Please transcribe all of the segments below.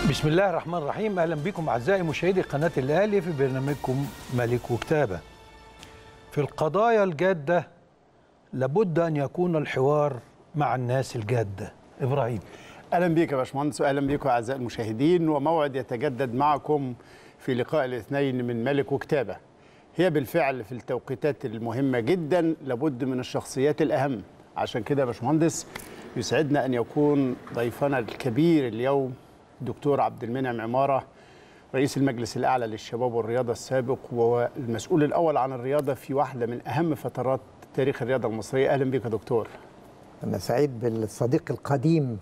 بسم الله الرحمن الرحيم اهلا بكم اعزائي مشاهدي قناه الاهلي في برنامجكم ملك وكتابه. في القضايا الجاده لابد ان يكون الحوار مع الناس الجاده. ابراهيم اهلا بيك يا باشمهندس واهلا بيكم اعزائي المشاهدين وموعد يتجدد معكم في لقاء الاثنين من ملك وكتابه. هي بالفعل في التوقيتات المهمه جدا لابد من الشخصيات الاهم عشان كده يا باشمهندس يسعدنا ان يكون ضيفنا الكبير اليوم الدكتور عبد المنعم عماره رئيس المجلس الاعلى للشباب والرياضه السابق والمسؤول الاول عن الرياضه في واحده من اهم فترات تاريخ الرياضه المصريه اهلا بك يا دكتور أنا سعيد بالصديق القديم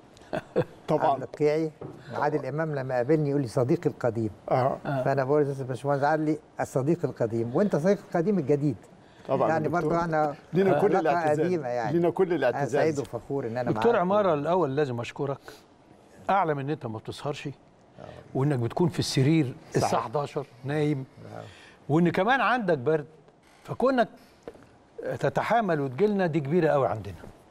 طبعا القيعي عادل إمام لما قابلني يقول لي صديقي القديم اه فأنا بقول له يا باشمهندس عادل الصديق القديم وأنت صديق القديم الجديد طبعا يعني يا دكتور. برضه احنا لينا كل علاقة الاعتزاز قديمة يعني لينا كل أنا الاعتزاز سعيد وفخور إن أنا دكتور معاك. عماره الاول لازم اشكرك اعلم ان انت ما بتسهرش وانك بتكون في السرير الساعه صحيح. 11 نايم وان كمان عندك برد فكونك تتحامل وتجيلنا دي كبيره قوي عندنا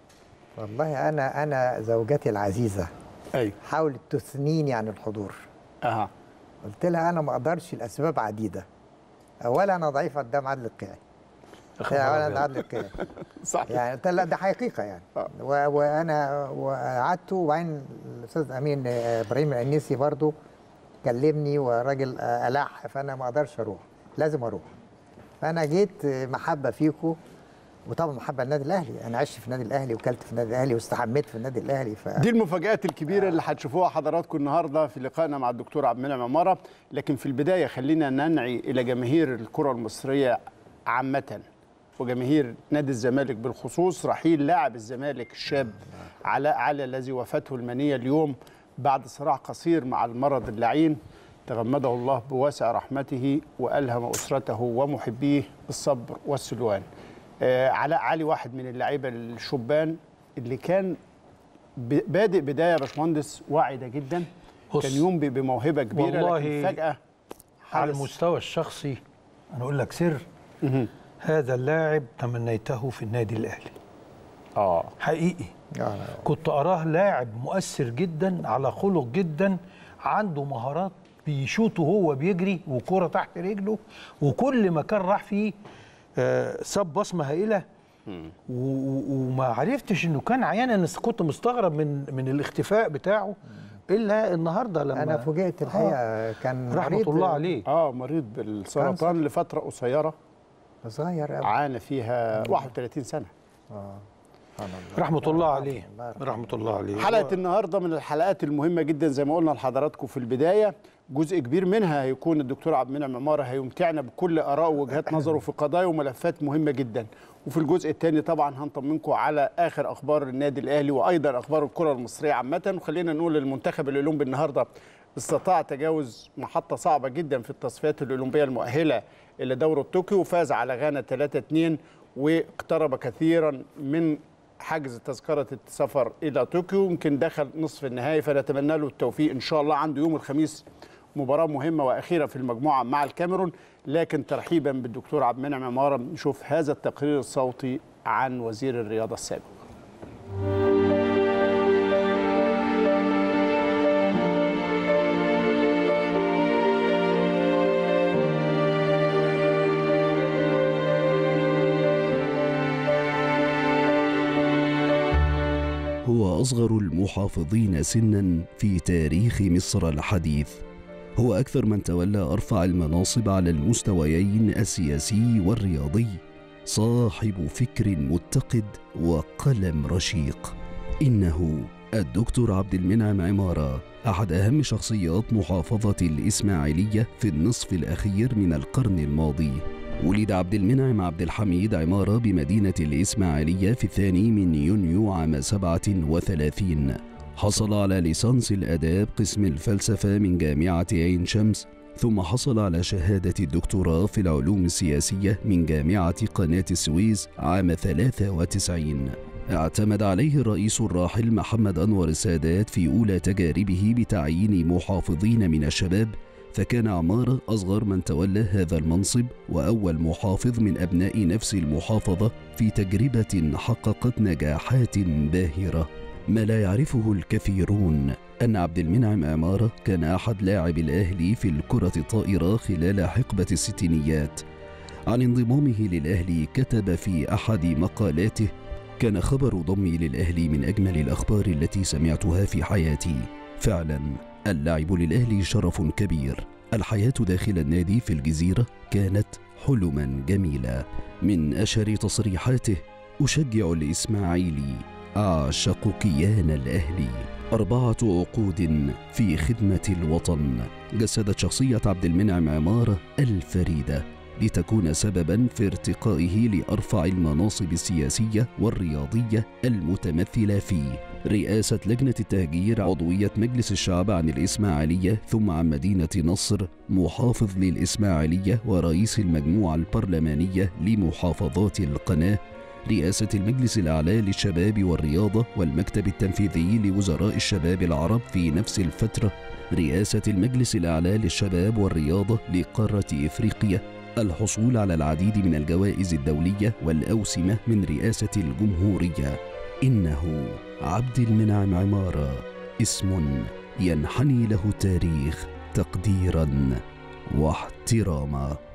والله أنا أنا زوجتي العزيزة ايوه حاولت تثنيني عن الحضور اها قلت لها أنا ما أقدرش الأسباب عديدة أولا أنا ضعيف قدام عادل القيعي أولا أبيض. عادل القيعي صح يعني قلت لها لا ده حقيقه يعني آه. و- وانا وقعدت وبعدين الاستاذ امين آه، ابراهيم العنيسي برضو كلمني وراجل آه، الح فانا ما اقدرش اروح لازم اروح فانا جيت آه، محبه فيكم وطبعا محبه للنادي الاهلي انا عشت في النادي الاهلي وكلت في النادي الاهلي واستحميت في النادي الاهلي ف دي المفاجآت الكبيرة اللي هتشوفوها حضراتكم النهارده في لقائنا مع الدكتور عبد المنعم عمارة، لكن في البداية خلينا ننعي إلى جماهير الكرة المصرية عامة وجماهير نادي الزمالك بالخصوص رحيل لاعب الزمالك الشاب علاء علي الذي وفاته المنية اليوم بعد صراع قصير مع المرض اللعين تغمده الله بواسع رحمته وألهم أسرته ومحبيه بالصبر والسلوان. آه علاء علي واحد من اللعيبة الشبان اللي كان ب- بادئ بدايه يا باشمهندس واعده جدا بص، كان يوم ب- بموهبه كبيره والله لكن فجاه على حدث. المستوى الشخصي انا اقول لك سر هذا اللاعب تمنيته في النادي الاهلي اه حقيقي آه. كنت أراه لاعب مؤثر جدا على خلق جدا عنده مهارات بيشوط وهو بيجري وكرة تحت رجله وكل مكان راح فيه آه، ساب بصمة هائلة و- و- وما عرفتش انه كان عيان انا كنت مستغرب من من الاختفاء بتاعه الا النهارده لما انا فوجئت الحقيقه كان رحمه مريض الله عليه اه مريض بالسرطان لفتره قصيره صغير قوي عانى فيها 31 سنه رحمه الله عليه الله يرحمه. رحمه الله عليه حلقه النهارده من الحلقات المهمه جدا زي ما قلنا لحضراتكم في البدايه جزء كبير منها هيكون الدكتور عبد المنعم عماره هيمتعنا بكل اراء ووجهات نظره في قضايا وملفات مهمه جدا وفي الجزء الثاني طبعا هنطمنكم على اخر اخبار النادي الاهلي وايضا اخبار الكره المصريه عامه وخلينا نقول المنتخب الاولمبي النهارده استطاع تجاوز محطه صعبه جدا في التصفيات الاولمبيه المؤهله الى دوره طوكيو وفاز على غانا 3-2 واقترب كثيرا من حجز تذكرة السفر إلى طوكيو يمكن دخل نصف النهائي فنتمنى له التوفيق إن شاء الله عنده يوم الخميس مباراة مهمة وأخيرة في المجموعة مع الكاميرون لكن ترحيبا بالدكتور عبد المنعم عمارة نشوف هذا التقرير الصوتي عن وزير الرياضة السابق هو أصغر المحافظين سنا في تاريخ مصر الحديث هو أكثر من تولى أرفع المناصب على المستويين السياسي والرياضي صاحب فكر متقد وقلم رشيق إنه الدكتور عبد المنعم عمارة أحد أهم شخصيات محافظة الإسماعيلية في النصف الأخير من القرن الماضي ولد عبد المنعم عبد الحميد عمارة بمدينة الإسماعيلية في الثاني من يونيو عام 37 حصل على ليسانس الآداب قسم الفلسفة من جامعة عين شمس ثم حصل على شهادة الدكتوراه في العلوم السياسية من جامعة قناة السويس عام 93 اعتمد عليه الرئيس الراحل محمد أنور السادات في أولى تجاربه بتعيين محافظين من الشباب فكان عمارة أصغر من تولى هذا المنصب وأول محافظ من أبناء نفس المحافظة في تجربة حققت نجاحات باهرة ما لا يعرفه الكثيرون أن عبد المنعم عمارة كان أحد لاعبي الأهلي في الكرة الطائرة خلال حقبة الستينيات عن انضمامه للأهلي كتب في أحد مقالاته كان خبر ضمي للأهلي من أجمل الأخبار التي سمعتها في حياتي فعلا اللعب للأهلي شرف كبير الحياة داخل النادي في الجزيرة كانت حلما جميلا من أشهر تصريحاته أشجع الإسماعيلي أعشق كيان الأهلي أربعة عقود في خدمة الوطن جسدت شخصية عبد المنعم عمارة الفريدة لتكون سببا في ارتقائه لأرفع المناصب السياسية والرياضية المتمثلة في رئاسة لجنة التهجير عضوية مجلس الشعب عن الإسماعيلية ثم عن مدينة نصر محافظ للإسماعيلية ورئيس المجموعة البرلمانية لمحافظات القناة رئاسة المجلس الأعلى للشباب والرياضة والمكتب التنفيذي لوزراء الشباب العرب في نفس الفترة رئاسة المجلس الأعلى للشباب والرياضة لقارة إفريقيا الحصول على العديد من الجوائز الدولية والأوسمة من رئاسة الجمهورية إنه عبد المنعم عمارة اسم ينحني له التاريخ تقديرا واحتراما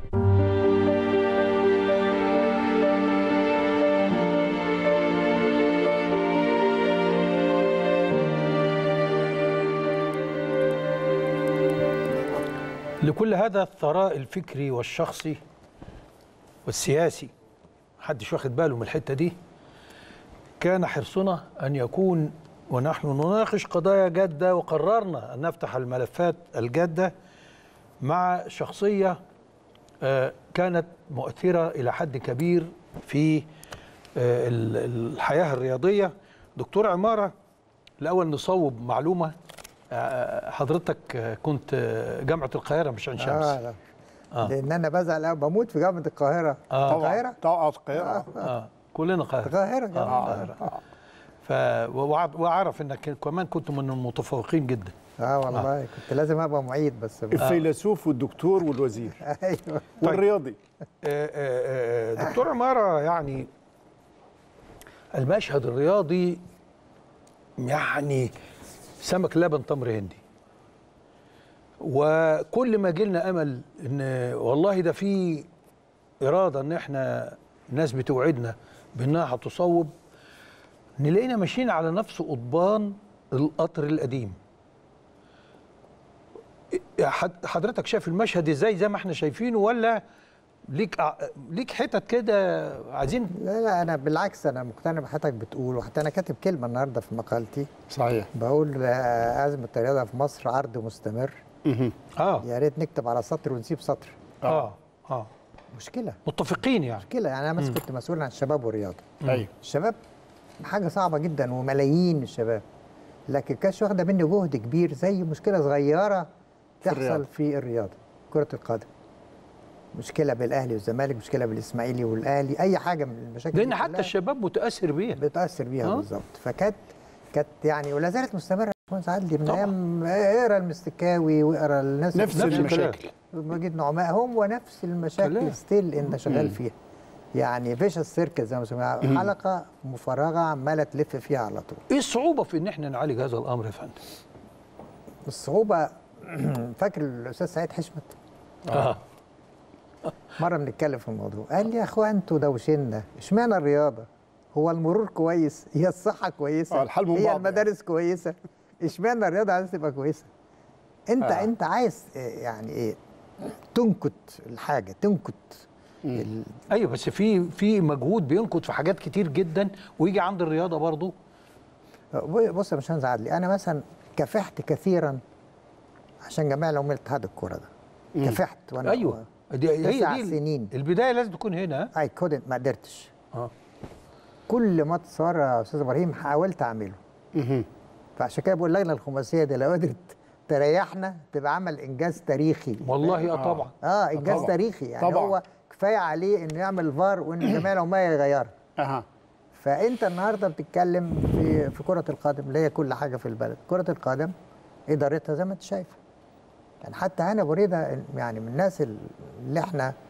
لكل هذا الثراء الفكري والشخصي والسياسي محدش واخد باله من الحته دي كان حرصنا ان يكون ونحن نناقش قضايا جاده وقررنا ان نفتح الملفات الجاده مع شخصيه آه، كانت مؤثره الى حد كبير في آه، ال- الحياه الرياضيه دكتور عماره الاول نصوب معلومه آه، حضرتك آه، كنت آه، جامعه القاهره مش عين شمس آه لا. آه. لان انا بزعل أوي، بموت في جامعه القاهره آه. القاهره طبعا القاهره اه كلنا قاهره القاهره جامعه آه. القاهره ف وع- واعرف انك كمان كنت من المتفوقين جدا اه والله كنت لازم ابقى معيد بس الفيلسوف والدكتور والوزير ايوه والرياضي آه، آه، آه، دكتور عماره يعني المشهد الرياضي يعني سمك لبن تمر هندي وكل ما جيلنا امل ان والله ده في اراده ان احنا الناس بتوعدنا بانها هتصوب نلاقينا ماشيين على نفس قضبان القطر القديم حد- حضرتك شايف المشهد ازاي زي ما احنا شايفينه ولا ليك ع- ليك حتت كده عايزين لا لا انا بالعكس انا مقتنع بحضرتك بتقول وحتى انا كاتب كلمه النهارده في مقالتي صحيح بقول آه، ازمه الرياضه في مصر عرض مستمر اه يا ريت نكتب على سطر ونسيب سطر اه اه مشكله متفقين يعني مشكله يعني انا بس كنت مسؤول عن الشباب والرياضه ايوه الشباب حاجه صعبه جدا وملايين من الشباب لكن كانش واخده مني جهد كبير زي مشكله صغيره تحصل الرياضة. في الرياضه كره القدم مشكله بالاهلي والزمالك مشكله بالاسماعيلي والاهلي اي حاجه من المشاكل لان دي حتى كلها الشباب متاثر بيها بتاثر بيها آه. بالظبط فكانت كانت يعني ولا زالت مستمره يا باشمهندس عدلي من طبعا. ايام اقرا المستكاوي واقرا الناس نفس نفس المشاكل مجيد نعماء هو نفس المشاكل كلام. ستيل انت شغال فيها يعني فيش السيركس زي ما بيسموها حلقه مفرغه عماله تلف فيها على طول ايه الصعوبه في ان احنا نعالج هذا الامر يا فندم الصعوبه فاكر الاستاذ سعيد حشمت اه مره بنتكلم في الموضوع قال لي يا اخوان انتوا دوشنا اشمعنى الرياضه هو المرور كويس هي الصحه كويسه آه، الحال من هي بعض المدارس كويسه اشمعنى الرياضه عايز تبقى كويسه انت آه. آه. انت عايز آه، يعني ايه تنكت الحاجه تنكت ال- ايوه بس في في مجهود بينقد في حاجات كتير جدا ويجي عند الرياضه برضو بص يا باشمهندس عدلي انا مثلا كافحت كثيرا عشان جميع العمال اتحاد الكوره ده كافحت وانا ايوه دي هي تسع دي سنين. البدايه لازم تكون هنا اي كودنت ما قدرتش اه كل ما اتصار يا استاذ ابراهيم حاولت اعمله فعشان كده بقول اللجنه الخماسيه دي لو قدرت تريحنا تبقى عمل انجاز تاريخي والله اه طبعا اه انجاز طبعا. تاريخي يعني طبعا. هو كفايه عليه انه يعمل فار وان جميع العمال يغيرها اها فانت النهارده بتتكلم في في كره القدم اللي هي كل حاجه في البلد كره القدم ادارتها زي ما انت شايف يعني حتى هنا بريده يعني من الناس اللي احنا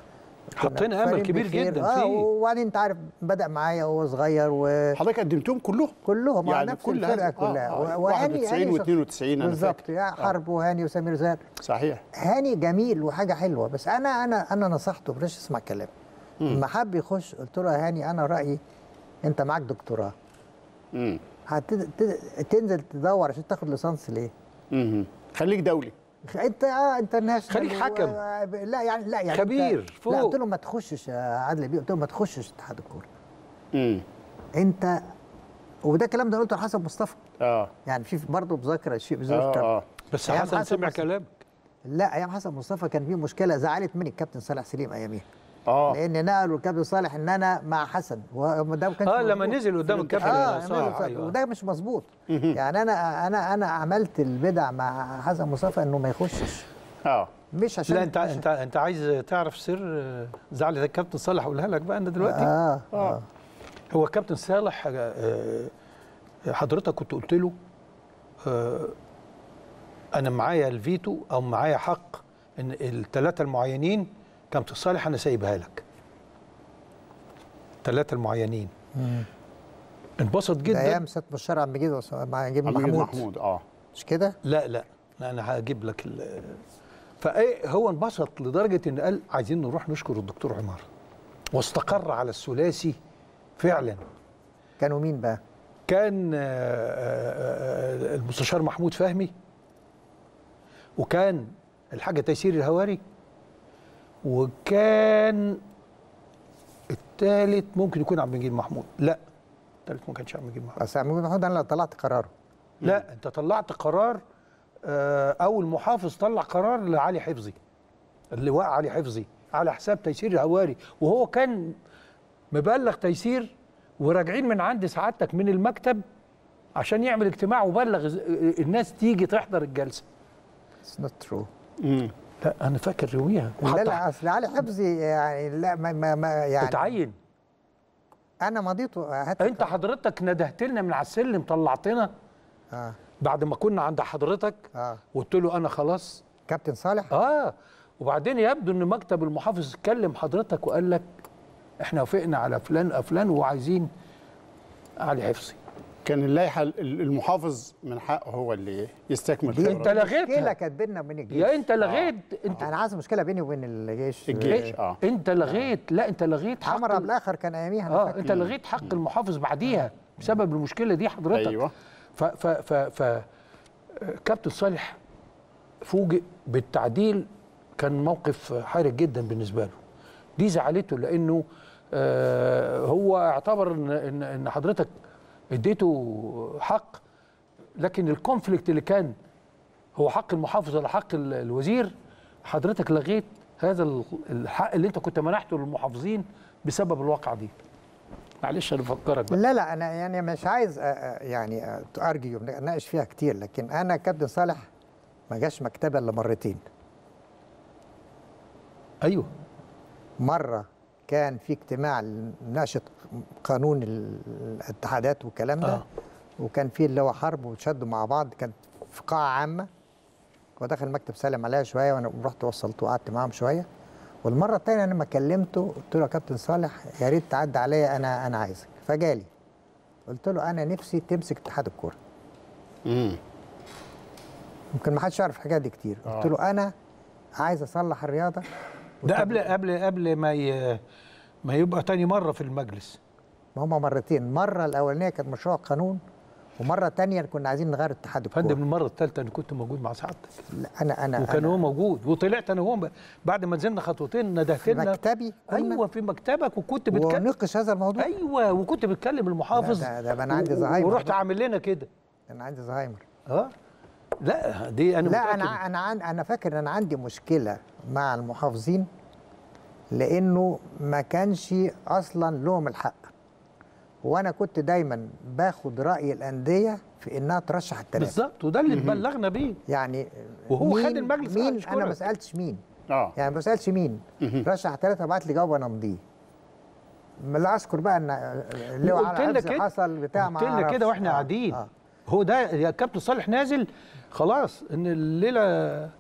حطينا امل فارين كبير بخير. جدا اه فيه وبعدين انت عارف بدا معايا وهو صغير وكلهم حضرتك قدمتهم كلهم مع نفس كل الفرقه هذا- كلها آه، آه. و- وهاني 91 هاني و 92 انا بالظبط فاكر. يا حرب وهاني وسمير زاد صحيح هاني جميل وحاجه حلوه بس انا انا انا نصحته بلاش اسمع كلام لما حب يخش قلت له يا هاني انا رايي انت معاك دكتوراه امم هتنزل تدور عشان تاخد ليسانس ليه؟ امم خليك دولي انت اه انترناشونال خليك حكم. و- لا يعني لا يعني خبير، أنت- فوق. لا قلت له ما تخشش يا عادل بيه قلت له ما تخشش اتحاد الكوره امم انت وده الكلام ده قلته لحسن مصطفى اه يعني في برضه مذاكره شيء اه بذكر اه بس أيام حسن حسن سمع بس- كلامك لا ايام حسن مصطفى كان في مشكله زعلت مني الكابتن صالح سليم اياميها اه لان نقلوا الكابتن صالح ان انا مع حسن وده ما كانش اه لما مظبوط. نزل قدام الكابتن اه صالح نزل أيوة. وده مش مظبوط يعني انا انا انا عملت البدع مع حسن مصطفى انه ما يخشش اه مش عشان لا انت عشان- انت انت عايز تعرف سر زعلة الكابتن صالح اقولها لك بقى انا دلوقتي اه اه هو الكابتن صالح آه، حضرتك كنت قلت له آه، انا معايا الفيتو او معايا حق ان الثلاثه المعينين كابتن صالح انا سايبها لك الثلاثه المعينين انبسط ده جدا ايام ست بشار عم مجيد وص- مع نجيب عبد المجيد محمود محمود اه مش كده؟ لا لا لا انا هجيب لك ال- فايه هو انبسط لدرجه ان قال عايزين نروح نشكر الدكتور عمار واستقر على الثلاثي فعلا كانوا مين بقى؟ كان آه، آه، آه، المستشار محمود فهمي وكان الحاج تيسير الهواري وكان الثالث ممكن يكون عبد المجيد محمود لا الثالث ما كانش عبد المجيد محمود بس عم مجيد محمود انا اللي طلعت قراره لا انت طلعت قرار آه، او المحافظ طلع قرار لعلي حفظي اللواء علي حفظي على حساب تيسير الهواري وهو كان مبلغ تيسير وراجعين من عند سعادتك من المكتب عشان يعمل اجتماع وبلغ ز- الناس تيجي تحضر الجلسه اتس نوت ترو امم لا انا فاكر يوميها لا وحتى لا اصل علي حفظي يعني لا ما, ما, ما يعني اتعين انا مضيته هات انت حضرتك ندهت لنا من على السلم طلعتنا اه بعد ما كنا عند حضرتك اه وقلت له انا خلاص كابتن صالح اه وبعدين يبدو ان مكتب المحافظ كلم حضرتك وقال لك احنا وافقنا على فلان فلان وعايزين علي حفظي كان اللائحه ال- المحافظ من حقه هو اللي يستكمل دي انت خبراته. لغيتها. مشكله كانت بيننا وبين الجيش يا انت لغيت انت انا عايز مشكله بيني وبين الجيش الجيش اه انت لغيت لا انت لغيت حق عمر ال- ابو الاخر كان اياميها أنا اه فاكر. انت لغيت حق المحافظ بعديها بسبب المشكله دي حضرتك ايوه ف ف ف ف آه، كابتن صالح فوجئ بالتعديل كان موقف حرج جدا بالنسبه له دي زعلته لانه آه هو اعتبر ان ان ان حضرتك اديته حق لكن الكونفليكت اللي كان هو حق المحافظ ولا حق ال- الوزير حضرتك لغيت هذا ال- الحق اللي انت كنت منحته للمحافظين بسبب الواقعه دي معلش انا بفكرك بقى لا لا انا يعني مش عايز أ- أ- يعني ارجيو نناقش فيها كتير لكن انا كابتن صالح ما جاش مكتبه الا مرتين ايوه مره كان في اجتماع لمناقشه قانون الاتحادات والكلام ده آه. وكان في اللي هو حرب وشدوا مع بعض كان في قاعه عامه ودخل المكتب سلم عليها شويه وانا رحت وصلته وقعدت معاهم شويه والمره الثانيه انا لما كلمته قلت له يا كابتن صالح يا ريت تعدي عليا انا انا عايزك فجالي قلت له انا نفسي تمسك اتحاد الكوره امم يمكن ما حدش يعرف الحاجات دي كتير قلت له انا عايز اصلح الرياضه ده قبل قبل قبل ما ي... ما يبقى تاني مره في المجلس ما هما مرتين مره الاولانيه كانت مشروع قانون ومره تانية كنا عايزين نغير اتحاد فندم الكوره المره الثالثه انا كنت موجود مع سعادتك لا، انا انا وكان أنا هو موجود وطلعت انا وهو ب- بعد ما نزلنا خطوتين ندهت في لنا مكتبي كنا ايوه في مكتبك وكنت بتكلم ونقش هذا الموضوع ايوه وكنت بتكلم المحافظ لا، ده- ده أنا عندي و- زهايمر ورحت بقى. عامل لنا كده انا عندي زهايمر اه لا دي انا لا متأكد. انا انا عن انا فاكر ان انا عندي مشكله مع المحافظين لانه ما كانش اصلا لهم الحق وانا كنت دايما باخد راي الانديه في انها ترشح الثلاثه بالظبط وده اللي اتبلغنا بيه يعني وهو مين خد المجلس مين على انا يشكرك. ما سالتش مين اه يعني ما بسالش مين رشح ثلاثه بعت لي جواب وانا امضيه لا اذكر بقى ان اللي هو وقلت على لنا حفظ كده حصل بتاع ما قلت لنا أعرفش. كده واحنا آه، قاعدين آه. هو ده يا كابتن صالح نازل خلاص ان الليله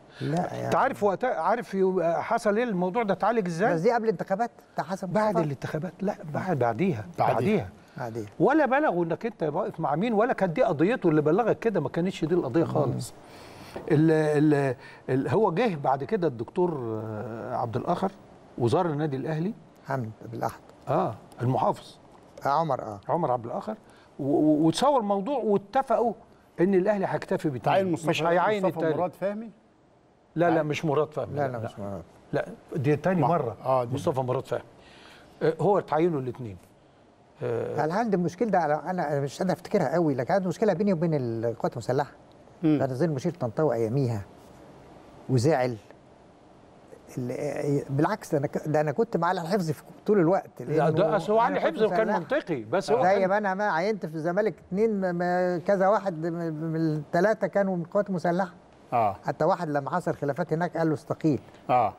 لا انت عارف وقتها عارف يبقى حصل ايه الموضوع ده اتعالج ازاي بس دي قبل الانتخابات بتاع حسن بعد مصطفى. الانتخابات لا بعد بعديها بعديها. بعديها عادي ولا بلغوا انك انت واقف مع مين ولا كانت دي قضيته اللي بلغك كده ما كانتش دي القضيه خالص ال ال ال هو جه بعد كده الدكتور آه، عبد الاخر وزار النادي الاهلي حمد بالاحد اه المحافظ آه عمر اه عمر عبد الاخر و- و- وتصور الموضوع واتفقوا ان الاهلي هيكتفي تعين بالتاني مصطفى مش هيعين مصطفى التاني مراد فهمي لا لا مش مراد فهمي لا لا مش مراد لا دي تاني ما- مره آه، دي- مصطفى مراد فهمي آه، هو تعينوا الاثنين هل عندي المشكله ده أنا- انا مش قادر افتكرها قوي لكن عندي مشكله بيني وبين القوات المسلحه انا زي المشير طنطاوي اياميها وزعل ال- بالعكس ده انا ك- ده انا كنت معاه على الحفظ في طول الوقت لا لأنه ده أصل هو أنا علي قوات حفظ وكان مسلحة. منطقي بس هو زي كان ما انا ما عينت في الزمالك اثنين م- م- كذا واحد م- من الثلاثه كانوا من القوات المسلحه اه حتى واحد لما حصل خلافات هناك قال له استقيل اه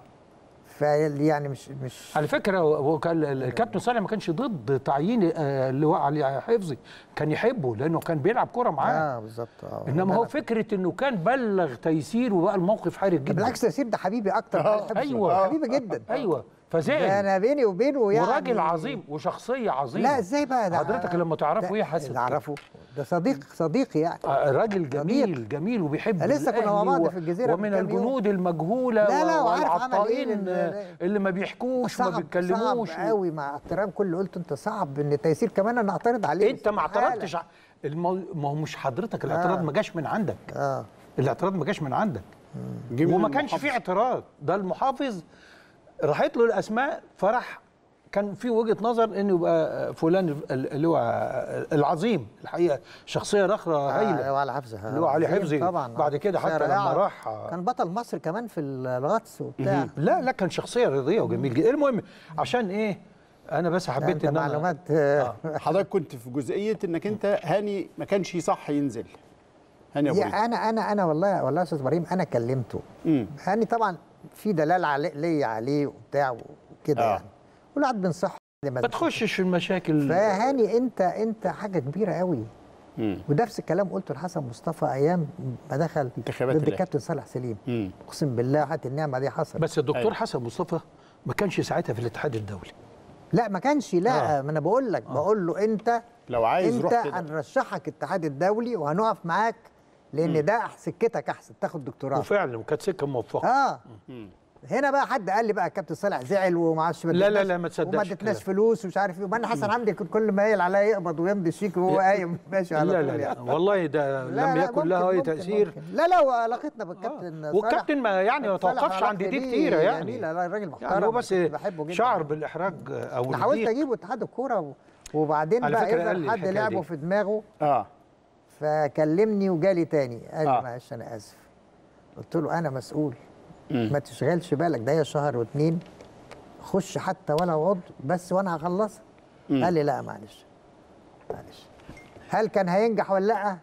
فيعني مش مش على فكره هو كان الكابتن صالح ما كانش ضد تعيين آه، اللواء علي حفظي كان يحبه لانه كان بيلعب كوره معاه اه بالظبط اه انما هو لا، فكره انه كان بلغ تيسير وبقى الموقف حرج جدا بالعكس تيسير ده حبيبي اكتر من آه، علي حفظي. أيوة. حبيبي جدا ايوه ده فزعل انا بيني وبينه يعني وراجل عظيم وشخصيه عظيمه لا ازاي بقى ده حضرتك لما تعرفه ده- ايه حاسس اللي اعرفه ده صديق صديقي يعني آه، راجل جميل صديق. جميل وبيحب لسه كنا مع الأهلي بعض و- في الجزيرة ومن من كام يوم. الجنود المجهوله لا، لا، و- وعارف عمل إيه والعطائين لل- آه، اللي ما بيحكوش وما صعب بيتكلموش صعب قوي مع احترام كل اللي قلته انت صعب ان تيسير كمان انا اعترض عليه انت ما استحالة. اعترضتش ع- المو... ما هو مش حضرتك الاعتراض آه. ما جاش من عندك اه الاعتراض ما جاش من عندك جه من وما كانش المحافظ. فيه اعتراض ده المحافظ راحت له الاسماء فراح كان في وجهه نظر انه يبقى فلان ال- اللي هو العظيم الحقيقه شخصيه رخره آه، هايله على حفظه اللي هو علي عظيم حفظي طبعا بعد كده شخصية حتى لما رائعة. راح كان بطل مصر كمان في الغطس وبتاع لا لا كان شخصيه رياضيه وجميل جدا المهم عشان ايه انا بس حبيت انت ان أنا- معلومات آه. حضرتك كنت في جزئيه انك انت هاني ما كانش صح ينزل هاني ابو ريد يا انا انا انا والله والله يا استاذ ابراهيم انا كلمته مم. يعني طبعا في دلال علي ليا عليه وبتاع وكده آه. يعني والواحد بنصحه ما تخشش في المشاكل فهاني انت انت حاجه كبيره قوي مم. ونفس الكلام قلته لحسن مصطفى ايام ما دخل انتخابات ضد الأهلي. الكابتن صالح سليم مم. اقسم بالله حتى النعمه دي حصلت بس الدكتور أيوة. حسن مصطفى ما كانش ساعتها في الاتحاد الدولي لا ما كانش لا آه. ما انا بقول لك بقول له انت لو عايز انت روح كده هنرشحك الاتحاد الدولي وهنقف معاك لان ده سكتك احسن تاخد دكتوراه وفعلا وكانت سكه موفقه اه هنا بقى حد قال لي بقى الكابتن صالح زعل وما عادش لا، لا، لا، ما تصدقش وما ادتناش الكلام. فلوس ومش عارف ايه وبعدين حسن حمدي كان كل ما يقل عليا يقبض ويمضي الشيك وهو قايم ماشي على لا طول لا لا يعني. والله ده لا، لم لا، يكن لها ممكن- اي ممكن- تاثير ممكن. لا لا وعلاقتنا بالكابتن آه. صالح والكابتن ما يعني ما صالح توقفش عند علاقتي دي بيه كتيره يعني جميلة، لا الراجل محترم يعني هو بس كنت بحبه جدا شعر بالاحراج او انا حاولت الضيق. اجيبه اتحاد الكوره و- وبعدين على بقى فكرة قال لي اذا حد الحكاية لعبه دي. في دماغه اه فكلمني وجالي تاني قال لي آه. معلش انا اسف قلت له انا مسؤول ما تشغلش بالك ده هي شهر واتنين خش حتى ولا عضو بس وانا هخلصها قال لي لا معلش معلش هل كان هينجح ولا لا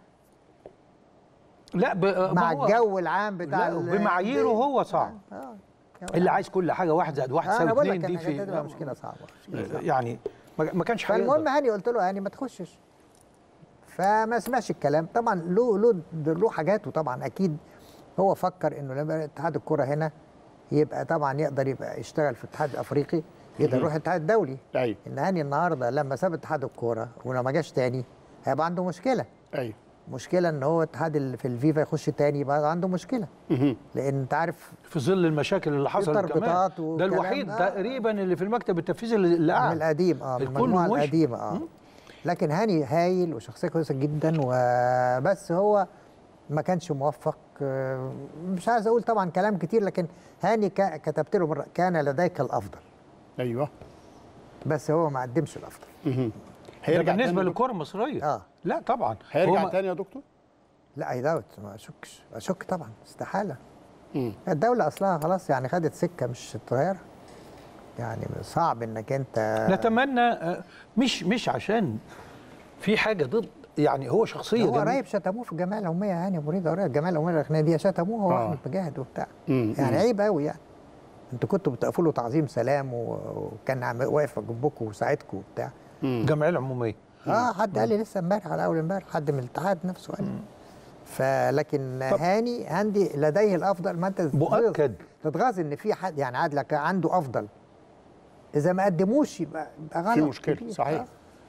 لا ب... مع ما هو- الجو العام بتاع لا ال- بمعاييره هو صعب اه اللي عايز كل حاجه واحد زائد واحد آه، انا يساوي بقول اثنين لك دي إن الحاجات دي في مشكله صعبه مشكلة صعبة. يعني ما ما كانش فالمهم هيقدر. هاني قلت له هاني ما تخشش فما سمعش الكلام طبعا له له له حاجاته طبعا اكيد هو فكر انه لما اتحاد الكره هنا يبقى طبعا يقدر يبقى يشتغل في الاتحاد الافريقي يقدر يروح الاتحاد الدولي ايوه ان هاني النهارده لما ساب اتحاد الكوره ولما جاش تاني هيبقى عنده مشكله ايوه مشكله ان هو اتحاد ال- في الفيفا يخش تاني يبقى عنده مشكله مهم. لان انت عارف في ظل المشاكل اللي حصلت كمان تربطات ده وكلام. الوحيد آه. تقريبا اللي في المكتب التنفيذي اللي اللي من قاعد القديم اه من الكل المجموعه مش. القديمه اه لكن هاني هايل وشخصيه كويسه جدا وبس هو ما كانش موفق آه، مش عايز اقول طبعا كلام كتير لكن هاني كا- كتبت له مره كان لديك الافضل ايوه بس هو ما قدمش الافضل مهم. ده هيرجع بالنسبه تاني يا دكتور؟ للكره المصريه اه لا طبعا هيرجع هو- تاني يا دكتور لا اي داوت ما اشكش اشك طبعا استحاله مم. الدوله اصلها خلاص يعني خدت سكه مش طياره يعني صعب انك انت نتمنى آه، مش مش عشان في حاجه ضد يعني هو شخصيه هو جميلة. قريب شتموه في الجمعيه العموميه يعني ابو ريده قريب الجمعيه العموميه الاخرانيه دي شتموه هو آه. احمد مجاهد وبتاع مم. يعني مم. عيب قوي يعني انتوا كنتوا بتقفوا له تعظيم سلام و- وكان عم- واقف جنبكم وساعدكم وبتاع الجمعيه العموميه اه حد قال لي لسه امبارح على اول امبارح حد من الاتحاد نفسه قال لي فلكن هاني هندي لديه الافضل ما انت مؤكد. تتغاظ ان في حد يعني عادل كان عنده افضل اذا ما قدموش يبقى يبقى غلط في مشكله كبير. صحيح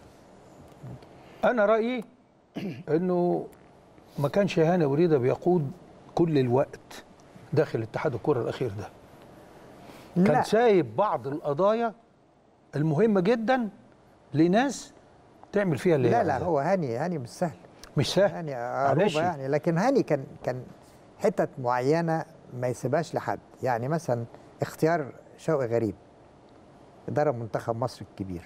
انا رايي انه ما كانش هاني وريده بيقود كل الوقت داخل اتحاد الكره الاخير ده كان لا سايب بعض القضايا المهمه جدا لناس تعمل فيها اللي هي لا لا عايزاه. هو هاني هاني مش سهل مش سهل هاني معلش. عروبه يعني لكن هاني كان كان حتت معينه ما يسيبهاش لحد يعني مثلا اختيار شوقي غريب اداره منتخب مصر الكبير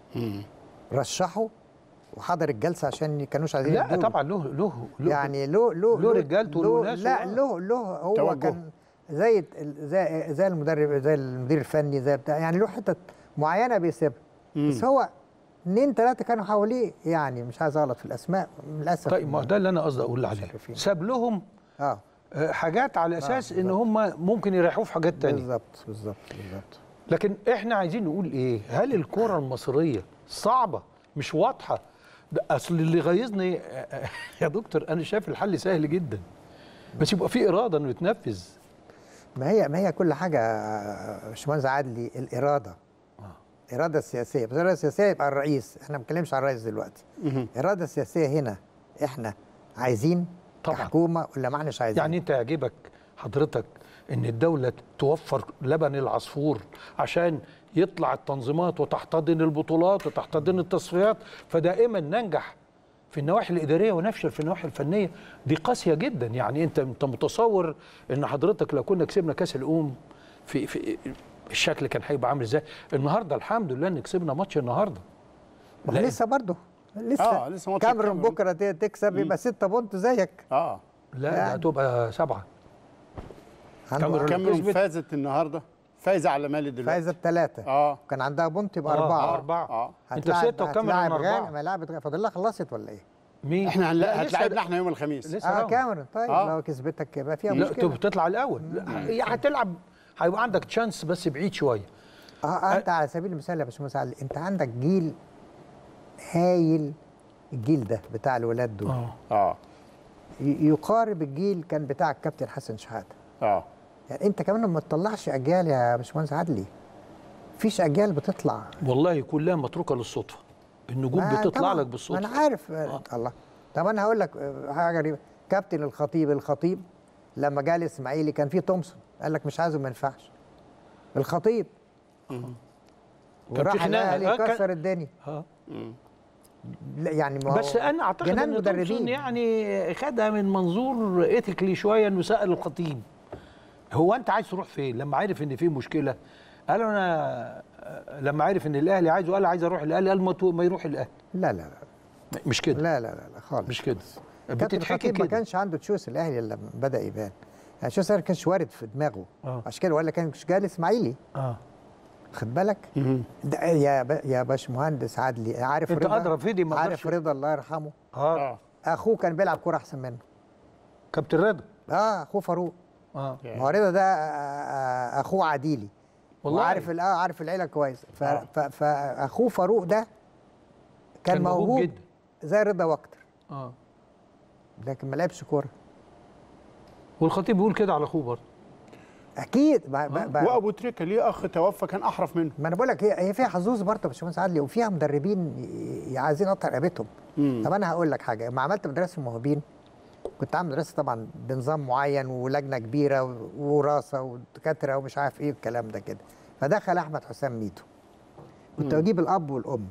رشحه وحضر الجلسه عشان ما كانوش عايزين لا يدوله. طبعا له له له يعني له له له رجالته له- وله ناسه، لا آه. له له هو توجه. كان زي ال- زي زي المدرب زي المدير الفني زي بتاع يعني له حتت معينه بيسيبها بس هو اثنين ثلاثه كانوا حواليه يعني مش عايز اغلط في الاسماء للاسف طيب ما ده اللي انا قصدي اقول عليه مشرفين. ساب لهم اه آه، حاجات على اساس ان بالظبط. هم ممكن يريحوه في حاجات تانية بالظبط بالظبط بالظبط لكن احنا عايزين نقول ايه هل الكره المصريه صعبه مش واضحه ده اصل اللي غيظني يا دكتور انا شايف الحل سهل جدا بس يبقى في اراده انه يتنفذ ما هي ما هي كل حاجه يا باشمهندس عادلي الاراده الاراده السياسيه بس الاراده السياسيه يبقى الرئيس احنا ما بنتكلمش عن الرئيس دلوقتي الاراده السياسيه هنا احنا عايزين طبعاً. كحكومه ولا ما احناش عايزين يعني انت يعجبك حضرتك ان الدوله توفر لبن العصفور عشان يطلع التنظيمات وتحتضن البطولات وتحتضن التصفيات فدائما ننجح في النواحي الاداريه ونفشل في النواحي الفنيه دي قاسيه جدا يعني انت انت متصور ان حضرتك لو كنا كسبنا كاس الامم في في الشكل كان هيبقى عامل ازاي النهارده الحمد لله ان كسبنا ماتش النهارده ما هو لا. لسه برضه لسه آه، لسه ماتش كاميرون الكاميرون. بكره ت- تكسب يبقى 6 بونت زيك اه لا ده يعني. هتبقى سبعه عنده كاميرون كاميرون كسبت. فازت النهارده فايزه على مالي دلوقتي فايزه بثلاثه اه كان عندها بونت يبقى آه، اربعه اربعه اه انت هتلاعب- سته وكاميرون هتلاعب غانا اربعه ما لعبت غانا فاضل لها خلصت ولا ايه؟ مين احنا لا، هنلا- لسه- هتلاعبنا احنا يوم الخميس لسه اه راوند. كاميرون طيب آه. لو كسبتك يبقى فيها لا مشكله تب- تطلع الاول لا، هي هتلعب هيبقى عندك تشانس بس بعيد شويه اه انت على سبيل المثال يا باشمهندس علي انت عندك جيل هايل الجيل ده بتاع الولاد دول اه اه ي- يقارب الجيل كان بتاع الكابتن حسن شحاته اه يعني انت كمان ما تطلعش اجيال يا باشمهندس عدلي مفيش اجيال بتطلع والله كلها متروكه للصدفه النجوم ما بتطلع طبعاً، لك ما بالصدفه انا عارف آه. الله طب انا هقول لك آه، حاجه غريبه كابتن الخطيب الخطيب لما جه الاسماعيلي كان في تومسون قال لك مش عايزه ما ينفعش الخطيب وراح خناقة. الاهلي آه، كان- كسر الدنيا اه لا يعني ما هو بس انا اعتقد جنان ان تومسون مدربين يعني خدها من منظور ايثيكلي شويه انه سال الخطيب هو انت عايز تروح فين لما عرف ان في مشكله قال انا لما عرف ان الاهلي عايزه قال عايز اروح الاهلي قال ما تو- ما يروح الاهلي لا لا لا مش كده لا لا لا, لا خالص مش كده كابتن بتتحكي الخطيب ما كده كانش عنده تشويس الاهلي الا لما بدا يبان يعني تشويس ما كانش وارد في دماغه آه. عشان كده ولا كان جاي الاسماعيلي اه خد بالك ده يا ب... يا باشمهندس عدلي عارف أنت رضا أدرى فيدي ما عارف أقدرش- رضا الله يرحمه اه اه اخوه كان بيلعب كوره احسن منه كابتن رضا اه اخوه فاروق اه ما هو رضا ده آه، آه، اخوه عديلي والله. وعارف ال- اه عارف العيله كويس ف... آه. ف... فاخوه فاروق ده كان, كان موهوب موهوب جدا. زي رضا واكتر اه لكن ما لعبش كوره والخطيب بيقول كده على اخوه برضه اكيد ب... ب... ب... وابو تريكه ليه اخ توفى كان احرف منه ما انا بقول لك هي هي فيها حظوظ برضه يا باشمهندس عدلي وفيها مدربين ي- ي- عايزين اكتر رقبتهم طب انا هقول لك حاجه لما عملت مدرسه الموهوبين كنت عامل مدرسه طبعا بنظام معين ولجنه كبيره و- ووراثه ودكاتره ومش عارف ايه الكلام ده كده فدخل احمد حسام ميدو كنت اجيب الاب والام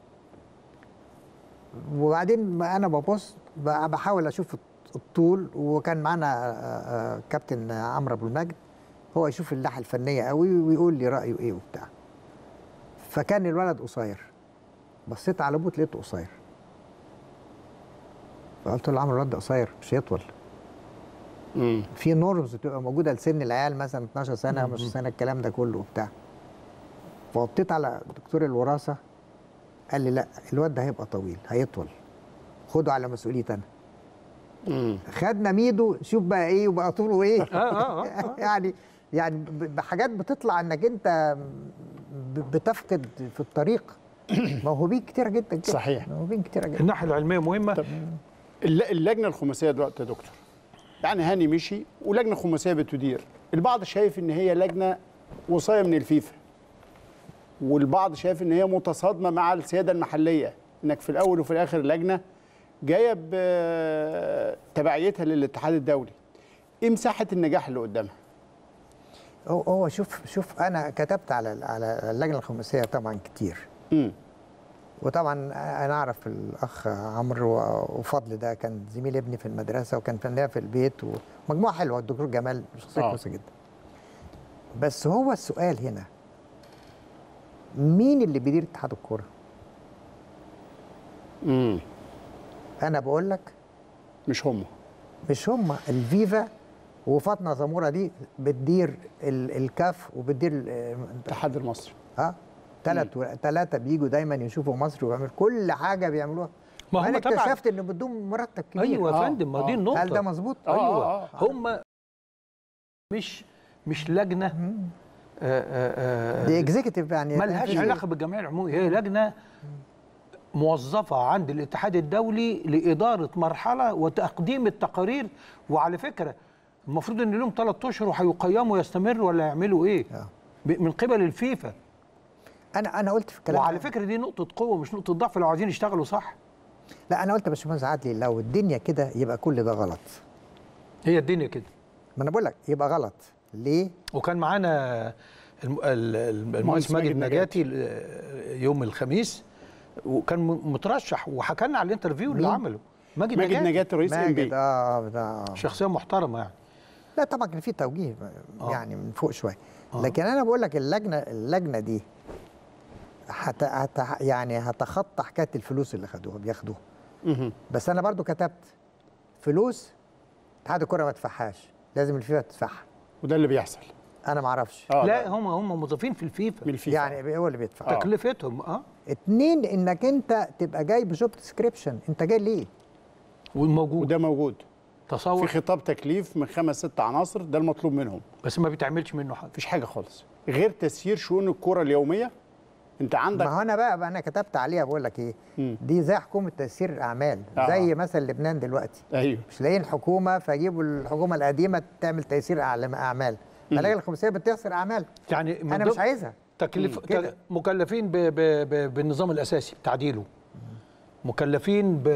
وبعدين ما انا ببص ب- بحاول اشوف الطول وكان معانا آه، آه، كابتن عمرو ابو المجد هو يشوف الناحيه الفنيه قوي ويقول لي رايه ايه وبتاع فكان الولد قصير بصيت على ابوه لقيته قصير فقلت له عمرو الولد ده قصير مش هيطول امم في نورمز بتبقى موجوده لسن العيال مثلا 12 سنه 15 سنه الكلام ده كله وبتاع فوطيت على دكتور الوراثه قال لي لا الواد ده هيبقى طويل هيطول خده على مسؤوليتي انا امم خدنا ميدو شوف بقى ايه وبقى طوله ايه آه، آه، آه. يعني يعني ب- بحاجات بتطلع انك انت ب- بتفقد في الطريق موهوبين كتير جدا جدا صحيح. موهوبين كتير جدا الناحيه العلميه مهمه الل- اللجنه الخماسيه دلوقتي يا دكتور يعني هاني مشي ولجنه خماسيه بتدير البعض شايف ان هي لجنه وصايه من الفيفا والبعض شايف ان هي متصادمه مع السياده المحليه انك في الاول وفي الاخر لجنه جايه بتبعيتها للاتحاد الدولي ايه مساحه النجاح اللي قدامها هو هو شوف شوف انا كتبت على على اللجنه الخماسيه طبعا كتير امم وطبعا انا اعرف الاخ عمرو وفضل ده كان زميل ابني في المدرسه وكان فنان في البيت ومجموعه حلوه الدكتور جمال شخصيه آه. كويسه جدا بس هو السؤال هنا مين اللي بيدير اتحاد الكوره؟ امم انا بقول لك مش هم مش هم الفيفا وفاطمه زموره دي بتدير ال- الكاف وبتدير ال- الاتحاد المصري اه ثلاث ثلاثه بيجوا دايما يشوفوا مصر ويعملوا كل حاجه بيعملوها ما هم انا تبع- اكتشفت ان بدهم مرتب كبير ايوه يا آه، فندم ما دي آه. النقطه هل ده مظبوط؟ آه، ايوه آه، آه. هم مش مش لجنه آه، آه، آه، دي اكزيكتيف يعني ملهاش تنفيذي. علاقه بالجمعيه العموميه هي لجنه موظفه عند الاتحاد الدولي لاداره مرحله وتقديم التقارير وعلى فكره المفروض ان لهم ثلاث اشهر وهيقيموا يستمروا ولا يعملوا ايه آه. ب- من قبل الفيفا انا انا قلت في الكلام وعلى ده- فكره دي نقطه قوه مش نقطه ضعف لو عايزين يشتغلوا صح لا انا قلت يا باشمهندس عدلي لو الدنيا كده يبقى كل ده غلط هي الدنيا كده ما انا بقول لك يبقى غلط ليه؟ وكان معانا الم- ال- ال- المهندس ماجد ماجد نجاتي ال- يوم الخميس وكان م- مترشح وحكى لنا على الانترفيو اللي مين؟ عمله ماجد, ماجد نجاتي نجاتي رئيس ام ماجد بي اه ده شخصيه محترمه يعني لا طبعا كان في توجيه آه. يعني من فوق شويه آه. لكن انا بقول لك اللجنه اللجنه دي هت... هت... يعني هتخطى حكايه الفلوس اللي خدوها بياخدوها مهم. بس انا برضو كتبت فلوس اتحاد الكره ما تدفعهاش لازم الفيفا تدفعها وده اللي بيحصل انا ما اعرفش اه لا هم هم موظفين في الفيفا من الفيفا يعني هو اللي بيدفع آه. تكلفتهم اه اتنين انك انت تبقى جاي بجوب ديسكريبشن انت جاي ليه والموجود وده موجود في تصور خطاب تكليف من خمس ست عناصر ده المطلوب منهم بس ما بيتعملش منه حاجه مفيش حاجه خالص غير تسيير شؤون الكره اليوميه انت عندك ما هو انا بقى, بقى انا كتبت عليها بقول لك ايه مم. دي زي حكومه تيسير الاعمال آه. زي مثلا لبنان دلوقتي ايوه مش لاقيين حكومه فيجيبوا الحكومه القديمه تعمل تيسير أعلام- اعمال اللجنه الخماسيه بتيسر اعمال يعني من انا ضمن مش عايزها تكليف كده. ت- مكلفين ب ب ب بالنظام الاساسي تعديله مكلفين ب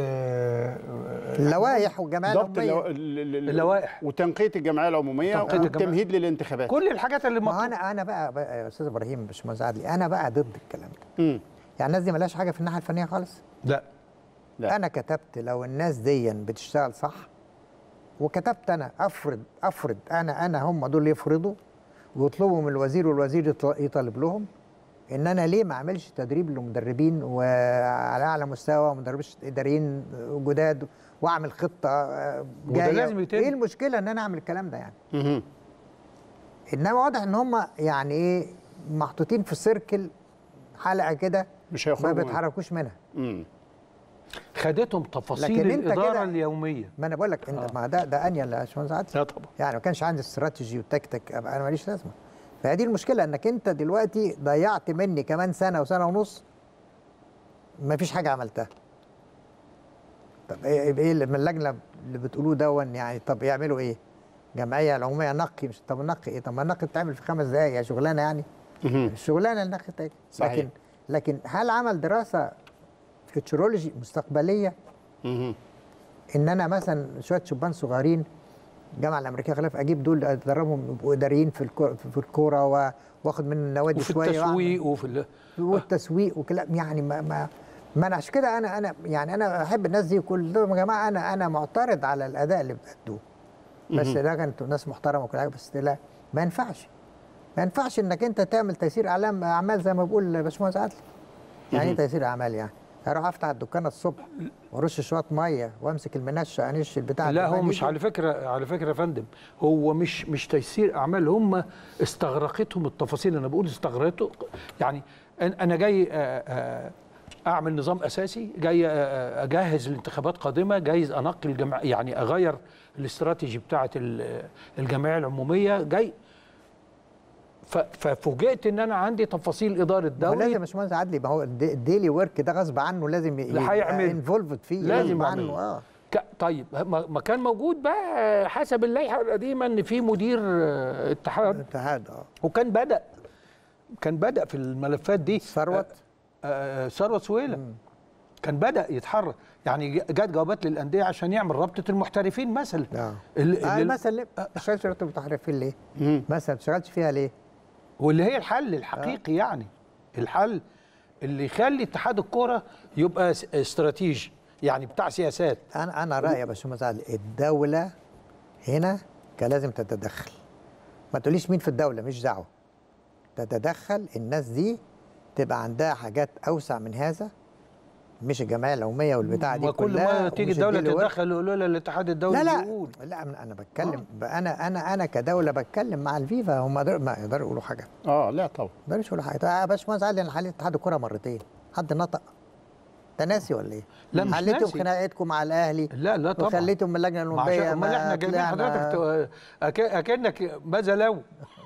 اللوائح والجمعيه ضبط اللو... العموميه ال- ال- ال- اللوائح. وتنقيه الجمعيه العموميه تنقية الجمعية. والتمهيد للانتخابات كل الحاجات اللي ما هو مطلوب انا انا بقى, بقى يا استاذ ابراهيم باشمهندس عدلي انا بقى ضد الكلام ده مم. يعني الناس دي ملهاش حاجه في الناحيه الفنيه خالص لا لا. انا كتبت لو الناس دي بتشتغل صح وكتبت انا افرض افرض انا انا هم دول يفرضوا ويطلبوا من الوزير والوزير يط- يطالب لهم ان انا ليه ما اعملش تدريب لمدربين وعلى اعلى مستوى مدربين اداريين جداد واعمل خطه آه، وده جايه لازم يتم. ايه المشكله ان انا اعمل الكلام ده يعني مهم. انما واضح ان هم يعني ايه محطوطين في سيركل حلقه كده مش ما هيخرجوا منها. بيتحركوش منها مم. خدتهم تفاصيل لكن انت الاداره كده- اليوميه ما انا بقول لك انت ما ده ده انيل يا باشمهندس عادل لا طبعا يعني ما كانش عندي استراتيجي وتكتيك ابقى انا ماليش لازمه فهذه المشكله انك انت دلوقتي ضيعت مني كمان سنه وسنه ونص ما فيش حاجه عملتها طب ايه ايه اللي من اللجنه اللي بتقولوه دون يعني طب يعملوا ايه جمعيه العموميه نقي مش طب نقي ايه طب ما النقي بتعمل في خمس دقائق يا شغلانه يعني مهم. الشغلانه النقي بتاعتك صحيح. لكن لكن هل عمل دراسه فيوتشرولوجي مستقبليه مهم. ان انا مثلا شويه شبان صغيرين الجامعه الامريكيه خلاف اجيب دول ادربهم يبقوا اداريين في الكوره في الكوره و- واخد من النوادي وفي شويه وأعمل- التسويق وفي ال... والتسويق وكلام يعني ما ما ما انا عشان كده انا انا يعني انا احب الناس دي كل يا جماعه انا انا معترض على الاداء اللي بتأدوه بس ده كانت ناس محترمه وكل حاجه بس لا ما ينفعش ما ينفعش انك انت تعمل تيسير اعلام اعمال زي ما بيقول باشمهندس عادل يعني ايه تيسير اعمال يعني اروح افتح الدكان الصبح وارش شويه ميه وامسك المنشه انش البتاع لا ده. هو ما مش دي- على فكره على فكره يا فندم هو مش مش تيسير اعمال هم استغرقتهم التفاصيل انا بقول استغرقته يعني أنا- انا جاي آه، آه، اعمل نظام اساسي جاي آه، آه، اجهز لانتخابات قادمه جايز انقي الجمع يعني اغير الاستراتيجي بتاعه ال- الجمعيه العموميه جاي ف- ففوجئت ان انا عندي تفاصيل اداره ما هو لازم دوري يا باشمهندس عدلي ما هو الدي- الديلي ورك ده غصب عنه لازم اللي هيعمل. انفولفد فيه لازم غصب يعمل. عنه اه ك- طيب ما ما كان موجود بقى حسب اللائحه القديمه ان في مدير آه، اتحاد الاتحاد اه وكان بدا كان بدا في الملفات دي ثروت آه، آه، ثروت سويلة كان بدا يتحرك يعني ج- جت جوابات للانديه عشان يعمل رابطه المحترفين مثلا اه ال- آه ال- مثلا ليه ما تشتغلش رابطه المحترفين ليه؟ مثلا ما تشتغلش فيها ليه؟ واللي هي الحل الحقيقي يعني الحل اللي يخلي اتحاد الكوره يبقى س- استراتيجي يعني بتاع سياسات انا انا رايي يا باشمهندس علي الدوله هنا كان لازم تتدخل ما تقوليش مين في الدوله مش دعوه تتدخل الناس دي تبقى عندها حاجات اوسع من هذا مش الجمعيه العموميه والبتاع دي ما كل كلها ما تيجي ومش الدوله الديل ورق. تتدخل يقولوا لها الاتحاد الدولي لا لا يقول لا انا أنا بتكلم انا انا انا كدوله بتكلم مع الفيفا هم يقدروا- ما يقدروا يقولوا حاجه اه لا طبعا ما يقدروش يقولوا حاجه طيب يا باشمهندس علي انا حليت اتحاد الكوره مرتين حد نطق ده ناسي ولا ايه؟ لا، مش حليتوا ناسي. خناقتكم مع الاهلي لا لا طبعا وخليتهم من اللجنه ما عشان- الاولمبيه امال ما احنا جايبين طلعنا- حضرتك ت- أك- اكنك ماذا لو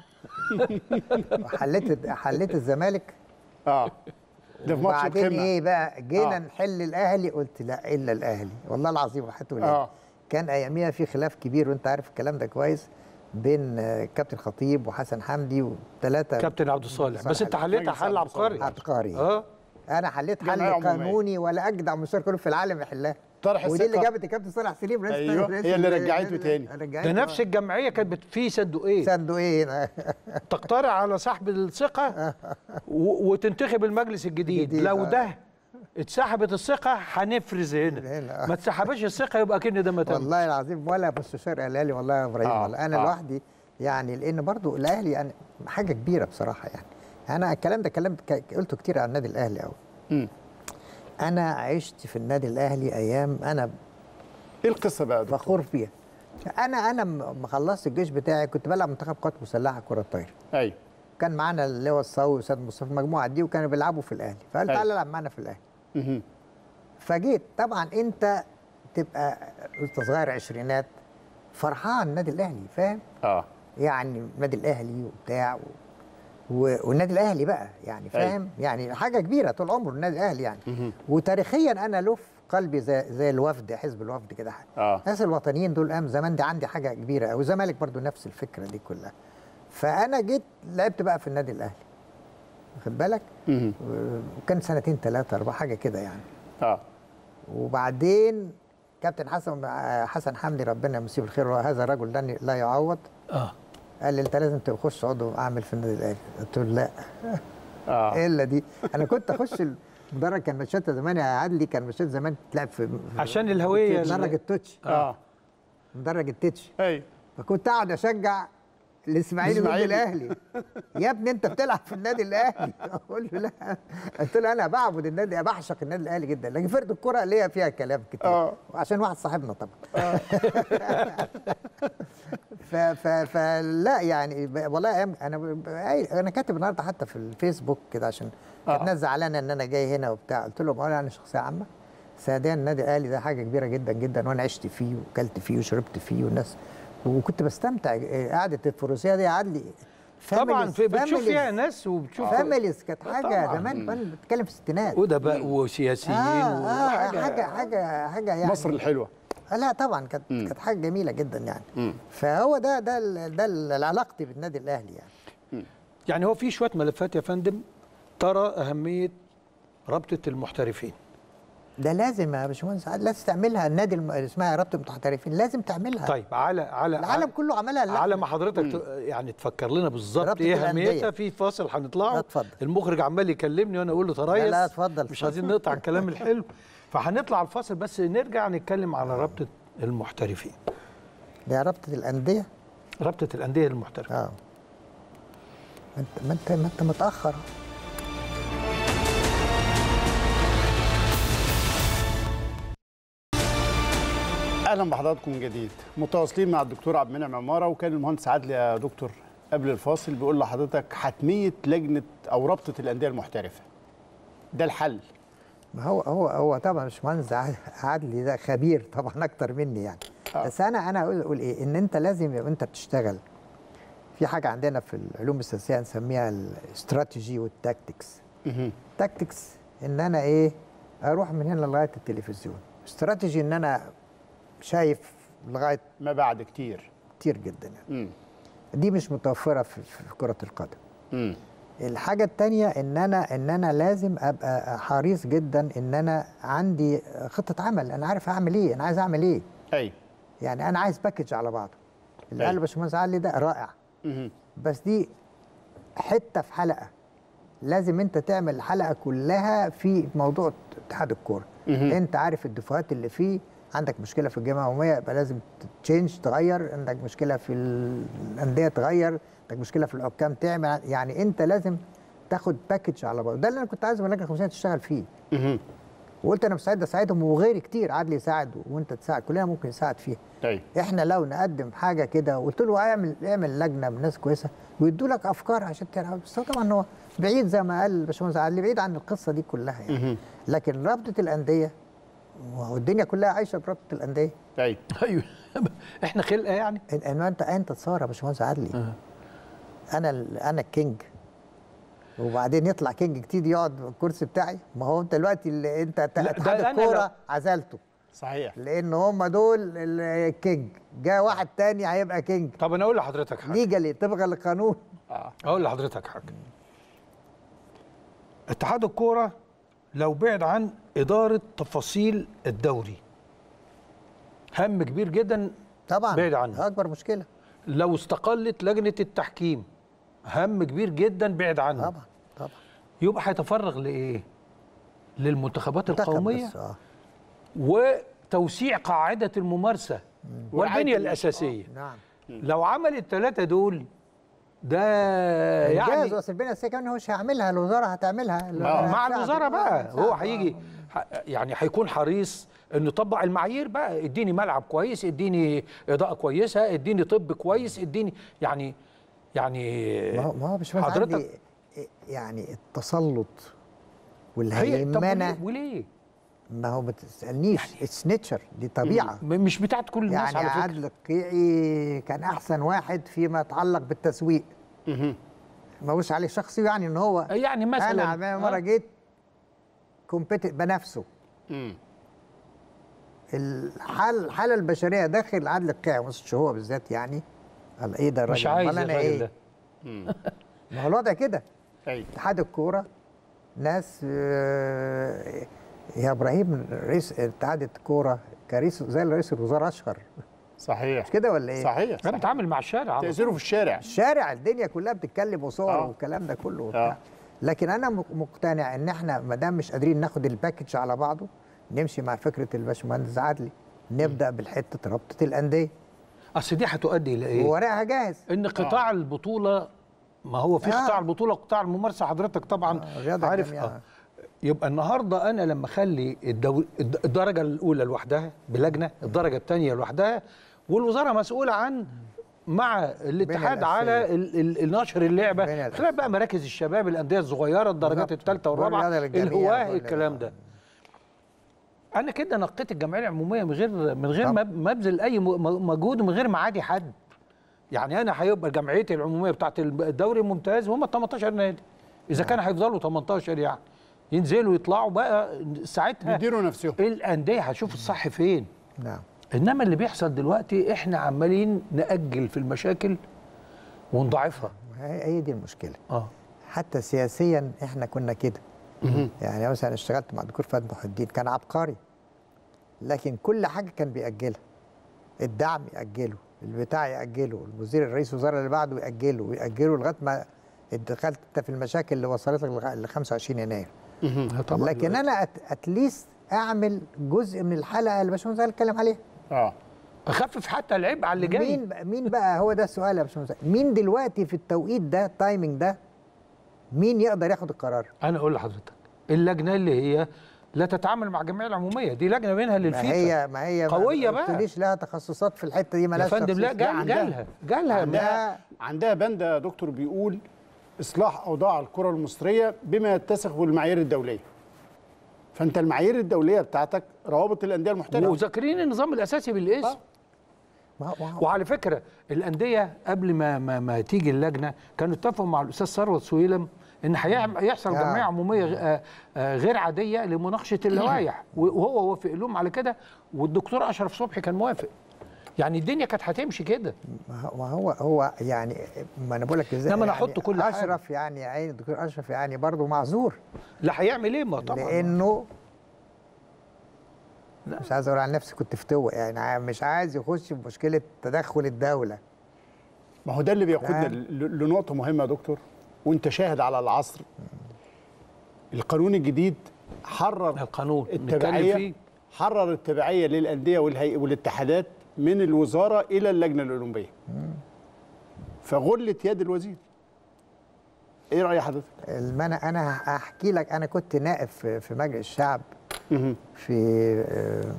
حليت حليت الزمالك اه ده في ماتش وبعدين القمه ايه بقى جينا آه. نحل الاهلي قلت لا الا الاهلي والله العظيم وحياة ولادي آه. كان اياميها في خلاف كبير وانت عارف الكلام ده كويس بين آه، كابتن خطيب وحسن حمدي وثلاثه كابتن عبد الصالح بس انت صالح. حليتها مجلس حل عبد الصالح. عبقري عبقري اه انا حليت حل جمعية عمومية. قانوني ولا اجدع مستشار قانوني في العالم يحلها طرح ودي اللي الثقة. جابت الكابتن صالح سليم رئيس أيوة، رئيس هي اللي ال- رجعته ال- تاني. رجعته ده نفس الجمعيه كانت بت- في صندوقين صندوقين هنا تقترع على صاحب الثقه و- وتنتخب المجلس الجديد الجديد، لو آه. ده اتسحبت الثقه هنفرز هنا هنا. ما اتسحبش الثقه يبقى كأن ده ما تم والله العظيم ولا مستشار قالها لي والله يا ابراهيم آه، والله انا آه. لوحدي يعني لان برضو الاهلي يعني حاجه كبيره بصراحه يعني انا الكلام ده كلام ك- قلته كتير عن النادي الاهلي قوي مم. انا عشت في النادي الاهلي ايام انا ايه القصه بقى يا دكتور؟ فخور فيها انا انا لما خلصت الجيش بتاعي كنت بلعب منتخب قوات مسلحه كره الطايره ايوه كان معانا اللي هو الصاوي واستاذ مصطفى المجموعه دي وكانوا بيلعبوا في الاهلي فقال أيوة. تعالى العب معانا في الاهلي مهم. فجيت طبعا انت تبقى انت صغير عشرينات فرحان النادي الاهلي فاهم اه يعني النادي الاهلي وبتاع و... و... والنادي الاهلي بقى يعني فاهم يعني حاجه كبيره طول عمره النادي الاهلي يعني وتاريخيا انا له في قلبي زي زي الوفد حزب الوفد كده آه. الناس الوطنيين دول قام زمان دي عندي حاجه كبيره قوي الزمالك برضو نفس الفكره دي كلها فانا جيت لعبت بقى في النادي الاهلي واخد بالك مهم. وكان سنتين ثلاثه اربعه حاجه كده يعني اه وبعدين كابتن حسن حسن حمدي ربنا يمسيه بالخير وهذا الرجل لا لا يعوض اه قال لي انت لازم تخش عضو اعمل في النادي الاهلي قلت له لا اه الا دي انا كنت اخش المدرج كان ماتشات زمان يا عدلي كان ماتشات زمان تلعب في في- عشان الهويه مدرج التوتش اه مدرج التتش ايوه فكنت اقعد اشجع الاسماعيلي ضد الإسماعيلي. الاهلي يا ابني انت بتلعب في النادي الاهلي اقول له لا قلت له انا بعبد النادي بعشق النادي الاهلي جدا لكن فرقه الكره ليا فيها كلام كتير آه. وعشان واحد صاحبنا طبعا ف ف فلا يعني ب- والله أيام- انا ب- انا كاتب النهارده حتى في الفيسبوك كده عشان كانت آه. ناس زعلانه ان انا جاي هنا وبتاع قلت لهم اولا انا شخصيه عامه ثانيا النادي الاهلي ده حاجه كبيره جدا جدا وانا عشت فيه وكلت فيه وشربت فيه والناس وكنت بستمتع إيه، قعده الفروسيه دي عدلي طبعا في بتشوف فيها ناس وبتشوف فاميليز كانت حاجه طبعاً. زمان أنا بتكلم في الستينات ادباء وسياسيين آه آه وحاجه حاجه حاجه حاجه يعني مصر الحلوه آه لا طبعا كانت كانت حاجه جميله جدا يعني فهو ده ده ال- ده ال- علاقتي بالنادي الاهلي يعني يعني هو في شويه ملفات يا فندم ترى اهميه رابطه المحترفين ده لازم يا باشمهندس عادل، لازم تعملها النادي الم- اللي اسمها رابطه المحترفين لازم تعملها طيب على على العالم كله عملها لا. على ما حضرتك ت- يعني تفكر لنا بالظبط رابطة ايه الأندية. اهميتها في فاصل هنطلعه لا، اتفضل. المخرج عمال يكلمني وانا اقول له تريث لا، لا، اتفضل، مش اتفضل. عايزين نقطع الكلام الحلو فهنطلع الفاصل بس نرجع نتكلم على رابطه المحترفين ده رابطه الانديه رابطه الانديه المحترفه اه ما انت ما انت, ما انت متاخر اهلا بحضراتكم من جديد متواصلين مع الدكتور عبد المنعم عماره وكان المهندس عادل يا دكتور قبل الفاصل بيقول لحضرتك حتميه لجنه او رابطه الانديه المحترفه ده الحل ما هو هو هو طبعا مش مهندس عاد- عادلي ده خبير طبعا اكتر مني يعني آه. بس انا انا اقول اقول ايه ان انت لازم يبقى انت بتشتغل في حاجه عندنا في العلوم السياسيه نسميها الاستراتيجي والتاكتكس مهم. تاكتكس ان انا ايه اروح من هنا لغايه التلفزيون استراتيجي ان انا شايف لغايه ما بعد كتير كتير جدا يعني مم. دي مش متوفره في, في كره القدم مم. الحاجة التانية ان انا ان انا لازم ابقى حريص جدا ان انا عندي خطة عمل انا عارف هعمل ايه انا عايز اعمل ايه ايوه يعني انا عايز باكج على بعضه اللي أيوة. قال باشمهندس علي ده رائع مهم. بس دي حتة في حلقة لازم انت تعمل الحلقة كلها في موضوع اتحاد الكورة مهم. انت عارف الدفعات اللي فيه عندك مشكلة في الجامعة العمومية يبقى لازم تشينج تغير عندك مشكلة في الأندية تغير عندك مشكلة في الحكام تعمل يعني انت لازم تاخد باكج على بعض ده اللي انا كنت عايز الملاك الخمسية تشتغل فيه مهم. وقلت انا مستعد اساعدهم وغيري كتير عادل يساعد وانت تساعد كلنا ممكن نساعد فيها ايوه احنا لو نقدم حاجه كده وقلت له اعمل اعمل لجنه من ناس كويسه ويدوا لك افكار عشان تلعب بس هو طبعا هو بعيد زي ما قال الباشمهندس علي بعيد عن القصه دي كلها يعني مهم. لكن رابطه الانديه وهو الدنيا كلها عايشه برابطه الانديه ايوه ايوه احنا خلقه يعني إن- ان انت انت تصار يا باشمهندس عدلي انا ال- انا الكينج وبعدين يطلع كينج جديد يقعد في الكرسي بتاعي ما هو انت دلوقتي اللي انت ده اتحاد أنا الكوره لو- عزلته صحيح لان هم دول الكينج جاء واحد تاني هيبقى كينج طب انا اقول لحضرتك حاجه ليجالي طبقا للقانون اقول لحضرتك حاجه اتحاد الكوره لو بعد عن اداره تفاصيل الدوري هم كبير جدا طبعا بعيد عنه. اكبر مشكله لو استقلت لجنه التحكيم هم كبير جدا بعد عنه طبعا طبعا يبقى هيتفرغ لايه للمنتخبات منتخب القوميه بس، آه. وتوسيع قاعده الممارسه ورعاية والبنيه ال- الاساسيه نعم لو عمل الثلاثه دول ده يعني يعني اصل البنيه الاساسيه كمان هو مش هيعملها الوزاره هتعملها مع هتساعد. الوزاره بقى هتساعد. هو آه. هيجي ح- يعني هيكون حريص انه يطبق المعايير بقى اديني ملعب كويس اديني اضاءه كويسه اديني طب كويس اديني يعني يعني ما هو ما هو مش حضرتك حضرتك عندي يعني التسلط هي طب والهيمنه وليه- وليه؟ ما هو ما تسالنيش اتس نيتشر دي طبيعه م- مش بتاعت كل الناس يعني على فكره عادل القيعي كان احسن واحد فيما يتعلق بالتسويق مهم. ما هوش عليه شخصي يعني ان هو يعني مثلا انا مره آه. جيت كومبيتيت بنفسه مم. الحاله الحاله البشريه داخل عدل القيعي مش هو بالذات يعني قال ايه ده الراجل مش عايز أمال انا الراجل ايه ده ما هو الوضع كده ايوه اتحاد الكوره ناس آه، يا ابراهيم رئيس اتحاد الكوره كرئيس زي رئيس الوزراء اشهر صحيح مش كده ولا ايه؟ صحيح انا بتعامل مع الشارع على تاثيره في الشارع الشارع الدنيا كلها بتتكلم وصور آه. والكلام ده كله آه. وبتاع لكن انا مق- مقتنع ان احنا ما دام مش قادرين ناخد الباكج على بعضه نمشي مع فكره الباشمهندس عدلي نبدا بالحته رابطه الانديه اصل دي هتؤدي الى ايه؟ وورقها جاهز ان قطاع البطوله ما هو في آه. قطاع البطوله وقطاع الممارسه حضرتك طبعا آه، الرياضة عارف الجميع. آه. يبقى النهارده انا لما اخلي الدو... الد- الدرجه الاولى لوحدها بلجنه الدرجه الثانيه لوحدها والوزاره مسؤوله عن مع الاتحاد الأساسية. على ال... ال... النشر اللعبه البنية خلال بقى مراكز الشباب الانديه الصغيره الدرجات بالظبط. الثالثه والرابعه والرياضة للجميع الهواه وكل- الكلام ده انا كده نقيت الجمعيه العموميه من غير من غير طبعا. ما ما ابذل اي م- مجهود ومن غير ما اعادي حد يعني انا هيبقى جمعيتي العموميه بتاعت الدوري الممتاز هم 18 نادي اذا كان هيفضلوا 18 يعني ينزلوا يطلعوا بقى ساعتها بيديروا نفسهم الانديه هتشوف الصح فين نعم انما اللي بيحصل دلوقتي احنا عمالين ناجل في المشاكل ونضاعفها هي هي دي المشكله اه حتى سياسيا احنا كنا كده يعني مثلا اشتغلت مع الدكتور فهد محي الدين كان عبقري لكن كل حاجه كان بيأجلها الدعم يأجله البتاع يأجله المدير الرئيس الوزراء اللي بعده يأجله ويأجله لغايه ما دخلت انت في المشاكل اللي وصلتك لغا- ل 25 يناير طبعا لكن انا أت- اتليست اعمل جزء من الحلقه اللي باشمهندس علي اتكلم عليها اه اخفف حتى العبء على اللي جاي مين بقى- مين بقى هو ده السؤال يا باشمهندس مين دلوقتي في التوقيت ده التايمنج ده مين يقدر ياخد القرار انا اقول لحضرتك اللجنه اللي هي لا تتعامل مع الجمعيه العموميه دي لجنه منها ما للفيفا هي ما هي قوية ما بقى. قلتليش لها تخصصات في الحته دي يا مالهاش فندم لا تخصص. جال عندها. جالها جالها عندها عندها بند يا دكتور بيقول اصلاح اوضاع الكره المصريه بما يتسق بالمعايير الدوليه فانت المعايير الدوليه بتاعتك روابط الانديه المحترفه وذاكرين النظام الاساسي بالاسم ما هو- ما هو- وعلى فكره الانديه قبل ما ما, ما تيجي اللجنه كانوا اتفقوا مع الاستاذ ثروت سويلم ان هيعم- هيحصل آه. جمعيه عموميه غ- آه، آه، غير عاديه لمناقشه اللوائح وهو وافق لهم على كده والدكتور اشرف صبحي كان موافق يعني الدنيا كانت هتمشي كده ما هو- ما هو هو يعني ما انا بقول لك ازاي إنما أنا يعني أحط كل حاجة. اشرف يعني عين الدكتور اشرف يعني برضه معذور لا هيعمل ايه ما طبعا لانه مش عايز اقول عن نفسي كنت فتوة يعني ع- مش عايز يخش في مشكله تدخل الدوله ما هو ده اللي بيقودنا نعم. ل- لنقطة مهمة يا دكتور وانت شاهد على العصر القانون الجديد حرر القانون نتكلم التبعية فيه حرر التبعية للأندية والهيئة والاتحادات من الوزارة إلى اللجنة الأولمبية فغلت يد الوزير ايه رأي حضرتك؟ المنع انا هحكي لك انا كنت نائب في في مجلس الشعب مهم. في آه،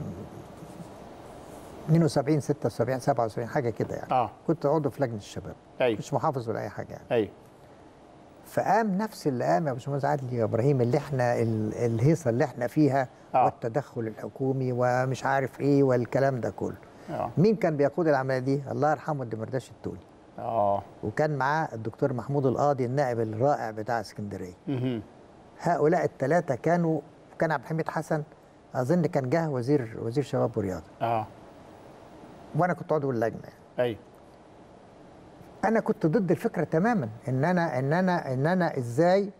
72 76 77 حاجه كده يعني اه كنت عضو في لجنه الشباب ايوه مش محافظ ولا اي حاجه يعني ايوه فقام نفس اللي قام يا باشمهندس عادل يا ابراهيم اللي احنا ال- الهيصه اللي احنا فيها آه. والتدخل الحكومي ومش عارف ايه والكلام ده كله اه مين كان بيقود العمليه دي الله يرحمه الدمرداش التوني اه وكان معاه الدكتور محمود القاضي النائب الرائع بتاع اسكندريه مهم. هؤلاء الثلاثه كانوا كان عبد الحميد حسن اظن كان جه وزير وزير شباب ورياضه اه وانا كنت عضو اللجنه يعني. ايوه انا كنت ضد الفكره تماما ان انا ان انا ان انا ازاي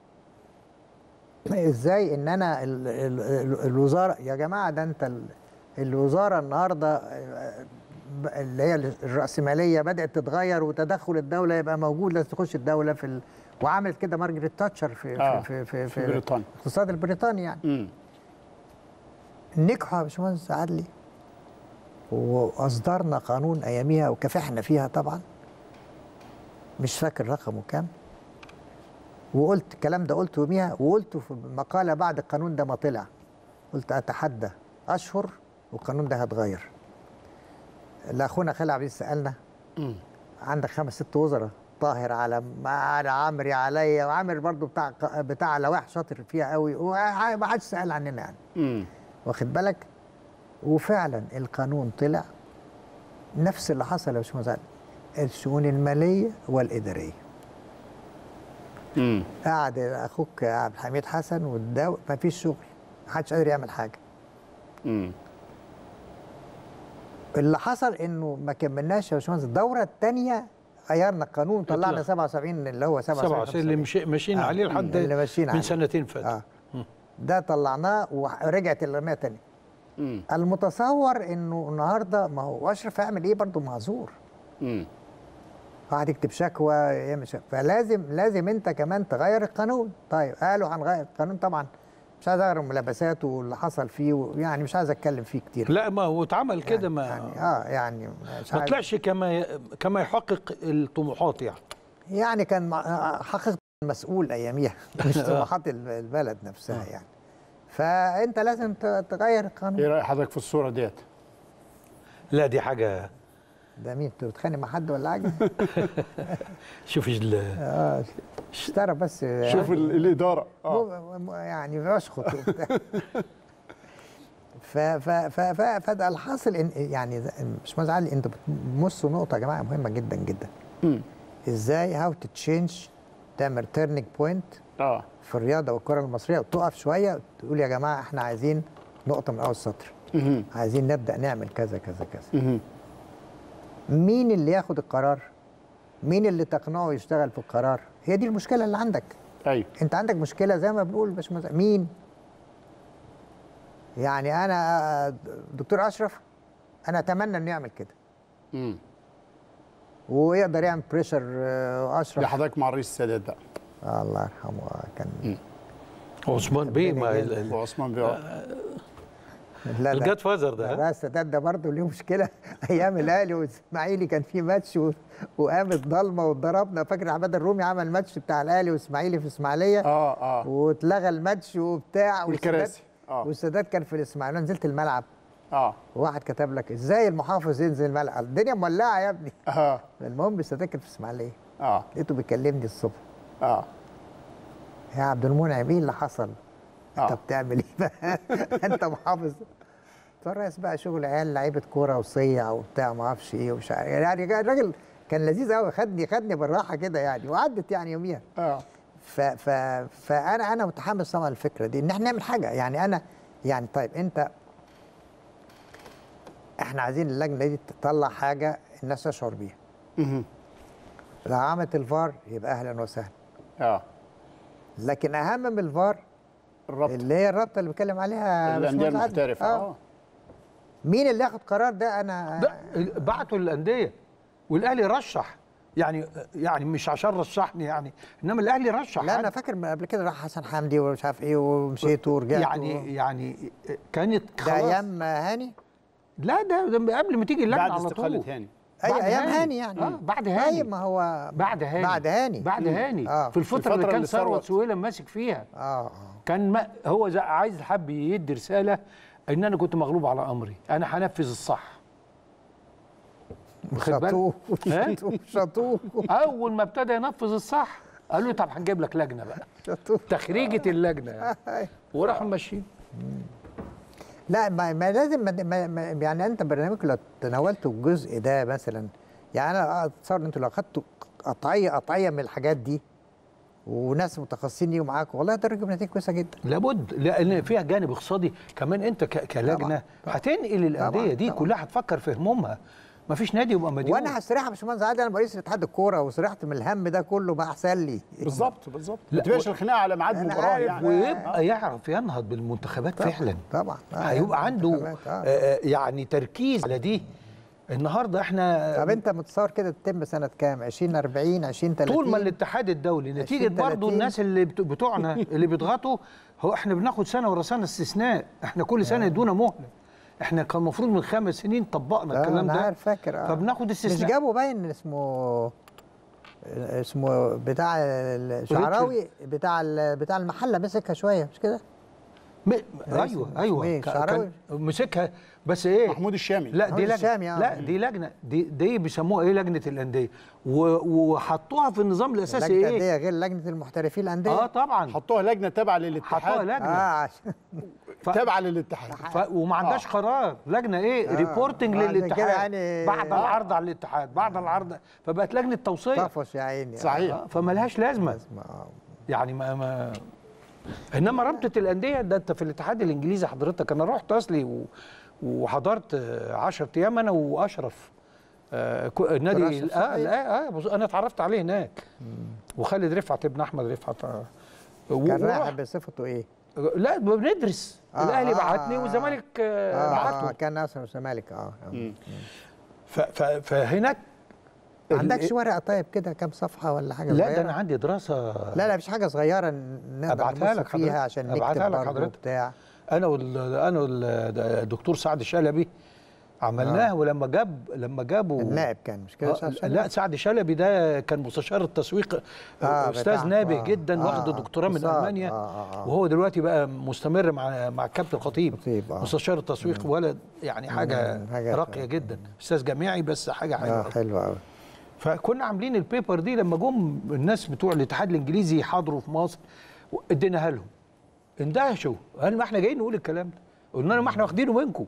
ازاي ان انا ال ال ال الوزاره يا جماعه ده انت ال الوزاره النهارده آه، ب- اللي هي الراسماليه بدات تتغير وتدخل الدوله يبقى موجود لازم تخش الدوله في ال وعملت كده مارجريت تاتشر في آه، في في في, في بريطانيا. الاقتصاد البريطاني يعني امم نجحوا يا باشمهندس عدلي واصدرنا قانون اياميها وكافحنا فيها طبعا مش فاكر رقمه كام وقلت الكلام ده قلته يوميها وقلته في مقاله بعد القانون ده ما طلع قلت اتحدى اشهر والقانون ده هيتغير لا اخونا خالد عبد العزيز سالنا امم عندك خمس ست وزراء طاهر على على عمري عليا وعامر برضو بتاع بتاع لوائح شاطر فيها قوي وما حدش سال عننا يعني امم واخد بالك وفعلا القانون طلع نفس اللي حصل يا باشمهندس علي. الشؤون الماليه والاداريه امم قعد اخوك عبد الحميد حسن والدو ما فيش شغل ما حدش قادر يعمل حاجه امم اللي حصل انه ما كملناش يا باشمهندس الدوره الثانيه غيرنا القانون طلعنا اطلع. 77 اللي هو 77 77 اللي مشي ماشيين آه، عليه لحد اللي ماشيين من عليه. سنتين فاتوا اه ده طلعناه ورجعت الرميه تاني امم المتصور انه النهارده ما هو اشرف هيعمل ايه برضه معذور امم واحد يكتب شكوى يعمل شكوى فلازم لازم انت كمان تغير القانون طيب قالوا هنغير القانون طبعا مش عايز اغير الملابسات واللي حصل فيه يعني مش عايز اتكلم فيه كتير لا ما هو اتعمل كده ما يعني اه يعني مش ما عايز طلعش كما ي- كما يحقق الطموحات يعني يعني كان مع- حقيقة مسؤول اياميها مش طموحات ال- البلد نفسها يعني فانت لازم ت- تغير القانون ايه راي حضرتك في الصوره ديت؟ لا دي حاجه ده مين انت بتتخانق مع حد ولا حاجه؟ شوف ال- اه اشترى بس شوف ال- الاداره اه مو- مو- يعني بشخط وبتاع ف ف ف ف فده الحاصل ان يعني ز- مش علي انتوا بتمسوا نقطه يا جماعه مهمه جدا جدا مم. ازاي هاو تو تشينج تعمل تيرنينج بوينت اه في الرياضه والكره المصريه وتقف شويه وتقول يا جماعه احنا عايزين نقطه من اول سطر مهم. عايزين نبدا نعمل كذا كذا كذا مهم. مين اللي ياخد القرار مين اللي تقنعه يشتغل في القرار هي دي المشكله اللي عندك ايوه انت عندك مشكله زي ما بنقول باشمهندس مين يعني انا دكتور اشرف انا اتمنى انه يعمل كده مم. ويقدر يعمل بريشر ده اشرف حضرتك مع الرئيس السادات بقى آه الله يرحمه كان عثمان بيه ما ال- ال- وعثمان بيه لا الجاد فازر ده ها؟ لا السادات ده برضه ليه مشكله ايام الاهلي والاسماعيلي كان في ماتش و... وقامت ضلمه واتضربنا فاكر عماد الرومي عمل ماتش بتاع الاهلي والاسماعيلي في اسماعيليه اه اه واتلغى الماتش وبتاع والسادات- والكراسي اه والسادات كان في الاسماعيليه أنا نزلت الملعب اه واحد كتب لك ازاي المحافظ ينزل الملعب الدنيا مولعه يا ابني اه المهم السادات كان في الاسماعيليه اه لقيته بيكلمني الصبح اه يا عبد المنعم ايه اللي حصل؟ انت آه. بتعمل ايه بقى؟ انت محافظ فالرئيس بقى شغل عيال لعيبه كوره وصيع وبتاع ما اعرفش ايه ومش عارف يعني الراجل كان لذيذ قوي خدني خدني بالراحه كده يعني وعدت يعني يوميها اه ف ف فانا انا متحمس طبعا الفكره دي ان احنا نعمل حاجه يعني انا يعني طيب انت احنا عايزين اللجنه دي تطلع حاجه الناس تشعر بيها مهم. لو عملت الفار يبقى اهلا وسهلا اه لكن اهم من الفار الربط اللي هي الرابطه اللي بيتكلم عليها الانديه باشمهندس عادل. المحترفه آه. اه مين اللي ياخد قرار ده انا ده بعتوا للانديه والاهلي رشح يعني يعني مش عشان رشحني يعني انما الاهلي رشح لا انا حد. فاكر من قبل كده راح حسن حمدي ومش عارف ايه ومشيت ورجعت و... يعني يعني كانت ده خلاص ايام هاني لا ده, ده قبل ما تيجي اللجنه بعد على استقاله طول هاني اي بعد ايام هاني. هاني يعني آه، بعد هاني. طيب ما هو بعد هاني بعد هاني بعد هاني آه. في الفتره, الفترة اللي كان اللي ثروت ثروت. سويلم ماسك فيها اه اه كان ما هو زي- عايز حب يدي رساله ان انا كنت مغلوب على امري انا هنفذ الصح واخد بالك؟ شطوه ها؟ شطوه شطوه اول ما ابتدى ينفذ الصح قالوا لي طب هنجيب لك لجنه بقى شطوه تخريجه اللجنه يعني. وراحوا ماشيين لا ما, ما لازم ما ما ما يعني انت برنامجك لو تناولتوا الجزء ده مثلا يعني انا اتصور ان انتوا لو خدتوا قطعيه قطعيه من الحاجات دي وناس متخصصين ليهم معاكم والله ده نتيجه كويسه جدا لابد لان فيها جانب اقتصادي كمان انت ك- كلجنه طبعاً، طبعاً. هتنقل الانديه طبعاً، دي طبعاً. كلها هتفكر في همومها ما فيش نادي يبقى مديون وانا هستريح يا باشمهندس عادل انا رئيس اتحاد الكوره وسرحت من الهم ده كله ما احسن لي بالظبط بالظبط لا، ما تبقاش و- الخناقه على ميعاد أنا مباراه عارف، يعني ويبقى يعرف ينهض بالمنتخبات طبعاً، فعلا طبعا آه، هيبقى عنده انتخابات، آه. آه، يعني تركيز على دي النهارده احنا طب انت متصور كده تتم سنه كام 20 40 20 30 طول ما الاتحاد الدولي نتيجه 20 برضو 30. الناس اللي بت- بتوعنا اللي بيضغطوا هو احنا بناخد سنه ورا سنه استثناء احنا كل سنه يدونا مهله احنا كان المفروض من خمس سنين طبقنا آه، الكلام انا ده عارف فاكر اه فبناخد مش استثناء جابوا باين اسمه اسمه بتاع الشعراوي بتاع ال- بتاع المحله مسكها شويه مش كده؟ م... اسمه ايوه ايوه إيه؟ ك- شعراوي؟ كان مسكها بس ايه محمود الشامي لا دي محمود لجنه الشامي، آه. لا دي لجنه دي دي بيسموها ايه لجنه الانديه و- وحطوها في النظام الاساسي لجنه ايه الانديه غير لجنه المحترفين الانديه اه طبعا حطوها لجنه تابعه حطوها للاتحاد لجنه اه عشان ف... تابعه للاتحاد ف... وما عندهاش قرار لجنه ايه آه. ريبورتنج عشان كده للاتحاد يعني- بعد آه. العرض على الاتحاد بعد العرض فبقت لجنه توصيه طفش يا عيني صحيح. آه، فملهاش لازمه آه. يعني ما, ما انما رابطه الانديه ده انت في الاتحاد الانجليزي حضرتك انا رحت اصلي و... وحضرت 10 ايام انا واشرف آه كو- النادي أشرف اه صحيح. لا اه بص- انا اتعرفت عليه هناك وخالد رفعت ابن احمد رفعت آه. و- كان رايح ورحت- بصفته ايه؟ لا بندرس آه، الاهلي آه، بعتني آه. والزمالك آه اه, بعته آه كان ناصر الزمالك اه, آه. ف... ف... فهناك ما عندكش ال- ورقه طيب كده كام صفحه ولا حاجه لا صغيرة؟ ده انا عندي دراسه لا لا مش حاجه صغيره نقدر أبعتها نبص لك فيها حضرتك. عشان أبعتها نكتب لك برضه حضرتك. بتاع انا وال... انا والدكتور سعد شلبي عملناه آه. ولما جاب لما جابوا النائب كان مش كده آه سعد شلبي؟ لا سعد شلبي ده كان مستشار التسويق آه، آه استاذ بتاع- نابه آه، جدا آه، واخد آه، دكتوراه من أستاذ، المانيا آه، آه، آه. وهو دلوقتي بقى مستمر مع مع الكابتن خطيب خطيب، آه. مستشار التسويق ولد يعني حاجه, مم، حاجة راقيه جدا استاذ جامعي بس حاجه حلوه اه حلو قوي فكنا عاملين البيبر دي لما جم الناس بتوع الاتحاد الانجليزي يحاضروا في مصر اديناها لهم اندهشوا قال ما احنا جايين نقول الكلام ده قلنا لهم ما احنا واخدينه منكم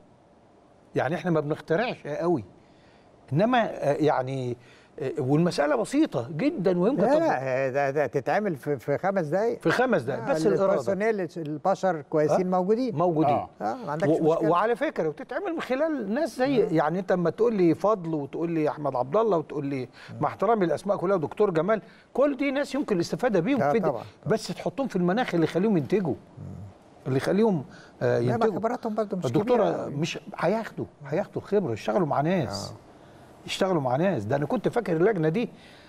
يعني احنا ما بنخترعش قوي انما آه، يعني آه، والمساله بسيطه جدا ويمكن لا تطبيق لا ده, ده تتعمل في, في خمس دقايق في خمس دقائق بس الاراده البرسونيل البشر كويسين موجودين موجودين آه. اه ما عندكش و- و- مشكله وعلى فكره وتتعمل من خلال ناس زي يعني انت اما تقول لي فضل وتقول لي احمد عبد الله وتقول لي مع احترامي الاسماء كلها ودكتور جمال كل دي ناس يمكن الاستفاده بيهم آه في طبعاً. بس تحطهم في المناخ اللي يخليهم ينتجوا اللي يخليهم آه لا ما ينتجوا خبراتهم برضه مش الدكتوره كبيرة. مش هياخدوا هياخدوا الخبره يشتغلوا مع ناس يشتغلوا مع ناس ده انا كنت فاكر اللجنه دي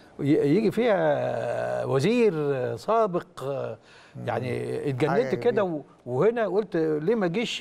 ي- يجي فيها وزير سابق يعني حاجة اتجننت كده كبيرة. و- وهنا قلت ليه ما جيش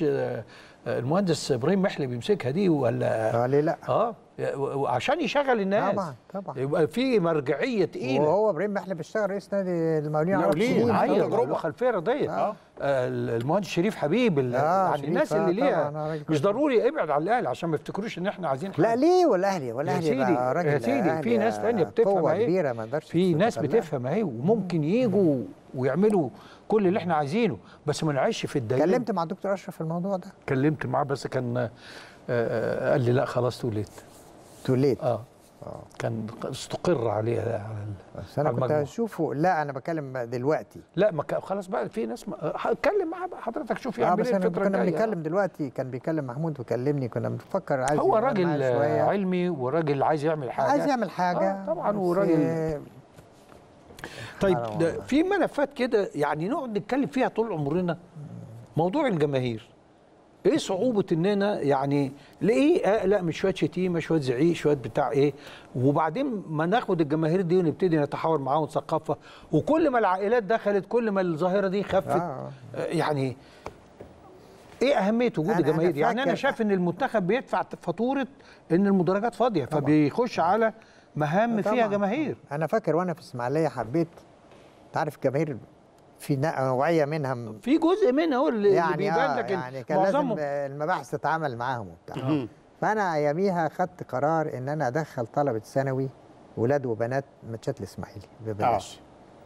المهندس ابراهيم محلي بيمسكها دي ولا اه ليه لا اه وعشان يشغل الناس طبعا طبعا يبقى في مرجعيه تقيله وهو ابراهيم محلي بيشتغل رئيس نادي المقاولين عرب المقاولين، سنين عنده ايوه تجربة. له خلفيه رياضيه آه. آه، المهندس شريف حبيب ال- آه، يعني شريف، الناس آه، اللي ليها طبعاً، آه، راجل مش كويس. ضروري ابعد على الاهلي عشان ما يفتكروش ان احنا عايزين لا حاجة. ليه والاهلي والاهلي سيدي، بقى راجل يا سيدي، أهلي في ناس تانية بتفهم قوة أهي. كبيرة ما نقدرش في ناس نتخلى. بتفهم اهي وممكن يجوا ويعملوا كل اللي احنا عايزينه بس ما نعيش في الدليل كلمت مع الدكتور اشرف في الموضوع ده كلمت معاه بس كان آه، آه، قال لي لا خلاص توليت توليت اه كان استقر عليها على ال- بس انا على كنت المجموع. اشوفه لا انا بكلم دلوقتي لا ما كان- خلاص بقى في ناس ما- اتكلم مع حضرتك شوف اه يعمل بس ايه انا الفتره كنا الجايه بنتكلم دلوقتي كان بيكلم محمود وكلمني كنا بنفكر عايز هو يقعد راجل معايا شوية. علمي وراجل عايز يعمل حاجه عايز يعمل حاجه آه طبعا بس، وراجل آه، طيب سبحان ده الله. في ملفات كده يعني نقعد نتكلم فيها طول عمرنا موضوع الجماهير ايه صعوبة اننا يعني ليه آه لا مش شوية شتيمة شوية زعيق شوية بتاع ايه وبعدين ما ناخد الجماهير دي ونبتدي نتحاور معاهم ونثقفها وكل ما العائلات دخلت كل ما الظاهرة دي خفت آه. آه. يعني ايه اهمية وجود أنا- أنا الجماهير يعني انا فاكر- شايف ان المنتخب بيدفع فاتورة ان المدرجات فاضية فبيخش على مهام فيها طبعاً. جماهير انا فاكر وانا في اسماعيليه حبيت تعرف الجماهير في نوعيه منها م- في جزء منها هو اللي, اللي يعني بيبان آه لكن يعني كان لازم معظمهم المباحث تتعامل معاهم وبتاع فانا اياميها خدت قرار ان انا ادخل طلبه ثانوي ولاد وبنات ماتشات الاسماعيلي ببلاش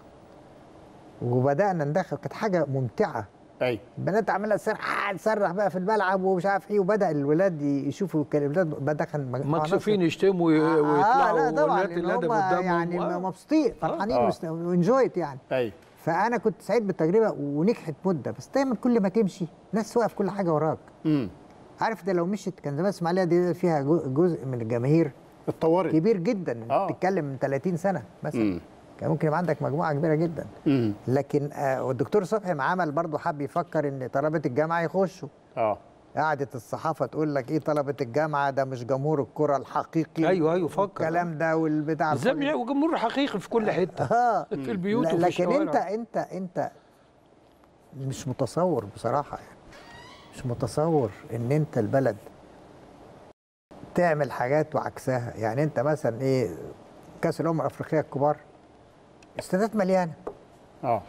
وبدانا ندخل كانت حاجه ممتعه ايوه البنات عماله تسرح تسرح بقى في الملعب ومش عارف ايه وبدا الولاد يشوفوا كان الولاد بدخل مكسوفين يشتموا وي- ويطلعوا لا طبعا ولاة إن الادب هم قدامهم يعني آه. مبسوطين فرحانين آه. وانجويت يعني ايوه فانا كنت سعيد بالتجربه ونجحت مده بس دايما كل ما تمشي ناس واقف كل حاجه وراك امم عارف ده لو مشيت كان زمان اسماعيليه دي فيها جو- جزء من الجماهير اتطورت كبير جدا آه. بتتكلم من 30 سنه مثلا مم. كان ممكن يبقى عندك مجموعه كبيره جدا امم لكن آه والدكتور صبحي ما عمل برضه حب يفكر ان طلبه الجامعه يخشوا اه قعدت الصحافه تقول لك ايه طلبه الجامعه ده مش جمهور الكره الحقيقي ايوه ايوه فكر الكلام ده والبتاع الفاضي الزمية وجمهور حقيقي في كل حته اه في البيوت لا- وفي لكن الشوارع انت انت انت مش متصور بصراحه يعني مش متصور ان انت البلد تعمل حاجات وعكسها يعني انت مثلا ايه كاس الامم الافريقيه الكبار استادات مليانه اه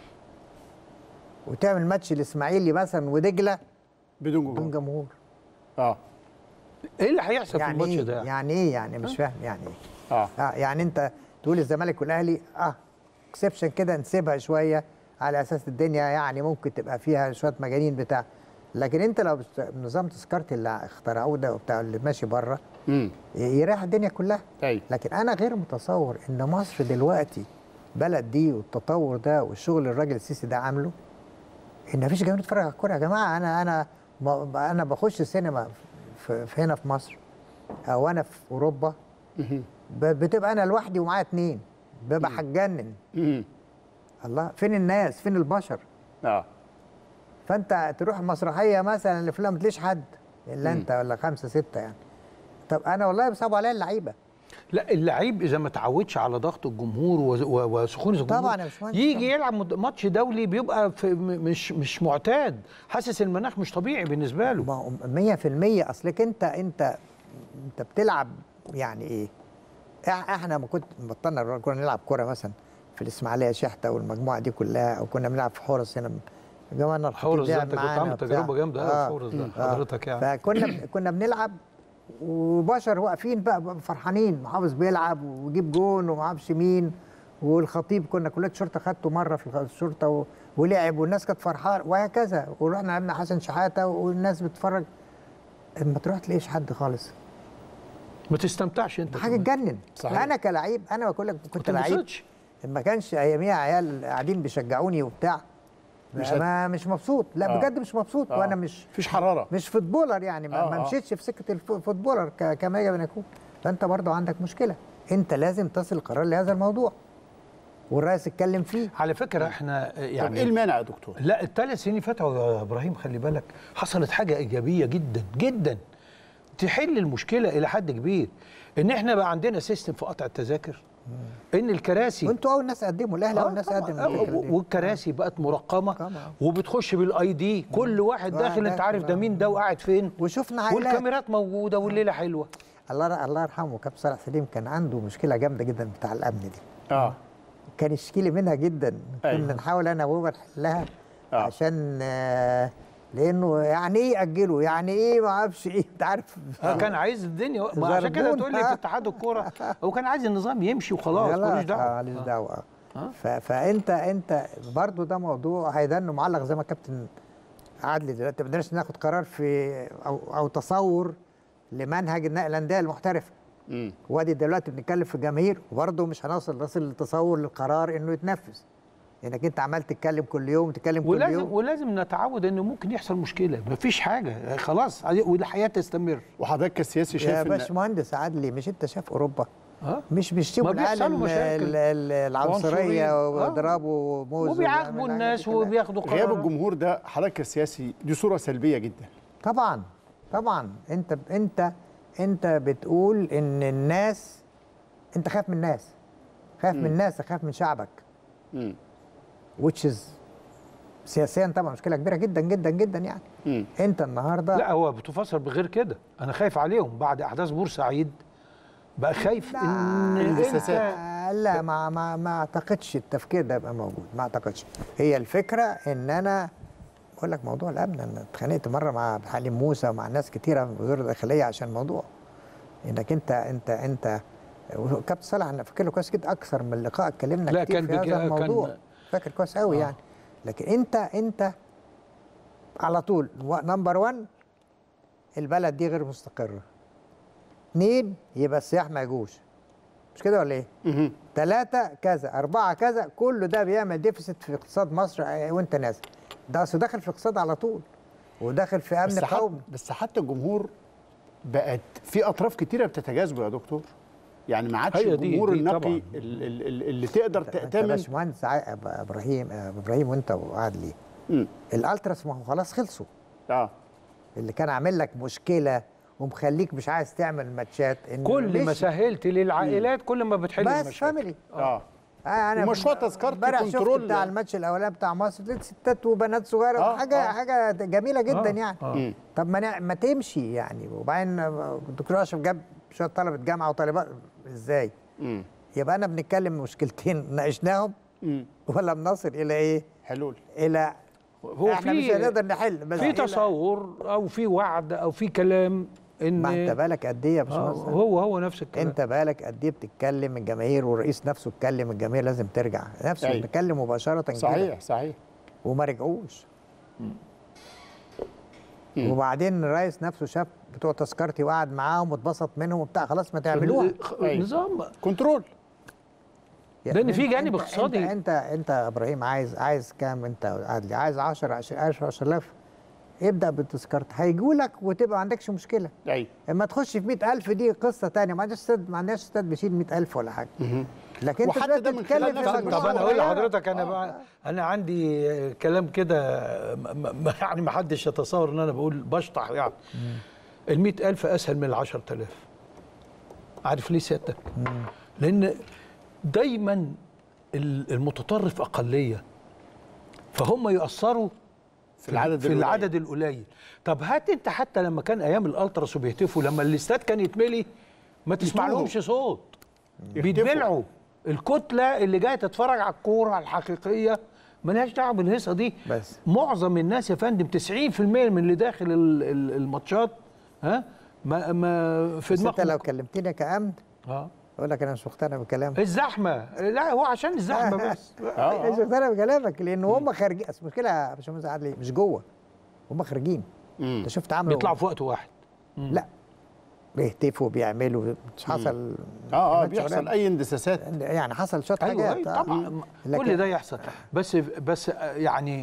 وتعمل ماتش الاسماعيلي مثلا ودجله بدون بدون جمهور جمهور اه ايه اللي هيحصل في يعني الماتش ايه ده يعني ايه يعني مش فاهم يعني ايه اه اه يعني انت تقول الزمالك والاهلي اه اكسبشن كده نسيبها شويه على اساس الدنيا يعني ممكن تبقى فيها شويه مجانين بتاع لكن انت لو بت- نظام تذكره اللي اخترعوه ده وبتاع اللي ماشي بره امم يريح الدنيا كلها ايوه لكن انا غير متصور ان مصر دلوقتي بلد دي والتطور ده والشغل الراجل السيسي ده عامله ان مفيش جماهير تتفرج على الكوره يا جماعه انا انا ما- انا بخش السينما في في هنا في مصر او انا في اوروبا مهم. ب- بتبقى انا لوحدي ومعايا اتنين ببقى هتجنن مهم. الله فين الناس فين البشر اه فانت تروح المسرحيه مثلا اللي فلان ما تلاقيش حد الا انت ولا خمسه سته يعني طب انا والله بيصعبوا عليا اللعيبه لا اللعيب اذا ما تعودش على ضغط الجمهور و- و- وسخونه الجمهور طبعا يا باشمهندس، يجي طبعا. يلعب مد- ماتش دولي بيبقى في م- مش مش معتاد حاسس المناخ مش طبيعي بالنسبه له ما هو 100% اصلك انت انت انت بتلعب يعني ايه إح- احنا ما كنت بطلنا كنا نلعب كوره مثلا في الاسماعيليه شحته والمجموعه دي كلها او كنا بنلعب في حورس هنا جمالنا الخطيب حورس ده لعب انت كنت معانا عامل وبتاع. تجربه جامده قوي آه. في حورس ده آه. حضرتك يعني فكنا كنا بنلعب وبشر واقفين بقى بقى فرحانين محافظ بيلعب ويجيب جون وما اعرفش مين والخطيب كنا كليه شرطه خدته مره في الخ- الشرطه و- ولعب والناس كانت فرحانه وهكذا ورحنا لعبنا حسن شحاته والناس بتتفرج اما تروح تلاقيش حد خالص ما تستمتعش انت حاجه كمان. تجنن صحيح. انا كلعيب انا بقول لك ما كنت لعيب تنبسطش. ما كانش اياميها عيال قاعدين بيشجعوني وبتاع مش مش هت- ما مش مبسوط لا آه. بجد مش مبسوط آه. وانا مش مفيش حراره مش فوتبولر يعني ما, آه، ما آه. مشيتش في سكه الف- الفوتبولر ك- كما يجب ان يكون فانت برضه عندك مشكله انت لازم تصل قرار لهذا الموضوع والرئيس اتكلم فيه على فكره احنا طب ايه يعني المانع يا دكتور لا الثلاث سنين فاتوا يا ابراهيم خلي بالك حصلت حاجه ايجابيه جدا جدا تحل المشكله الى حد كبير ان احنا بقى عندنا سيستم في قطع التذاكر ان الكراسي وانتوا اول ناس قدموا الاهلي اول آه ناس طبعاً. قدم آه، الفكرة دي. والكراسي بقت مرقمه مرقمة. وبتخش بالاي دي كل واحد آه، داخل انت داخل، عارف ده آه. مين ده وقاعد فين وشفنا عائلات والكاميرات موجوده والليله حلوه الله الله يرحمه كابتن صالح سليم كان عنده مشكله جامده جدا بتاع الامن دي اه كان يشكي لي منها جدا أيوة. كنا نحاول انا وهو نحلها آه. عشان آه، لانه يعني ايه ياجله يعني ايه ما اعرفش ايه انت عارف آه كان عايز الدنيا ما عشان كده زربون. تقول لي في اتحاد الكوره هو كان عايز النظام يمشي وخلاص لا، ملوش دعوه آه، ماليش دعوه آه. ف- فانت انت برضو ده موضوع هيدن معلق زي ما كابتن عدلي دلوقتي ما قدرناش ناخد قرار في او او تصور لمنهج النقل الانديه المحترفه مم. وادي دلوقتي بنتكلم في جماهير وبرضه مش هنوصل نصل لتصور للقرار انه يتنفذ انك انت عمال تتكلم كل يوم تتكلم كل ولازم يوم ولازم نتعود ان ممكن يحصل مشكله مفيش حاجه خلاص والحياه تستمر وحضرتك كسياسي يا شايف ان باشمهندس عدلي مش انت شاف اوروبا اه مش بيشتموا ما العالم بيحصلوا مشاكل. ال- ال- عنصرية. العنصريه آه. واضرابوا موز وبيعاقبوا والحاجات الناس دي كلها. وبياخدوا غياب قرارات الجمهور ده حضرتك كسياسي دي صوره سلبيه جدا طبعا طبعا انت انت انت بتقول ان الناس انت خايف من الناس خايف من الناس خايف من شعبك مم. which is سياسيا طبعا مشكله كبيره جدا جدا جدا يعني مم. انت النهارده لا هو بتفسر بغير كده انا خايف عليهم بعد احداث بورسعيد بقى خايف ان الاستساءة. انت لا, لا ما ما ما اعتقدش التفكير ده يبقى موجود ما اعتقدش هي الفكره ان انا بقول لك موضوع الامن انا اتخانقت مره مع عبد الحليم موسى ومع ناس كتيره من وزاره الداخليه عشان الموضوع انك انت انت انت كابتن صالح انا فاكر له كويس جدا اكثر من لقاء اتكلمنا لا، كتير كان في بيجي- هذا الموضوع كان- فاكر كويس قوي آه. يعني لكن انت انت على طول نمبر 1 البلد دي غير مستقره اثنين يبقى السياح ما يجوش مش كده ولا ايه؟ مهم. ثلاثة كذا أربعة كذا كله ده بيعمل ديفيسيت في اقتصاد مصر آه، وأنت نازل ده أصله داخل في اقتصاد على طول وداخل في بس أمن حتى قومي بس حتى الجمهور بقت في اطراف كتيره بتتجاذبه يا دكتور يعني ما عادش هي دي- الجمهور دي النقي طبعاً. ال- ال- ال- اللي تقدر أنت تأتمن باشمهندس ع- أب- إبراهيم آه، إبراهيم وأنت وقاعد ليه؟ مم. الألتراس ما هو خلاص خلصوا اه اللي كان عامل لك مشكلة ومخليك مش عايز تعمل ماتشات إن كل ما مش- سهلت للعائلات كل ما بتحل بس المشاكل فاميلي اه آه انا ومشروع تذكرتي امبارح شفت كنترول. بتاع الماتش الاولاني بتاع مصر لقيت ستات وبنات صغيره آه، حاجه آه. حاجه جميله جدا آه، يعني آه. مم. طب ما نع- ما تمشي يعني وبعدين الدكتور اشرف جاب شويه طلبه جامعه وطالبات ازاي مم. يبقى انا بنتكلم مشكلتين ناقشناهم مم. ولا بنصل الى ايه حلول الى هو احنا مش في هنقدر نحل بس في إلى- تصور او في وعد او في كلام ان ما انت بالك قد ايه يا آه، باشمهندس هو هو نفس الكلام انت بالك قد ايه بتتكلم الجماهير والرئيس نفسه اتكلم الجماهير لازم ترجع نفسه أيوة. بيتكلم مباشره كده. صحيح صحيح وما رجعوش وبعدين الرئيس نفسه شاف بتوع تذكرتي وقعد معاهم واتبسط منهم وبتاع خلاص ما تعملوها أيوة. نظام كنترول ده إن في انت- جانب انت- اقتصادي. انت انت, انت يا ابراهيم عايز عايز كام انت عادلي عايز 10 20 10000 ابدا بالتذكرتي هيجوا لك وتبقى ما عندكش مشكله ايوه اما تخش في 100000 دي قصه ثانيه ما عندناش استاد ما عندناش استاد بيشيل 100000 ولا حاجه لكن انت وحتى دلوقتي ده من بتتكلم خلال في نفس طب مجموعة طب انا اقول صغيرة. لحضرتك انا بقى انا عندي كلام كده م- م- يعني ما حدش يتصور ان انا بقول بشطح يعني ال 100000 اسهل من ال 10000 عارف ليه سيادتك؟ لان دايما ال- المتطرف اقليه فهم يأثروا في العدد في القليل. العدد القليل طب هات انت حتى لما كان ايام الالتراس وبيهتفوا لما الاستاد كان يتملي ما تسمع يتوهوا. لهمش صوت يهتفوا. بيتبلعوا الكتله اللي جايه تتفرج على الكوره الحقيقيه ملهاش دعوه بالهيصه دي بس. معظم الناس يا فندم 90% من اللي داخل ال- ال- الماتشات ها ما ما في بس انت لو دماغهم كلمتني كامن اه اقول لك انا مش مقتنع بكلامك الزحمه لا هو عشان الزحمه بس مش مقتنع بكلامك لان هم خارجين اصل المشكله يا باشمهندس عادل مش جوه هم خارجين مم. انت شفت عملوا بيطلعوا في وقت واحد لا بيهتفوا بيعملوا مش حصل اه اه عملت بيحصل شغلانة. اي اندساسات يعني حصل شويه ايوه, حاجات أيوة آه. طبعا لكن- كل ده يحصل بس بس يعني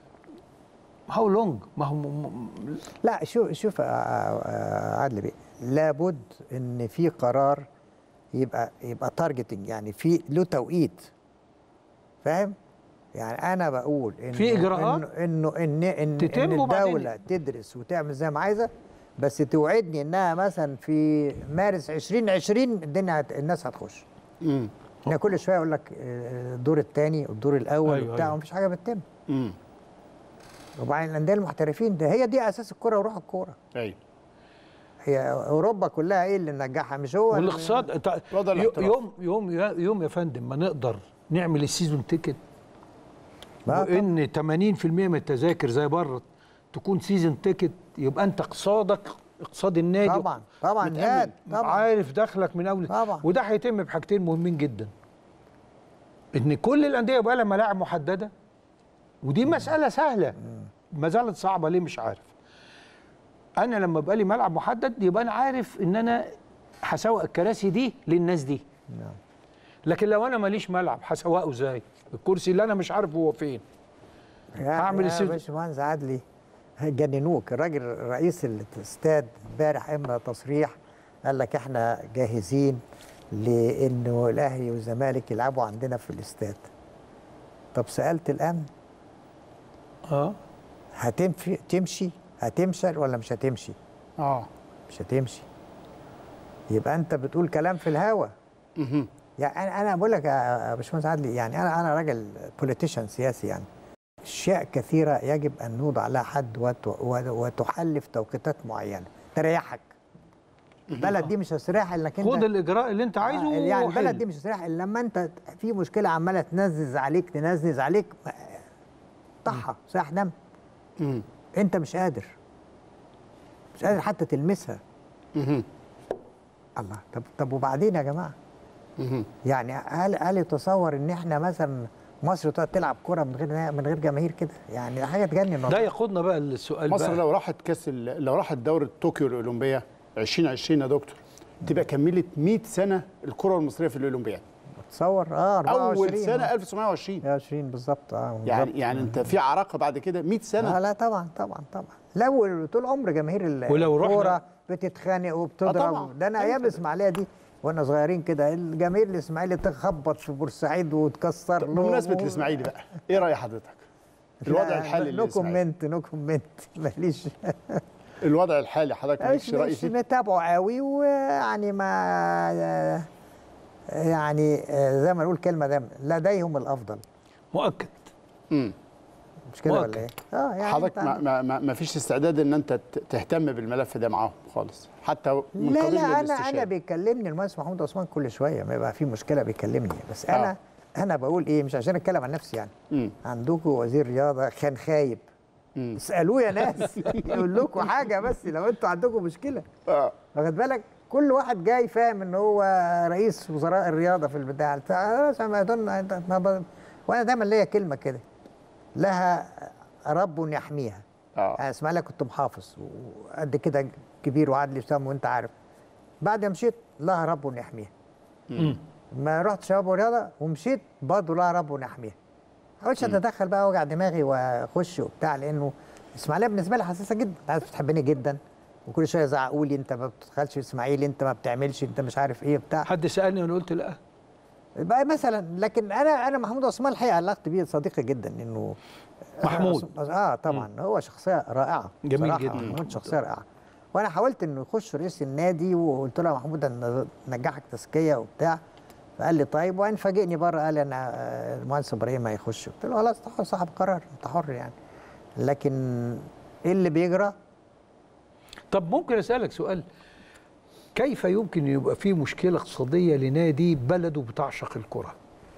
هاو لونج ما هو م- م- لا شوف شوف آه، آه، عادل بيه لابد ان في قرار يبقى يبقى تارجتنج يعني في له توقيت فاهم؟ يعني انا بقول انه في إجراءات انه انه ان ان, تتم إن وبعدين- الدوله تدرس وتعمل زي ما عايزه بس توعدني انها مثلا في مارس 2020 الدنيا هت... الناس هتخش مم. انا كل شويه اقول لك آه، الدور الثاني والدور الاول أيوة، وبتاع أيوة. ومفيش حاجه بتتم مم. وبعدين الانديه المحترفين ده هي دي اساس الكره وروح الكوره ايوه هي اوروبا كلها ايه اللي نجحها مش هو اللي- والاقتصاد ت- وضع يو- الاحتراف. يوم يوم يوم يا فندم ما نقدر نعمل السيزون تيكت ما وان 80% من التذاكر زي بره تكون سيزون تيكت يبقى انت اقتصادك اقتصاد النادي طبعا طبعا متأمن. زاد طبعا عارف دخلك من اول طبعا. وده هيتم بحاجتين مهمين جدا ان كل الانديه يبقى لها ملاعب محدده ودي مساله سهله ما زالت صعبه ليه مش عارف انا لما يبقى لي ملعب محدد يبقى انا عارف ان انا هسوق الكراسي دي للناس دي نعم. لكن لو انا ماليش ملعب هسوقه ازاي الكرسي اللي انا مش عارف هو فين هعمل يا السيف- باشمهندس عدلي هيجننوك الراجل رئيس الاستاد امبارح اما تصريح قال لك احنا جاهزين لانه الاهلي والزمالك يلعبوا عندنا في الاستاد طب سالت الامن اه هتمشي تمشي هتمشي ولا مش هتمشي اه مش هتمشي يبقى انت بتقول كلام في الهوا مهم. يعني انا انا بقول لك يا باشمهندس عدلي يعني انا انا راجل بوليتيشن سياسي يعني اشياء كثيره يجب ان نوضع لها حد وت- وت- وتحل في توقيتات معينه تريحك البلد دي مش هتستريح الا انك انت خد الاجراء اللي انت عايزه آه، يعني وحل. البلد دي مش هتستريح الا لما انت في مشكله عماله تنزز عليك تنزز عليك طحها ساح دم مم. انت مش قادر مش قادر حتى تلمسها مهم. الله طب طب وبعدين يا جماعه مهم. يعني هل هل يتصور ان احنا مثلا مصر تقعد تلعب كوره من غير من غير جماهير كده يعني ده حاجه تجنن ده والله. ياخدنا بقى للسؤال مصر بقى لو راحت كاس ال- لو راحت دوره طوكيو الاولمبيه 2020 يا دكتور تبقى كملت 100 سنه الكره المصريه في الاولمبياد تصور اه 24 اول سنه 1920 20 بالظبط اه يعني بالظبط. يعني انت في عراقه بعد كده 100 سنه آه لا طبعا طبعا طبعا لو طول عمر جماهير ال- ولو رحنا- الكوره بتتخانق آه وبتضرب طبعا. ده انا أيوة ايام طبعا. الاسماعيليه دي وانا صغيرين كده الجماهير الاسماعيلي تخبط في بورسعيد وتكسر طب لهم بمناسبه و- الاسماعيلي بقى ايه راي حضرتك الوضع الحالي نو للإسماعيلي. كومنت نو كومنت ماليش الوضع الحالي حضرتك مالكش مش راي مش فيه نتابعه قوي ويعني ما يعني زي ما نقول كلمه ده لديهم الافضل مؤكد مم. مش كده مؤكد. ولا ايه؟ اه يعني حضرتك أنت ما, ما, ما, ما فيش استعداد ان انت ت- تهتم بالملف ده معاهم خالص حتى من لا قبيل لا انا الاستشهاد. انا بيكلمني المهندس محمود عثمان كل شويه ما يبقى في مشكله بيكلمني بس انا آه. انا بقول ايه مش عشان اتكلم عن نفسي يعني مم. عندكم وزير رياضه كان خايب مم. اسالوه يا ناس يقول لكم حاجه بس لو انتوا عندكم مشكله اه واخد بالك كل واحد جاي فاهم ان هو رئيس وزراء الرياضه في البتاع فأنا ما أظن- ما ب- وانا دايما ليا كلمه كده لها رب يحميها اه انا اسمع لك كنت محافظ وقد كده كبير وعدلي وسام وانت عارف بعد ما مشيت لها رب يحميها مم. ما رحت شباب ورياضه ومشيت برضه لها رب يحميها ما حاولتش اتدخل بقى وجع دماغي واخش وبتاع لانه اسماعيليه بالنسبه لي حساسه جدا الناس بتحبني جدا وكل شويه يزعقوا لي انت ما بتدخلش في اسماعيلي انت ما بتعملش انت مش عارف ايه بتاع حد سالني وانا قلت لا بقى مثلا لكن انا انا محمود عثمان الحقيقه علاقتي بيه صديقي جدا انه محمود. اه طبعا هو شخصيه رائعه جميل بصراحة. جدا. محمود شخصيه رائعه وانا حاولت انه يخش رئيس النادي وقلت له يا محمود انا نجحك تزكيه وبتاع فقال لي طيب وبعدين فاجئني بره قال انا آه، المهندس ابراهيم هيخش قلت له خلاص أنت صاحب قرار انت حر يعني لكن ايه اللي بيجرى طب ممكن اسالك سؤال كيف يمكن يبقى في مشكله اقتصاديه لنادي بلده بتعشق الكره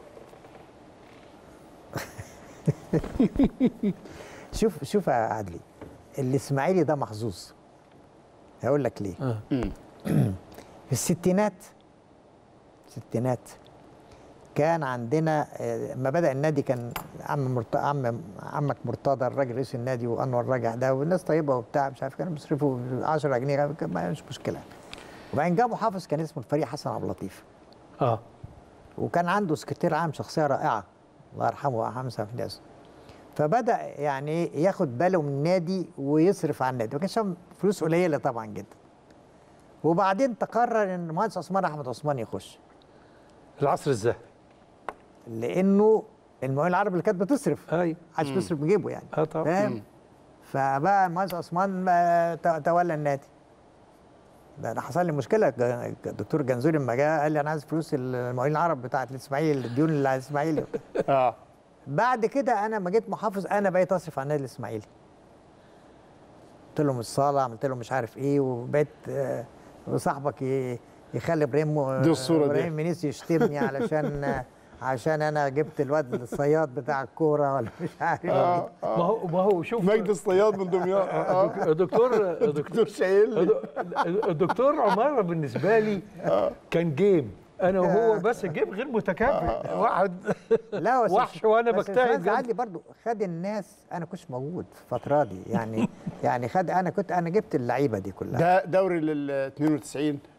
شوف شوف يا عدلي الاسماعيلي ده محظوظ هقول لك ليه آه. مم. في الستينات الستينات كان عندنا آه، لما بدا النادي كان عم مرت... عم عمك مرتضى الراجل رئيس النادي وانور راجع ده والناس طيبه وبتاع مش عارف كانوا بيصرفوا 10 جنيه كان ما مش مشكله وبعدين جابوا حافظ كان اسمه الفريق حسن عبد اللطيف اه وكان عنده سكرتير عام شخصيه رائعه الله يرحمه حمزه فلاس فبدا يعني إيه ياخد باله من النادي ويصرف على النادي ما كانش فلوس قليله طبعا جدا وبعدين تقرر ان المهندس عثمان احمد عثمان يخش العصر الذهبي لانه المقاول العربي اللي كانت بتصرف ايوه عايز تصرف بجيبه يعني اه طبعا فاهم فبقى المهندس عثمان آه، ت- تولى النادي ده انا حصل لي مشكله ج- الدكتور جنزوري لما جه قال لي انا عايز فلوس المقاولين العرب بتاعت الاسماعيلي الديون اللي على الاسماعيلي اه بعد كده انا لما جيت محافظ انا بقيت اصرف على النادي الاسماعيلي قلت لهم الصاله عملت لهم مش عارف ايه وبقيت آه، وصاحبك ي- يخلي ابراهيم دي الصورة دي. ابراهيم منيسي يشتمني علشان آه، عشان انا جبت الواد الصياد بتاع الكوره ولا مش عارف ايه اه ما هو ما هو شوف مجد الصياد من دمياط اه دكتور دكتور دكتور شايل الدكتور عمارة بالنسبة لي كان جيم أنا وهو بس جيم غير متكافئ واحد لا بس وحش وأنا بس بجتهد الأستاذ جد. عادلي برضو خد الناس انا كنتش موجود في الفتره دي يعني يعني خد انا كنت انا جبت اللعيبه دي كلها ده دوري لل 92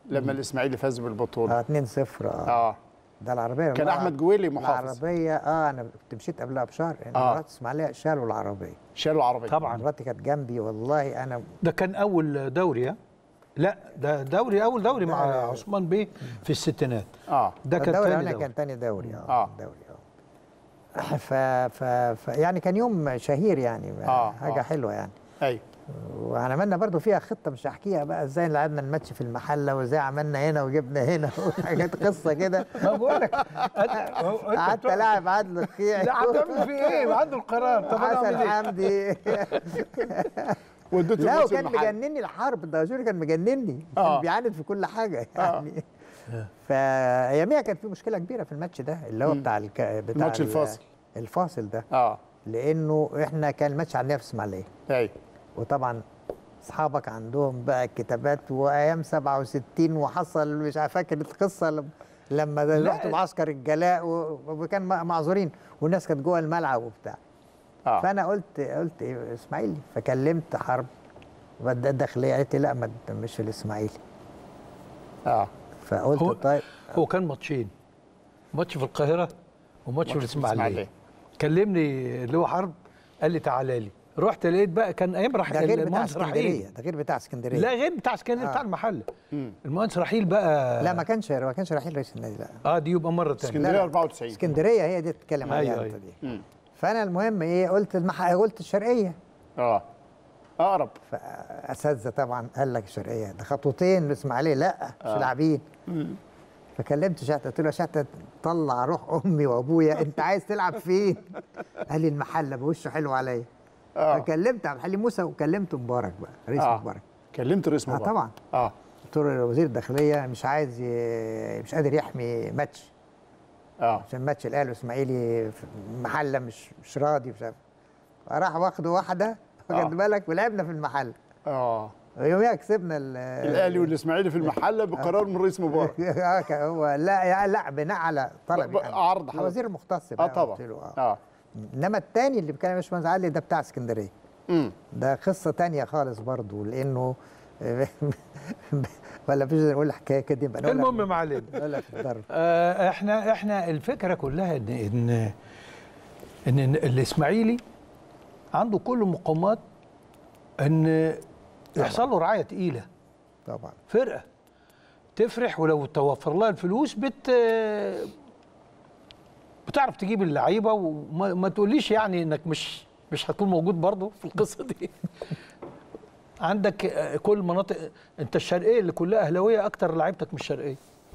لما الاسماعيلي فاز بالبطوله اه 2 0 اه اه ده العربيه كان والله احمد جويلي محافظ العربيه اه انا كنت مشيت قبلها بشهر آه. انا رحت اسماعيليه شالوا العربيه شالوا عربيه طبعا مراتي كانت جنبي والله انا ده كان اول دوري ها لا ده دوري اول دوري مع ده- عثمان بيه في الستينات اه ده كان الدوري تاني الاولاني دوري كان تاني دوري اه, آه. دوري اه ف... ف... ف يعني كان يوم شهير يعني آه، حاجه آه. حلوه يعني ايوه وعملنا برضو فيها خطه مش هحكيها بقى ازاي لعبنا الماتش في المحله وازاي عملنا هنا وجبنا هنا وحاجات قصه كده ما بقول لك أنت- هو- أنت قعدت بتوع- العب عادل الخيعي لا هتعمل في ايه؟ عنده القرار طب انا حسن اعمل ايه؟ حمدي وديته لا الماتش وكان المحلي. مجنني الحرب الدهشوري كان مجنني آه. كان بيعاند في كل حاجه يعني فاياميها كان في مشكله كبيره في الماتش ده اللي هو بتاع الك... بتاع الماتش ال- الفاصل. الفاصل ده اه لانه احنا كان الماتش عندنا في اسماعيليه ايوه وطبعا اصحابك عندهم بقى كتابات وايام 67 وحصل مش عارف فاكر القصه لما لما ده لا. رحت معسكر الجلاء و- وكان م- معذورين والناس كانت جوه الملعب وبتاع اه فانا قلت قلت إيه اسماعيلي فكلمت حرب بدأت الداخليه قالت لي لا ما مش في الاسماعيلي اه فقلت هو طيب هو كان ماتشين ماتش في القاهره وماتش في ماتش في الاسماعيليه الإسماعيلية. كلمني اللي هو حرب قال لي تعالى لي رحت لقيت بقى كان ايام رح ده غير بتاع المهندس رحيل اسكندريه ده غير بتاع اسكندريه لا غير بتاع اسكندريه آه. بتاع المحل مم. المهندس رحيل بقى لا ما كانش ما كانش رحيل رئيس النادي لا اه دي يبقى مره ثانيه اسكندريه لا. 94 اسكندريه هي دي تتكلم عليها أيوة، انت أيوة. دي مم. فانا المهم ايه قلت المح... قلت الشرقيه اه اقرب فاساتذه طبعا قال لك الشرقيه ده خطوتين الاسماعيليه لا مش لاعبين فكلمت شحته قلت له يا شحته طلع روح امي وابويا انت عايز تلعب فين؟ قال لي المحله بوشه حلو عليا اه فكلمت عبد الحليم موسى وكلمت مبارك بقى رئيس آه. مبارك كلمت رئيس اه مبارك طبعا اه قلت له وزير الداخليه مش عايز ي... مش قادر يحمي ماتش اه عشان ماتش الاهلي والاسماعيلي في محله مش مش راضي مش عارف راح واخده واحده آه. واخد بالك ولعبنا في المحل اه ويوميها كسبنا ال- الاهلي والاسماعيلي في المحله بقرار من رئيس مبارك اه كان هو لا يا لا بناء على طلب ب- يعني. عرض حضرتك. الوزير المختص اه بقى طبعا قلت له اه اه انما الثاني اللي بيتكلم باشمهندس عادل ده بتاع اسكندريه امم ده قصه تانية خالص برضو لانه ولا مفيش نقول الحكايه كده يبقى نقولها المهم ما علينا نقولها في الضرب آه، احنا احنا الفكره كلها ان ان ان إن الاسماعيلي عنده كل المقومات ان يحصل له رعايه تقيله طبعا فرقه تفرح ولو توفر لها الفلوس بت بتعرف تجيب اللعيبه وما ما تقوليش يعني انك مش مش هتكون موجود برضه في القصه دي عندك آه، كل مناطق انت الشرقيه اللي كلها اهلاويه اكتر لعيبتك مش شرقيه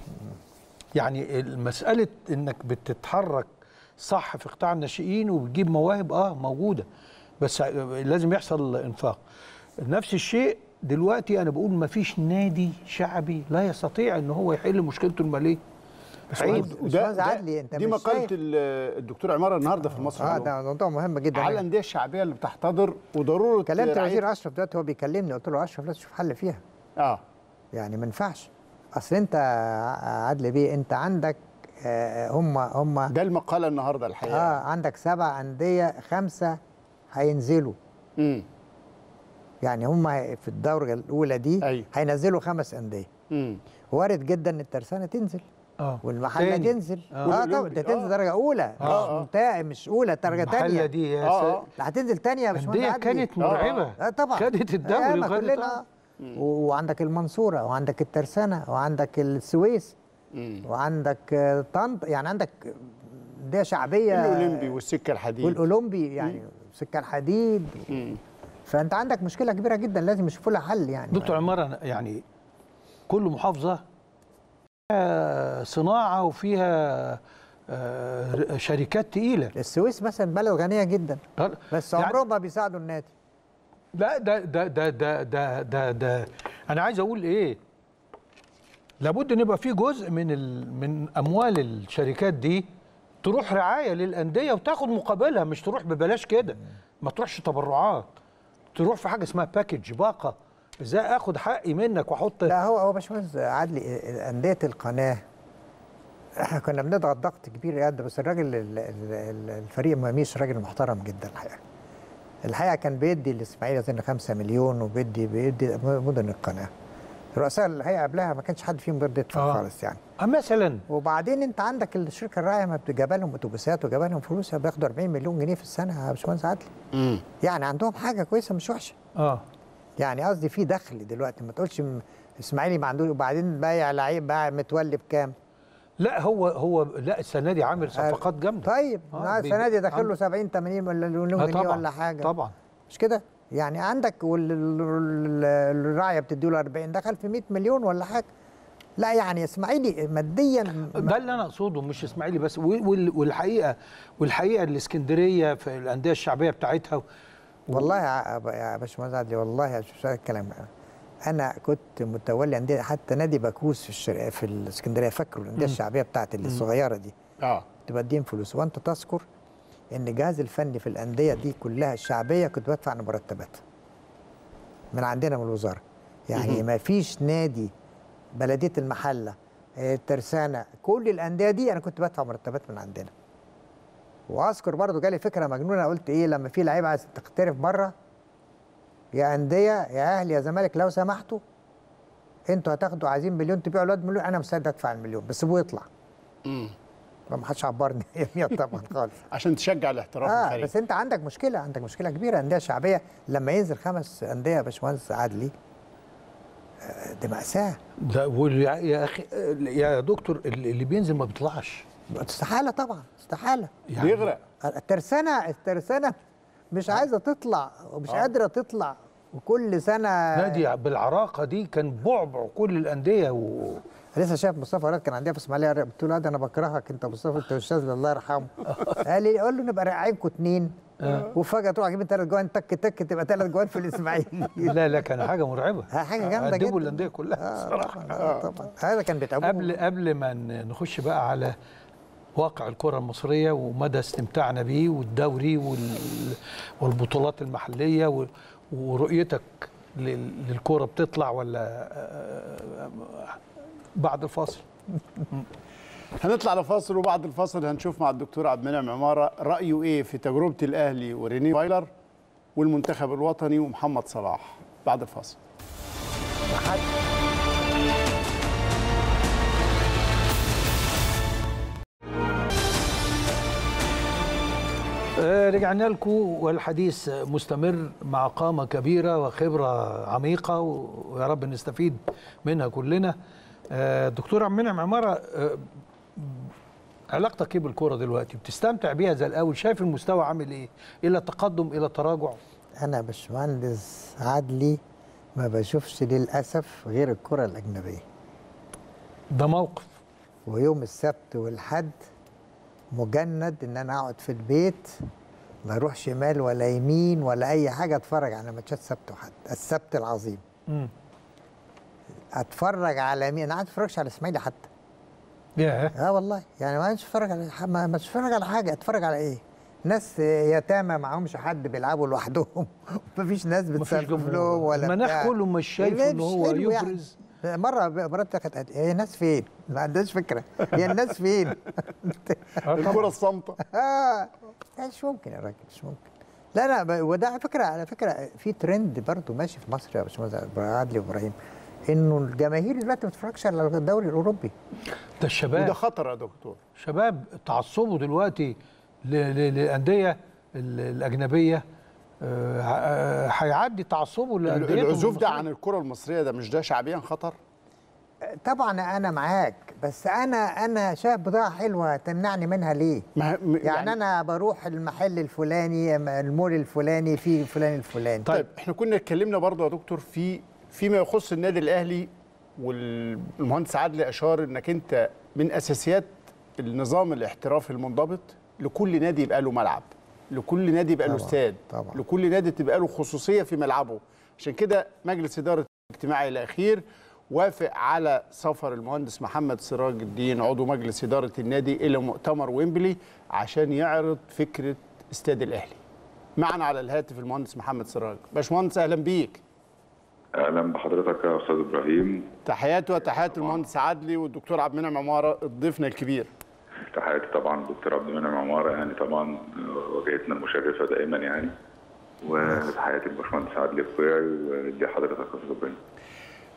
يعني مساله انك بتتحرك صح في قطاع الناشئين وبتجيب مواهب اه موجوده بس لازم يحصل انفاق نفس الشيء دلوقتي انا بقول ما فيش نادي شعبي لا يستطيع ان هو يحل مشكلته الماليه عيب باشمهندس عدلي، أنت دي مش مقاله شايف؟ ال- الدكتور عماره النهارده في مصر اه اليوم. ده موضوع مهم جدا على الانديه الشعبيه اللي بتحتضر وضروره كلمت رعاية- وزير اشرف دلوقتي هو بيكلمني قلت له اشرف لازم تشوف حل فيها اه يعني ما ينفعش اصل انت عدل بيه انت عندك آه، هم هم ده المقاله النهارده الحقيقه اه عندك سبع انديه خمسه هينزلوا امم يعني هم في الدورة الأولى دي أيوة. هينزلوا خمس أندية امم وارد جدا إن الترسانة تنزل اه والمحلة تاني. تنزل آه. اه طبعا والأولمبي. ده تنزل آه. درجة أولى آه. مش ممتاز مش أولى درجة المحله تانية دي يا آه، سا- آه. لا هتنزل تانية يا باشمهندس انديه عدلي. كانت مرعبه اه طبعا خدت الدوري آه ما وخدت كلنا آه. آه. و- وعندك المنصورة وعندك الترسانة وعندك السويس امم وعندك آه، طنطا يعني عندك أندية شعبية الاولمبي والسكه الحديد والأولمبي يعني سكة الحديد مم. فأنت عندك مشكلة كبيرة جدا لازم يشوفوا لها حل يعني دكتور عمارة أنا يعني كل محافظة فيها صناعة وفيها آه، شركات تقيلة السويس مثلا بلد غنيه جدا بس يعني- عمرهم ما بيساعدوا النادي لا ده ده ده ده ده ده, ده أنا عايز أقول إيه لابد إن يبقى في جزء من ال من أموال الشركات دي تروح رعاية للأندية وتاخد مقابلها مش تروح ببلاش كده ما تروحش تبرعات تروح في حاجة اسمها باكج باقة ازاي اخد حقي منك واحط لا هو هو باشمهندس عدلي انديه القناه احنا كنا بنضغط ضغط كبير قد بس الراجل ال- ال- ال- الفريق ماميس راجل محترم جدا الحقيقه الحقيقه كان بيدي الاسماعيلي اظن 5 مليون وبيدي بيدي مدن القناه رؤساء الهيئه قبلها ما كانش حد فيهم بيرضى يدفع آه. خالص يعني آه، مثلا وبعدين انت عندك الشركه الراعيه ما بتجاب لهم اتوبيسات وجاب لهم فلوس بياخدوا 40 مليون جنيه في السنه يا باشمهندس عادل مم. يعني عندهم حاجه كويسه مش وحشه اه يعني قصدي في دخل دلوقتي ما تقولش م- اسماعيلي ما عندوش وبعدين بايع لعيب باع متولي بكام لا هو هو لا السنه دي عامل صفقات جامده طيب آه، السنه دي بي- داخل له عنده- 70 80 ولا مليون آه، جنيه طبعا ولا حاجه طبعا مش كده يعني عندك وال- ال- ال- الراعيه بتدي له 40 دخل في 100 مليون ولا حاجه لا يعني اسماعيلي ماديا ده اللي انا اقصده مش اسماعيلي بس وال- وال- والحقيقه والحقيقه الاسكندريه في الانديه الشعبيه بتاعتها والله يا يا باشمهندس عدلي والله يا شوف الكلام انا كنت متولي انديه حتى نادي باكوس في الشرق في الاسكندريه فاكره الانديه الشعبيه بتاعت اللي الصغيره دي اه كنت بديهم فلوس وانت تذكر ان الجهاز الفني في الانديه دي كلها الشعبيه كنت بدفع مرتبات من عندنا من الوزاره يعني ما فيش نادي بلديه المحله آه، الترسانه كل الانديه دي انا كنت بدفع مرتبات من عندنا واذكر برضو جالي فكره مجنونه قلت ايه لما في لعيبه عايز تحترف بره يا انديه يا اهلي يا زمالك لو سمحتوا انتوا هتاخدوا عايزين مليون تبيعوا الواد مليون انا مستعد ادفع المليون بس سيبوه يطلع مم. ما حدش عبرني يا طبعا خالص عشان تشجع الاحتراف اه الخارجي بس انت عندك مشكله عندك مشكله كبيره انديه شعبيه لما ينزل خمس انديه يا باشمهندس عادلي آه، دي ماساه ده وال- يا اخي يا دكتور اللي اللي بينزل ما بيطلعش استحاله طبعا استحاله يعني بيغرق الترسانه الترسانه مش عايزه تطلع ومش قادره تطلع وكل سنه نادي بالعراقه دي كان بعبع كل الانديه و... لسه شايف مصطفى راد كان عندها في اسماعيليه قلت له ده انا بكرهك انت مصطفى انت استاذ الله يرحمه قال لي قول له نبقى راعينكم اتنين وفجاه تروح جايبين ثلاث جوان تك تك تبقى ثلاث جوان في الاسماعيلي لا لا كان حاجه مرعبه حاجه جامده جدا قدموا الانديه كلها آه الصراحه طبعا آه طبعا هذا كان بيتعبوه قبل قبل ما ن- نخش بقى على واقع الكره المصريه ومدى استمتاعنا بيه والدوري وال... والبطولات المحليه و... ورؤيتك لل... للكره بتطلع ولا آه، بعد الفاصل هنطلع لفاصل وبعد الفاصل هنشوف مع الدكتور عبد المنعم عماره رايه ايه في تجربه الاهلي وريني فايلر والمنتخب الوطني ومحمد صلاح بعد الفاصل آه، رجعنا لكم والحديث مستمر مع قامة كبيرة وخبرة عميقة و- ويا رب نستفيد منها كلنا آه، دكتور عبد المنعم عمارة آه، علاقتك ايه بالكرة دلوقتي بتستمتع بيها زي الأول شايف المستوى عامل ايه إلى تقدم إلى تراجع انا باشمهندس عدلي ما بشوفش للاسف غير الكره الاجنبيه ده موقف ويوم السبت والحد مجند ان انا اقعد في البيت ما اروح شمال ولا يمين ولا اي حاجه اتفرج على ماتشات سبت وحد السبت العظيم مم. اتفرج على مين انا قاعد اتفرجش على اسماعيلي حتى ياه اه والله يعني ما اتفرج على ح- ما ما اتفرج على حاجه اتفرج على ايه ناس يتامى معهمش حد بيلعبوا لوحدهم مفيش ناس مفيش بتسقف جمهور. لهم ولا المناخ بتاع. كله مش شايفه إن مش هو حلو يعني. يبرز. مره مرات كانت هي الناس فين؟ ما عندهاش فكره هي الناس فين؟ الكره الصامته اه لا مش ممكن يا راجل مش ممكن لا لا ب- وده على فكره على فكره في ترند برضو ماشي في مصر يا باشمهندس عادل ابراهيم انه الجماهير دلوقتي ما بتتفرجش على الدوري الاوروبي ده الشباب وده خطر يا دكتور شباب تعصبوا دلوقتي ل- ل- للانديه ال- الاجنبيه آه، آه، هيعدي تعصبه لانديه العزوف ده عن الكره المصريه ده مش ده شعبيا خطر طبعا انا معاك بس انا انا شايف بضاعه حلوه تمنعني منها ليه؟ ما م- يعني, يعني انا بروح المحل الفلاني المول الفلاني في فلان الفلاني طيب احنا كنا اتكلمنا برضه يا دكتور في فيما يخص النادي الاهلي والمهندس عادل اشار انك انت من اساسيات النظام الاحترافي المنضبط لكل نادي يبقى له ملعب لكل نادي يبقى له طبعاً، استاد طبعاً. لكل نادي تبقى له خصوصيه في ملعبه عشان كده مجلس اداره الاجتماعي الاخير وافق على سفر المهندس محمد سراج الدين عضو مجلس اداره النادي الى مؤتمر ويمبلي عشان يعرض فكره استاد الاهلي معنا على الهاتف المهندس محمد سراج باشمهندس اهلا بيك اهلا بحضرتك يا استاذ ابراهيم تحياتي وتحيات المهندس عدلي والدكتور عبد المنعم عماره ضيفنا الكبير تحياتي طبعا دكتور عبد المنعم عماره يعني طبعا واجهتنا المشرفه دائما يعني وتحياتي للباشمهندس عادل القيعي ولحضرتك يا استاذ ابراهيم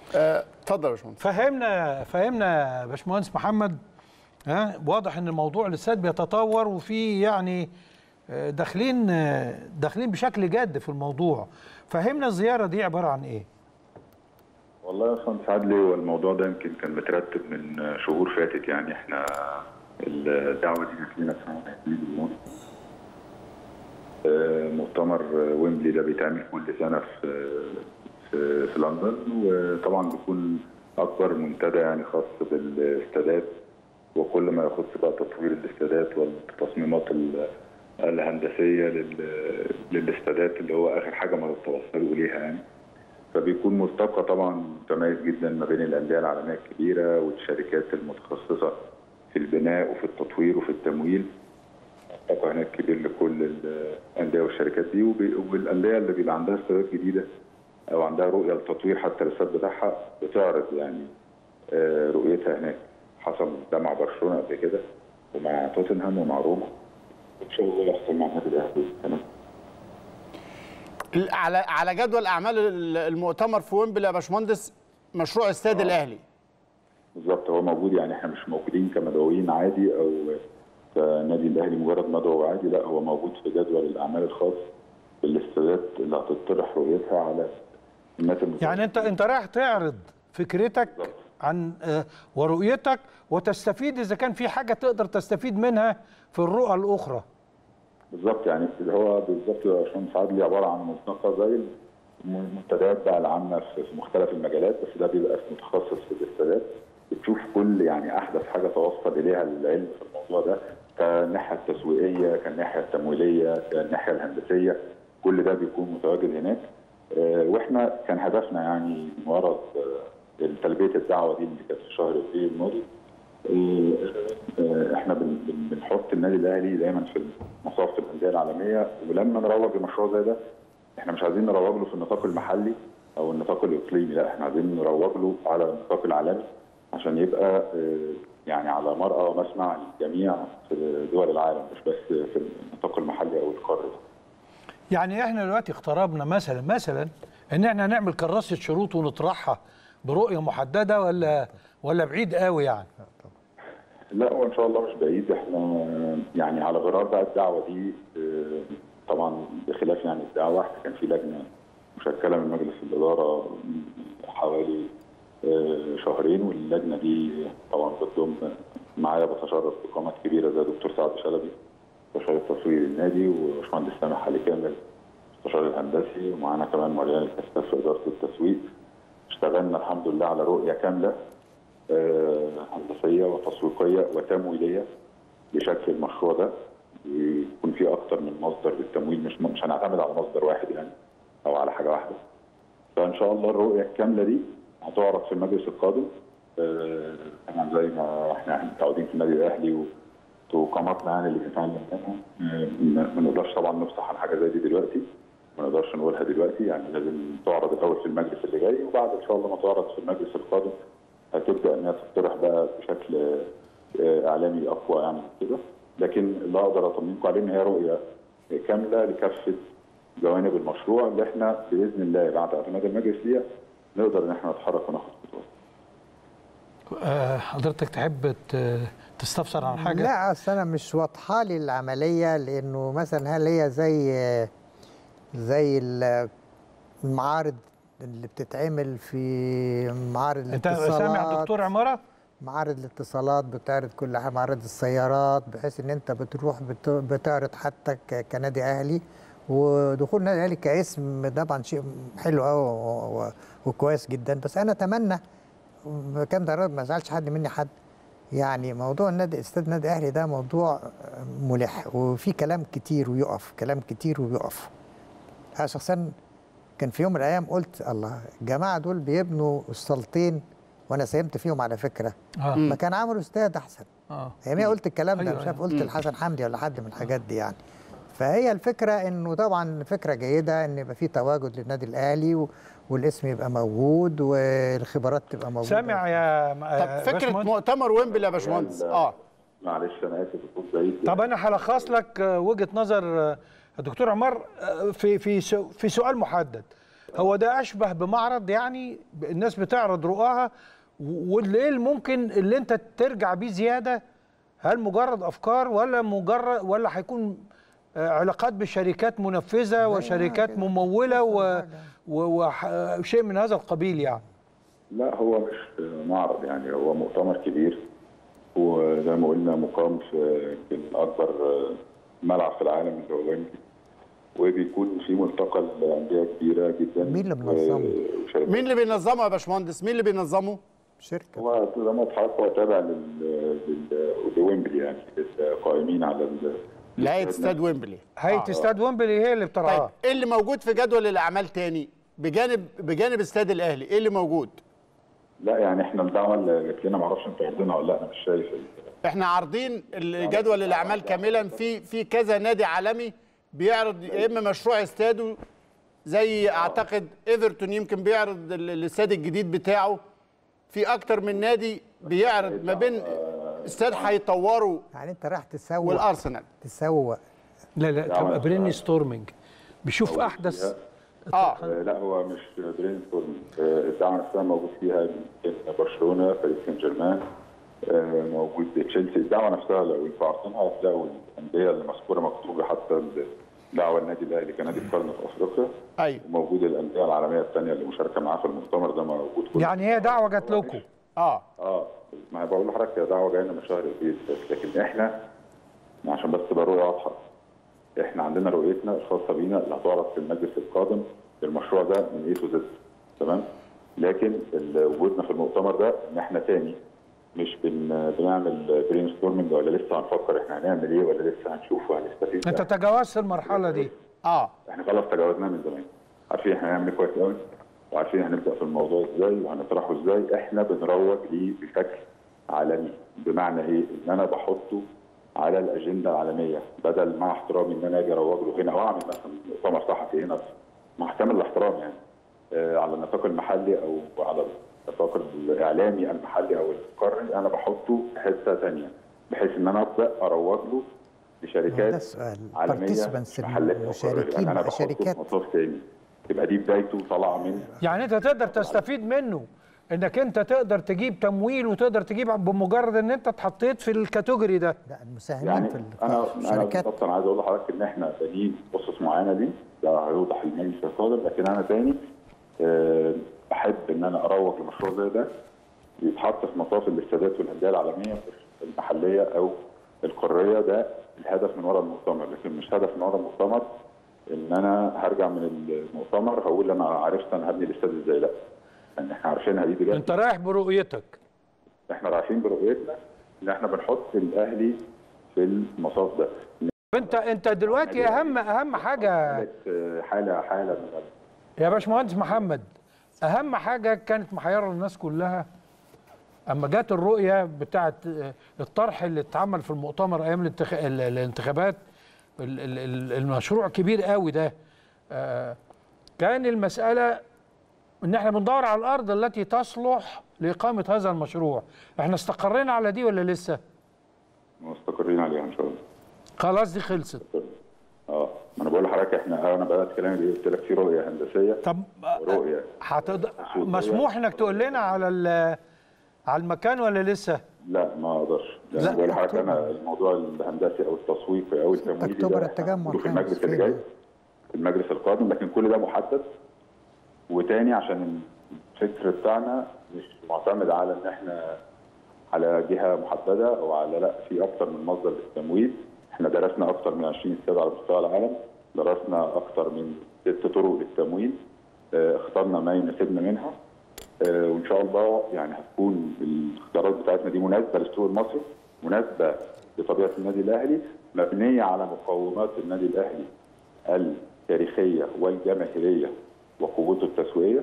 آه، اتفضل يا باشمهندس فهمنا فهمنا يا باشمهندس محمد ها واضح ان موضوع الاستاد بيتطور وفي يعني آه، داخلين آه، داخلين بشكل جاد في الموضوع فهمنا الزياره دي عباره عن ايه والله يا باشمهندس عدلي هو الموضوع ده يمكن كان مترتب من شهور فاتت يعني احنا الدعوه دي جات لنا في سنه 2000 آه، مؤتمر ويمبلي ده بيتعمل كل سنه في في, في لندن وطبعا بيكون اكبر منتدى يعني خاص بالاستادات وكل ما يخص بقى تطوير الاستادات والتصميمات ال- الهندسيه لل- للاستادات اللي هو اخر حاجه ما توصلوا اليها يعني فبيكون ملتقى طبعا متميز جدا ما بين الانديه العالميه الكبيره والشركات المتخصصه في البناء وفي التطوير وفي التمويل ملتقى هناك كبير لكل الانديه والشركات دي وبي- والانديه اللي بيبقى عندها استادات جديده او عندها رؤيه للتطوير حتى الاستاد بتاعها بتعرض يعني آه، رؤيتها هناك حصل ده مع برشلونه قبل كده ومع توتنهام ومع روما ان شاء الله يحصل مع النادي الاهلي كمان على على جدول اعمال ال- المؤتمر في ويمبلي يا باشمهندس مشروع استاد الاهلي بالظبط هو موجود يعني احنا مش موجودين كمدعوين عادي او كنادي الاهلي مجرد مدعو عادي لا هو موجود في جدول الاعمال الخاص بالاستادات اللي هتطرح رؤيتها على الناس المتابعة. يعني انت انت رايح تعرض فكرتك بالظبط. عن آه، ورؤيتك وتستفيد اذا كان في حاجه تقدر تستفيد منها في الرؤى الاخرى بالظبط يعني هو بالظبط يا باشمهندس عادلي عباره عن ملتقى زي المنتديات بقى العامه في في مختلف المجالات بس ده بيبقى متخصص في الاستادات بتشوف كل يعني احدث حاجه توصل اليها العلم في الموضوع ده كالناحيه التسويقيه كالناحيه التمويليه كالناحيه الهندسيه كل ده بيكون متواجد هناك آه، واحنا كان هدفنا يعني من وراء آه، تلبيه الدعوه دي اللي كانت في شهر ابريل الماضي آه، احنا بن- بن- بنحط النادي الاهلي دايما في مصاف الانديه العالميه ولما نروج لمشروع زي ده احنا مش عايزين نروج له في النطاق المحلي او النطاق الاقليمي لا احنا عايزين نروج له على النطاق العالمي عشان يبقى آه، يعني على مرأى ومسمع للجميع في دول العالم مش بس في النطاق المحلي او القاري يعني احنا دلوقتي اقتربنا مثلا مثلا ان احنا نعمل كراسه شروط ونطرحها برؤيه محدده ولا ولا بعيد قوي يعني لا هو ان شاء الله مش بعيد احنا يعني على غرار بقى الدعوه دي آه، طبعا بخلاف يعني الدعوه احنا كان في لجنه مشكله من مجلس الاداره من حوالي آه، شهرين واللجنه دي طبعا بتضم معايا بتشرف بقامات كبيره زي دكتور سعد شلبي مستشار التصوير النادي وباشمهندس سامح علي كامل المستشار الهندسي ومعانا كمان مريان الكشاف في اداره التسويق اشتغلنا الحمد لله على رؤيه كامله آه، هندسيه وتسويقيه وتمويليه لشكل المشروع ده ويكون في اكتر من مصدر للتمويل مش مش هنعتمد على مصدر واحد يعني او على حاجه واحده فان شاء الله الرؤيه الكامله دي هتعرض في المجلس القادم آه، طبعا زي ما احنا متعودين في النادي الاهلي و- وقاماتنا يعني اللي بنتعلم منها آه، ما ما نقدرش طبعا نفصح عن حاجه زي دي دلوقتي ما نقدرش نقولها دلوقتي يعني لازم تعرض الاول في المجلس اللي جاي وبعد ان شاء الله ما تعرض في المجلس القادم هتبدا انها تقترح بقى بشكل آه، اعلامي اقوى يعني من كده لكن اللي اقدر اطمنكم عليه ان هي رؤيه كامله لكافه جوانب المشروع اللي احنا باذن الله بعد اعتماد المجلس ليها نقدر ان احنا نتحرك وناخد خطوات. آه، حضرتك تحب ت- تستفسر عن حاجه لا اصل انا مش واضحه لي العمليه لانه مثلا هل هي زي زي ال- المعارض اللي بتتعمل في معارض انت الاتصالات سامع دكتور عماره معارض الاتصالات بتعرض كل حاجه معارض السيارات بحيث ان انت بتروح بت- بتعرض حتى ك- كنادي اهلي ودخول نادي اهلي كاسم طبعا شيء حلو قوي وكويس جدا بس انا اتمنى كام ده ما زعلش حد مني حد يعني موضوع النادي استاد النادي الاهلي ده موضوع ملح وفي كلام كتير ويقف كلام كتير ويقف انا شخصيا كان في يوم من الايام قلت الله الجماعه دول بيبنوا الصالتين وانا ساهمت فيهم على فكره اه ما كان عملوا استاد احسن اه اياميها قلت الكلام ده أيوة، مش عارف أيوة. قلت لحسن حمدي ولا حد من الحاجات دي يعني فهي الفكره انه طبعا فكره جيده ان يبقى في تواجد للنادي الاهلي و... والاسم يبقى موجود والخبرات تبقى موجوده سامع يا م- طب آه، فكره باشمهندس؟ مؤتمر ويمبلي يا باشمهندس اه معلش انا اسف اكون بعيد طب انا هلخص لك آه، وجهه نظر آه، الدكتور عمار آه، في في سو- في سؤال محدد هو ده اشبه بمعرض يعني الناس بتعرض رؤاها و- واللي ايه الممكن اللي انت ترجع بيه زياده هل مجرد افكار ولا مجرد ولا هيكون آه، علاقات بشركات منفذه وشركات كده. مموله و- حاجة. و- وشيء من هذا القبيل يعني لا هو مش معرض يعني هو مؤتمر كبير وزي ما قلنا مقام في يمكن اكبر ملعب في العالم اللي هو ويمبلي وبيكون في ملتقى لانديه كبيره جدا مين اللي منظمه؟ و- وشركات. مين اللي بينظمه يا باشمهندس مين اللي بينظمه شركه هو زي ما اتحرك هو تابع لل- لل- لويمبلي يعني القائمين على ال- لهيئه استاد ويمبلي هيئه استاد ويمبلي هي اللي طيب بترعاه ايه اللي موجود في جدول الاعمال تاني بجانب بجانب استاد الاهلي ايه اللي موجود لا يعني احنا الدعوه اللي جات لنا معرفش انتوا واخدينها ولا لا انا مش شايف ال- احنا عارضين ال- جدول الاعمال كاملا في في كذا نادي عالمي بيعرض يا اما مشروع استاده زي اعتقد ايفرتون يمكن بيعرض ال- الاستاد الجديد بتاعه في اكتر من نادي بيعرض ما بين استاد هيطوره يعني انت راح تسوق والارسنال تسوق لا لا دعوة تبقى برين فعلا. ستورمنج بيشوف احدث اه آه، لا هو مش برين ستورم الدعوه نفسها موجود فيها يمكن برشلونه فريق سان جيرمان آه، موجود تشيلسي الدعوه نفسها لو انتوا عارفينها هتلاقوا الانديه اللي مذكوره مكتوبه حتى الدعوه النادي الاهلي كنادي القرن في افريقيا ايوه وموجود الانديه العالميه الثانيه اللي مشاركه معاه في المؤتمر ده موجود كل يعني هي دعوه جات لكم اه اه ما هي بقول لحضرتك هي دعوه جايه من شهر ابريل بس لكن احنا عشان بس تبقى رؤيه واضحه احنا عندنا رؤيتنا الخاصه بينا اللي هتعرض في المجلس القادم للمشروع ده من اي تو زد تمام لكن ال- وجودنا في المؤتمر ده ان احنا تاني مش بن بنعمل برين ستورمنج ولا لسه هنفكر احنا هنعمل ايه ولا لسه هنشوف وهنستفيد انت تجاوزت المرحله دي اه احنا خلاص تجاوزناه من زمان عارفين احنا هنعمل إيه كويس قوي وعارفين هنبدا في الموضوع ازاي وهنطرحه ازاي احنا بنروج ليه بشكل عالمي بمعنى ايه ان انا بحطه على الاجنده العالميه بدل مع احترامي ان انا اجي اروج له هنا واعمل مثلا مؤتمر صحفي هنا مع كامل الاحترام يعني آه على النطاق المحلي او على النطاق الاعلامي المحلي او القاري انا بحطه في حته ثانيه بحيث ان انا ابدا اروج له لشركات ده السؤال. عالميه participants محلات أو المشاركين قارية. يعني انا بقى بحطه شركات. في مصاف تاني تبقى دي بدايته طالعه من يعني انت تقدر تستفيد منه انك انت تقدر تجيب تمويل وتقدر تجيب بمجرد ان انت اتحطيت في الكاتيجوري ده لا المساهمين يعني في ال- انا في انا الشركات بالظبط انا عايز اقول لحضرتك ان احنا بنين اسس معينه دي ده هيوضح المجلس القادم لكن انا تاني آه، بحب ان انا اروج لمشروع زي ده يتحط في مصاف الاستادات والانديه العالميه المحليه او القاريه ده الهدف من وراء المؤتمر لكن مش هدف من وراء المؤتمر ان انا هرجع من المؤتمر هقول انا عرفت انا هبني الاستاد ازاي لا يعني احنا عارفينها دي بجد انت رايح برؤيتك احنا رايحين برؤيتنا ان احنا بنحط الاهلي في المصاف ده انت انت دلوقتي اهم اهم حاجه كانت حاله حاله من يا باشمهندس محمد اهم حاجه كانت محيره الناس كلها اما جت الرؤيه بتاعه الطرح اللي اتعمل في المؤتمر ايام الانتخ... ال- الانتخابات ال- ال- ال- المشروع كبير قوي ده آه، كان المساله ان احنا بندور على الارض التي تصلح لاقامه هذا المشروع احنا استقرينا على دي ولا لسه مستقرين عليها ان شاء الله خلاص دي خلصت اه ما انا بقول لحضرتك احنا انا بدات كلامي بيه قلت لك في رؤيه هندسيه طب ورؤيه هتقدر مسموح انك تقول لنا على ال- على المكان ولا لسه لا ما اقدرش لا، لا بقول لحضرتك أكتوبر. انا الموضوع الهندسي او التسويقي او التمويلي أكتوبر ده التجمع هنعمله في الخامس المجلس اللي فين؟ جاي في المجلس القادم لكن كل ده محدد وتاني عشان الفكر بتاعنا مش معتمد على ان احنا على جهه محدده او على لا في اكتر من مصدر للتمويل احنا درسنا اكتر من 20 استاد على مستوى العالم درسنا اكتر من ست طرق للتمويل اه، اخترنا ما يناسبنا منها اه، وان شاء الله يعني هتكون الاختيارات بتاعتنا دي مناسبه للسوق المصري مناسبه لطبيعه النادي الاهلي مبنيه على مقومات النادي الاهلي التاريخيه والجماهيريه وقوته التسويقيه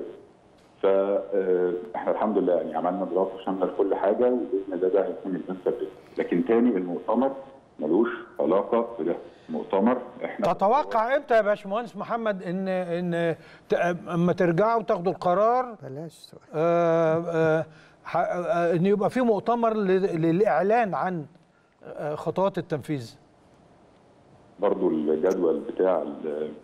فاحنا الحمد لله يعني عملنا دراسه شامله لكل حاجه وباذن الله ده هيكون الانسب لنا. لكن تاني المؤتمر ملوش علاقه بده مؤتمر احنا تتوقع امتى يا باشمهندس محمد ان ان ت- اما ترجعوا تاخدوا القرار بلاش سؤال آه، آه، ح- آه، ان يبقى في مؤتمر ل- للاعلان عن آه، خطوات التنفيذ برضو الجدول بتاع ال-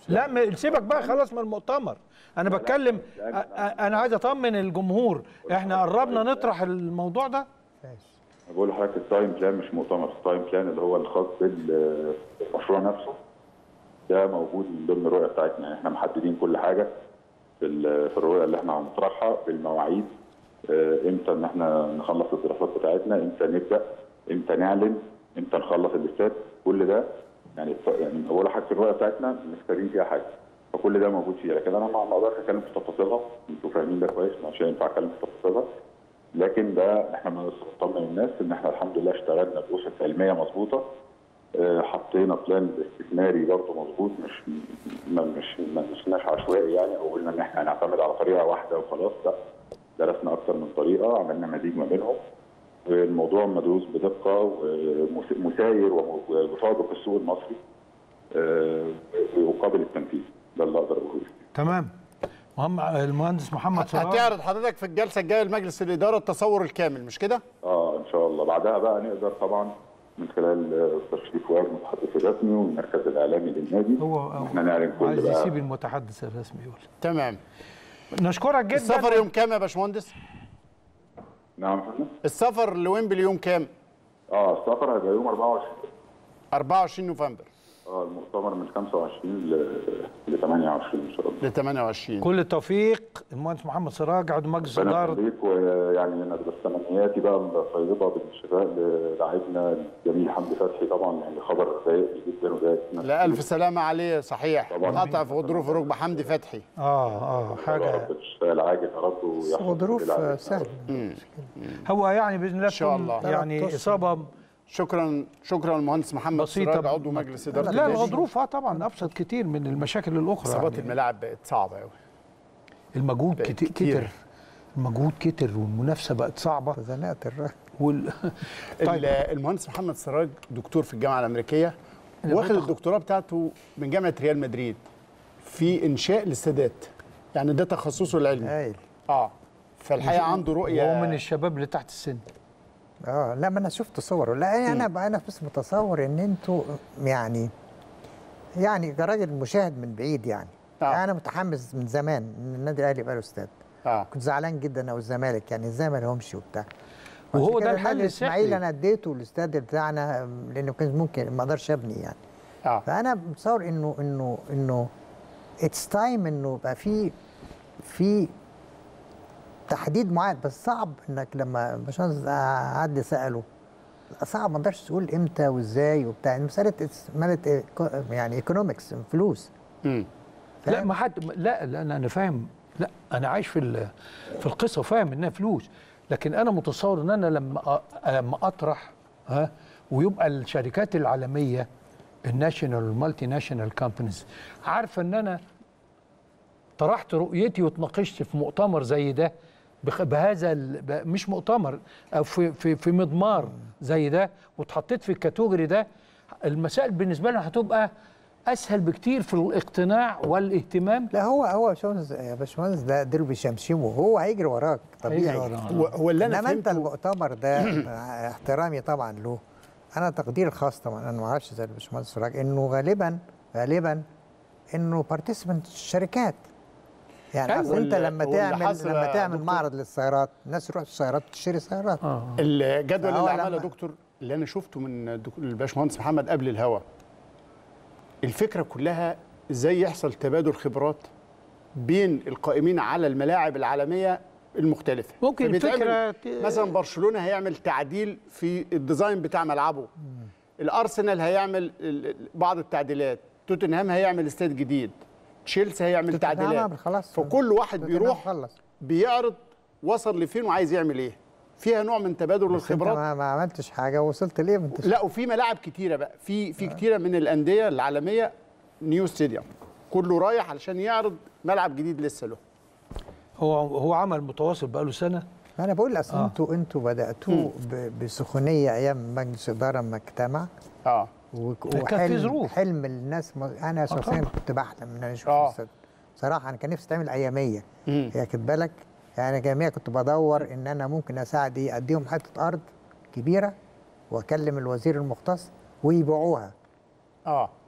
لا ما- سيبك بقى خلاص من المؤتمر انا بتكلم أ- أ- انا عايز اطمن الجمهور احنا قربنا نطرح الموضوع ده أنا بقول لحضرتك التايم بلان مش مؤتمر التايم بلان اللي هو الخاص بالمشروع نفسه ده موجود من ضمن الرؤيه بتاعتنا يعني احنا محددين كل حاجه في ال- في الرؤيه اللي احنا هنطرحها بالمواعيد آه، امتى ان احنا نخلص الدراسات بتاعتنا امتى نبدا امتى نعلن امتى نخلص الاستاد كل ده يعني يعني اول حاجه في الرؤيه بتاعتنا محتاجين فيها حاجه فكل ده موجود فيها لكن انا ما ما اقدرش اتكلم في تفاصيلها انتوا فاهمين ده كويس مش هينفع اتكلم في تفاصيلها لكن ده احنا بنطمن الناس ان احنا الحمد لله اشتغلنا بأسس علميه مظبوطه آه، حطينا بلان استثماري برضه مظبوط مش ما مش ما مشيناش عشوائي يعني او قلنا ان احنا هنعتمد على طريقه واحده وخلاص لا درسنا اكتر من طريقه عملنا مزيج ما بينهم الموضوع مدروس بدقه ومساير ومطابق السوق المصري آه، وقابل للتنفيذ ده اللي اقدر اقوله تمام مهم المهندس محمد سراج هتعرض حضرتك في الجلسه الجايه لمجلس الاداره التصور الكامل مش كده؟ اه ان شاء الله بعدها بقى نقدر طبعا من خلال آه، تشريف وائل المتحدث الرسمي والمركز الاعلامي للنادي هو إن احنا نعلن كل عايز بقى يسيب المتحدث الرسمي يقول تمام نشكرك جدا السفر يوم كام يا باشمهندس؟ نعم يا فندم السفر لويمبلي يوم كام؟ اه السفر هيبقى يوم 24 24 نوفمبر اه المؤتمر من 25 ل ل 28 ان شاء الله ل 28 كل التوفيق المهندس محمد سراج عضو مجلس ربنا اداره يخليك ويعني انا بس تمنياتي بقى الطيبه بالشفاء للاعبنا الجميل حمدي فتحي طبعا يعني خبر ضايقني جدا وضايقني لا الف سلامه عليه صحيح طبعاً. قطع في غضروف ركبه حمدي فتحي اه اه حاجه الشفاء العاجل يا رب ويحفظ وظروف كل اللاعبين. سهله هو يعني باذن الله إن شاء تكون الله. يعني ثلاث اصابه شكرا شكرا المهندس محمد بسيطة. سراج عضو مجلس اداره لا النادي. الغضروف اه طبعا ابسط كتير من المشاكل الاخرى اصابات يعني الملاعب بقت صعبه قوي المجهود بقت كت- كتير. كتر المجهود كتر والمنافسه بقت صعبه زنقت الراجل وال... طيب. المهندس محمد سراج دكتور في الجامعه الامريكيه واخد الدكتوراه بتاعته من جامعه ريال مدريد في انشاء الاستادات يعني ده تخصصه العلمي هايل اه فالحقيقه عنده رؤيه وهو من الشباب اللي تحت السن اه لا ما انا شفت صوره لا يعني انا انا بس متصور ان انتوا يعني يعني كراجل مشاهد من بعيد يعني آه. آه. انا متحمس من زمان ان النادي الاهلي يبقى له استاد اه كنت زعلان جدا او الزمالك يعني ازاي ما لهمش وبتاع وهو عشان ده كده الحل النادي الاسماعيلي السحري انا اديته الاستاد بتاعنا أم، لانه كان ممكن ما اقدرش ابني يعني اه فانا متصور انه انه انه اتس تايم انه يبقى في في تحديد معين بس صعب انك لما باشمهندس عدلي ساله صعب ما اقدرش تقول امتى وازاي وبتاع يعني مساله it's- مساله إيكو- يعني ايكونومكس فلوس امم لا فاهم؟ ما حد لا لا انا أنا فاهم لا انا عايش في ال- في القصه وفاهم انها فلوس لكن انا متصور ان انا لما أ- لما اطرح ها ويبقى الشركات العالميه الناشونال والمالتي ناشونال كومبانيز عارفه ان انا طرحت رؤيتي واتناقشت في مؤتمر زي ده بخ- بهذا ال- ب- مش مؤتمر او في في في مضمار زي ده واتحطيت في الكاتيجوري ده المسائل بالنسبه لنا هتبقى اسهل بكتير في الاقتناع والاهتمام لا هو هو باشمهندس يا باشمهندس ده دول بيشمشموا هو هيجري وراك طبيعي هيجري وراك. هو هو اللي انا انما انت فهمته المؤتمر ده مع احترامي طبعا له انا تقدير خاص طبعا انا ما اعرفش زي الباشمهندس سراج انه غالبا غالبا انه بارتيسيبنت الشركات يعني أيوة. اصل انت وال- لما واللي تعمل حصل لما يا تعمل دكتور- معرض للسيارات الناس تروح السيارات تشتري سيارات اه الجدول فهو اللي عمله لما- دكتور اللي انا شفته من الدك- الباشمهندس محمد قبل الهوا الفكره كلها ازاي يحصل تبادل خبرات بين القائمين على الملاعب العالميه المختلفه ممكن فبيتعمل- الفكرة ت- مثلا برشلونه هيعمل تعديل في الديزاين بتاع ملعبه الارسنال هيعمل ال- ال- بعض التعديلات توتنهام هيعمل استاد جديد تشيلسي هيعمل توتنهام تعديلات عمل خلاص. فكل واحد توتنهام بيروح خلص. بيعرض وصل لفين وعايز يعمل ايه فيها نوع من تبادل بس انت الخبرات ما, ما عملتش حاجه وصلت ليه ما انتش لا وفي ملاعب كتيره بقى في في كتيره من الانديه العالميه نيو ستاديوم كله رايح علشان يعرض ملعب جديد لسه له هو هو عمل متواصل بقاله سنه ما انا بقول اصل آه. انتوا انتوا بداتوه ب- بسخونيه ايام مجلس اداره ما اجتمع اه وك- كان في وحلم ظروف. حلم الناس م... انا شخصيا طبعا. كنت بحلم ان انا اشوف آه. الاستاد صراحه انا كان نفسي تعمل اياميه مم. هي خد بالك يعني جميع كنت بدور ان انا ممكن اساعد ايه اديهم حته ارض كبيره واكلم الوزير المختص ويبيعوها اه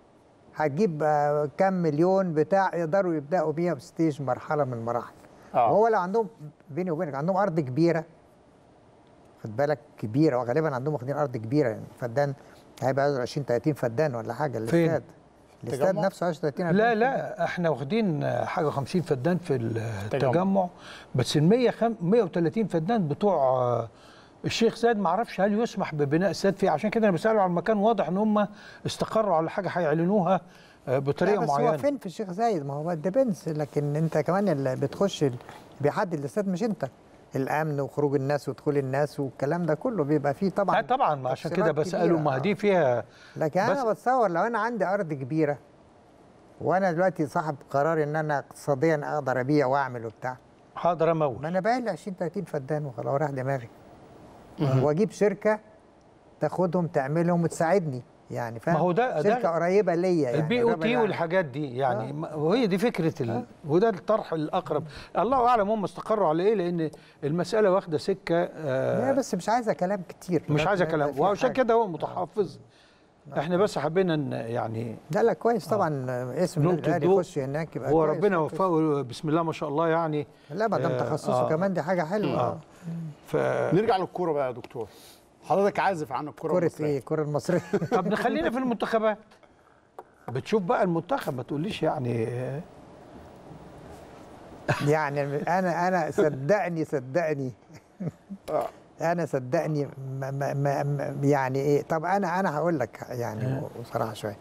هتجيب آه، كام مليون بتاع يقدروا يبداوا بيها بستيج مرحله من المراحل آه. وهو لو عندهم بيني وبينك عندهم ارض كبيره خد بالك كبيره وغالبا عندهم واخدين ارض كبيره يعني فدان هيبقى 20 30 فدان ولا حاجه فين؟ الاستاد الاستاد تجمع؟ نفسه 20 30 لا 40 لا احنا واخدين حاجه 50 فدان في التجمع بس ال 100 خم- 130 فدان بتوع آه، الشيخ زايد ما اعرفش هل يسمح ببناء استاد فيه عشان كده انا بساله على المكان واضح ان هم استقروا على حاجه هيعلنوها آه، لا بطريقه بس معينه هو فين في الشيخ زايد ما هو ديبنس لكن انت كمان اللي بتخش ال- بيحدد الاستاد مش انت الامن وخروج الناس ودخول الناس والكلام ده كله بيبقى فيه طبعا لا طبعا ما عشان كده تفصيلات بساله كبيرة. ما دي فيها لكن بس- انا بتصور لو انا عندي ارض كبيره وانا دلوقتي صاحب قرار ان انا اقتصاديا اقدر ابيع واعمل وبتاع هقدر امول ما انا بايع لي 20 30 فدان وخلاص وراح دماغي واجيب شركه تاخدهم تعملهم وتساعدني يعني فاهم ما هو ده- ده شركه قريبه ليا يعني البي او قريبة تي يعني. والحاجات دي يعني ما- وهي دي فكره ال... وده الطرح الاقرب الله اعلم هم استقروا على ايه لان المساله واخده سكه لا آه بس مش عايزه كلام كتير مش لازم عايزه يبقى كلام في وعشان حاجة. كده هو متحفظ احنا بس حبينا ان يعني لا لا كويس طبعا اسم نقطة الاهلي ضوء. يخش هناك يبقى هو كويس. ربنا وفقه بسم الله ما شاء الله يعني لا ما دام آه، تخصصه آه. كمان دي حاجه حلوه آه. ف نرجع للكوره بقى يا دكتور حضرتك عازف عن الكوره كره المصرية. ايه الكره المصريه طب نخلينا في المنتخبات بتشوف بقى المنتخب ما تقوليش يعني آه، يعني انا انا صدقني صدقني انا صدقني ما ما ما ما- يعني ايه طب انا انا هقول لك يعني بصراحه شويه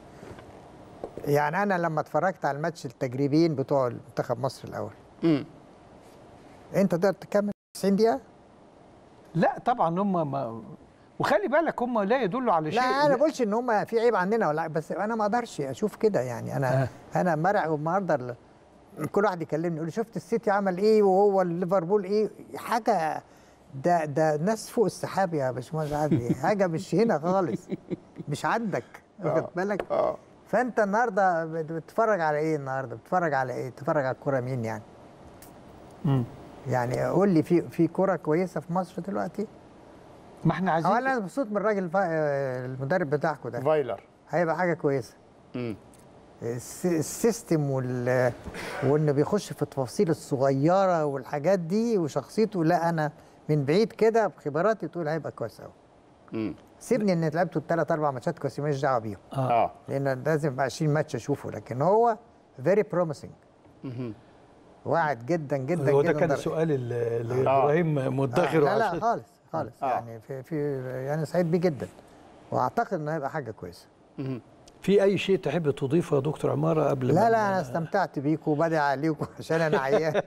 يعني انا لما اتفرجت على الماتش التجريبيين بتوع منتخب مصر الاول مم. انت تقدر تكمل 90 دقيقه لا طبعا هم ما وخلي بالك هم لا يدلوا على شيء لا انا ما بقولش ان هم في عيب عندنا ولا بس انا ما اقدرش اشوف كده يعني انا آه. انا مرعب النهارده ال- كل واحد يكلمني يقول لي شفت السيتي عمل ايه وهو ليفربول ايه حاجه ده ده ناس فوق السحاب يا باشمهندس عادل حاجه مش هنا خالص مش عندك واخد بالك اه فانت النهارده بت- بتتفرج على ايه النهارده بتتفرج على ايه بتتفرج على الكوره مين يعني مم. يعني قول لي في في كوره كويسه في مصر دلوقتي ما احنا عايزين اولا انا مبسوط من الراجل فا- المدرب بتاعكم ده فايلر هيبقى حاجه كويسه مم. الس- السيستم وال وانه بيخش في التفاصيل الصغيره والحاجات دي وشخصيته لا انا من بعيد كده بخبراتي تقول هيبقى كويس قوي مم. سيبني ان لعبته الثلاث اربع ماتشات كويس ماليش دعوه بيهم اه لان لازم يبقى 20 ماتش اشوفه لكن هو فيري بروميسنج مهم. واعد جدا جدا هو ده جدا كان در- السؤال اللي اللي آه. ابراهيم مدخر لا لا وعشان- خالص خالص آه. يعني في في يعني سعيد بيه جدا واعتقد انه هيبقى حاجه كويسه مهم. في اي شيء تحب تضيفه يا دكتور عماره قبل لا ما- لا انا استمتعت بيكم وبدع عليكم عشان انا عيان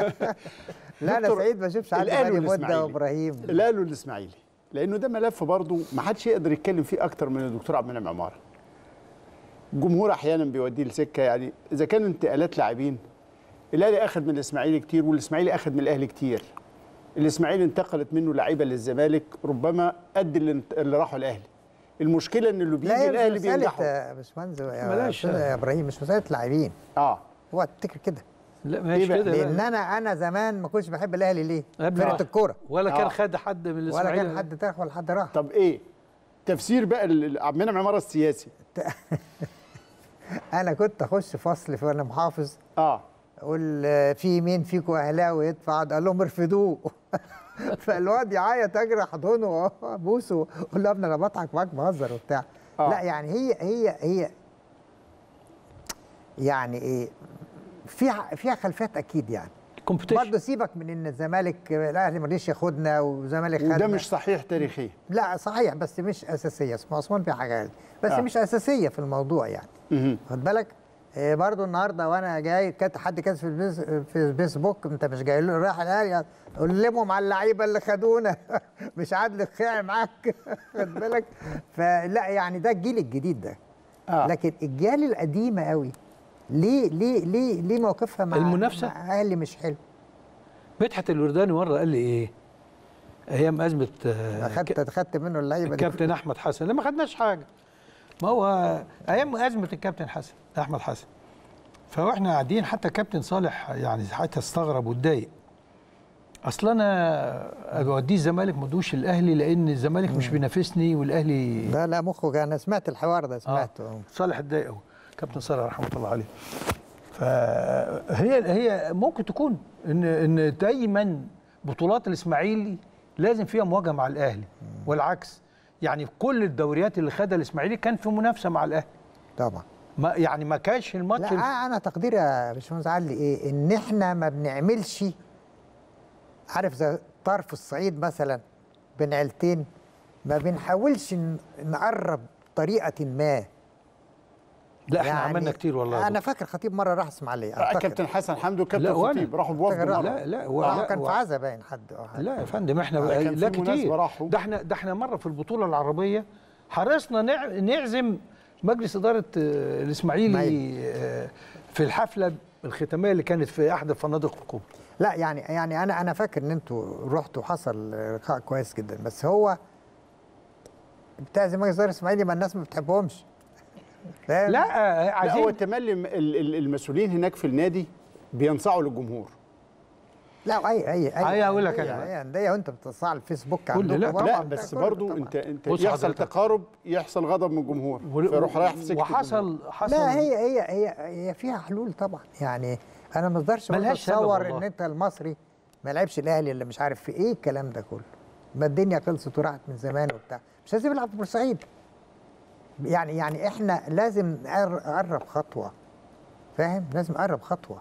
لا انا دكتور، سعيد ما اشوفش حد الأهلي بقالي مده والإسماعيلي. وابراهيم لا له الاسماعيلي لانه ده ملف برضه ما حدش يقدر يتكلم فيه اكتر من الدكتور عبد المنعم عماره الجمهور احيانا بيوديه لسكه يعني اذا كان انتقالات لاعبين الاهلي اخذ من الاسماعيلي كتير والاسماعيلي اخذ من الاهلي كتير الاسماعيلي انتقلت منه لعيبه للزمالك ربما قد اللي, انت- اللي راحوا الاهلي المشكله ان اللي لا بيجي هي الاهلي مش مساله بينجحوا يا باشمهندس يا بلاش. أستاذ يا ابراهيم مش مساله لاعبين اه هو تفتكر كده لا ماشي بقى؟ كده لان بقى. انا انا زمان ما كنتش بحب الاهلي ليه؟ قبل فرقه ما- الكوره ولا كان آه. خد حد من ولا الاسماعيلي كان حد داخل ولا حد راح طب ايه تفسير بقى ال- عبد المنعم عماره السياسي انا كنت اخش فصل وانا محافظ اه اقول آه، في مين فيكم اهلاوي يدفع قال لهم ارفدوه فالواد يعيط اجري احضنه ابوسه اقول له يا ابني انا بضحك معاك بهزر وبتاع آه. لا يعني هي هي هي يعني ايه فيها فيها خلفيات اكيد يعني كومبيتيشن برضه سيبك من ان الزمالك الاهلي ما رضيش ياخدنا والزمالك خدنا وده مش صحيح تاريخيا لا صحيح بس مش اساسيه اسمه عثمان في حاجه بس آه. آه. مش اساسيه في الموضوع يعني مهم. خد بالك آه، برضو النهارده وانا جاي كانت حد كاتب في الفيس في الفيسبوك انت مش جاي له رايح الاهلي علمهم على اللعيبه اللي خدونا مش عادل خيع معاك خد بالك فلا يعني ده الجيل الجديد ده آه. لكن الجيال القديمه قوي ليه ليه ليه ليه موقفها مع المنافسة؟ مع اهلي مش حلو مدحت الورداني مره قال لي ايه ايام ازمه آه، اخدت اخدت منه اللعيبه دي الكابتن احمد حسن لا ما خدناش حاجه ما هو ايام ازمه الكابتن حسن احمد حسن فاحنا قاعدين حتى كابتن صالح يعني حتى استغرب واتضايق اصل انا اوديه الزمالك ما ادوش الاهلي لان الزمالك مش بينافسني والاهلي لا لا مخه انا سمعت الحوار ده آه. سمعته صالح اتضايق قوي كابتن صالح رحمه الله عليه فهي هي ممكن تكون ان ان دايما بطولات الاسماعيلي لازم فيها مواجهه مع الاهلي والعكس يعني كل الدوريات اللي خدها الاسماعيلي كان في منافسه مع الاهلي طبعا ما يعني ما كانش الماتش لا انا تقديري يا باشمهندس علي ايه ان احنا ما بنعملش عارف زي طرف الصعيد مثلا بين عيلتين ما بنحاولش ن- نقرب طريقه ما لا احنا عملنا كتير والله انا فاكر خطيب مره راح اسماعيليه آه، أعتقد. كابتن حسن حمدي وكابتن لا، وأنا. خطيب راحوا بوفد فاكر راح. مرة. لا لا و- آه، لا كان و- في عزا باين حد أو حاجة. لا يا فندم احنا آه، كان لا في مناسبة كتير راحوا. ده احنا ده احنا مره في البطوله العربيه حرصنا نع- نعزم مجلس اداره آه، الاسماعيلي إسماعيلي. آه، في الحفله الختاميه اللي كانت في احد الفنادق الكبرى لا يعني يعني انا انا فاكر ان انتوا رحتوا حصل لقاء كويس جدا بس هو بتاع زي ما الزهر الاسماعيلي ما الناس ما بتحبهمش فاهم؟ لا آه، لا هو عايزين تملي ال- ال- المسؤولين هناك في النادي بينصاعوا للجمهور لا اي اي اي أي أقول لك أندية- أنا. اي انديه وانت بتصع على الفيسبوك كل- عندكم لا، طبعاً لا ده بس كله برضو طبعاً. انت انت بص يحصل حضرتك. تقارب يحصل غضب من الجمهور و- فيروح رايح في سكه الجمهور. وحصل حصل لا هي هي هي هي فيها حلول طبعا يعني انا ما اقدرش برضه ملهاش سبب اتصور والله. ان انت المصري ما لعبش الاهلي اللي مش عارف في ايه الكلام ده كله ما الدنيا خلصت وراحت من زمان وبتاع مش لازم يلعب في بورسعيد يعني يعني احنا لازم نقر- نقرب خطوه فاهم لازم نقرب خطوه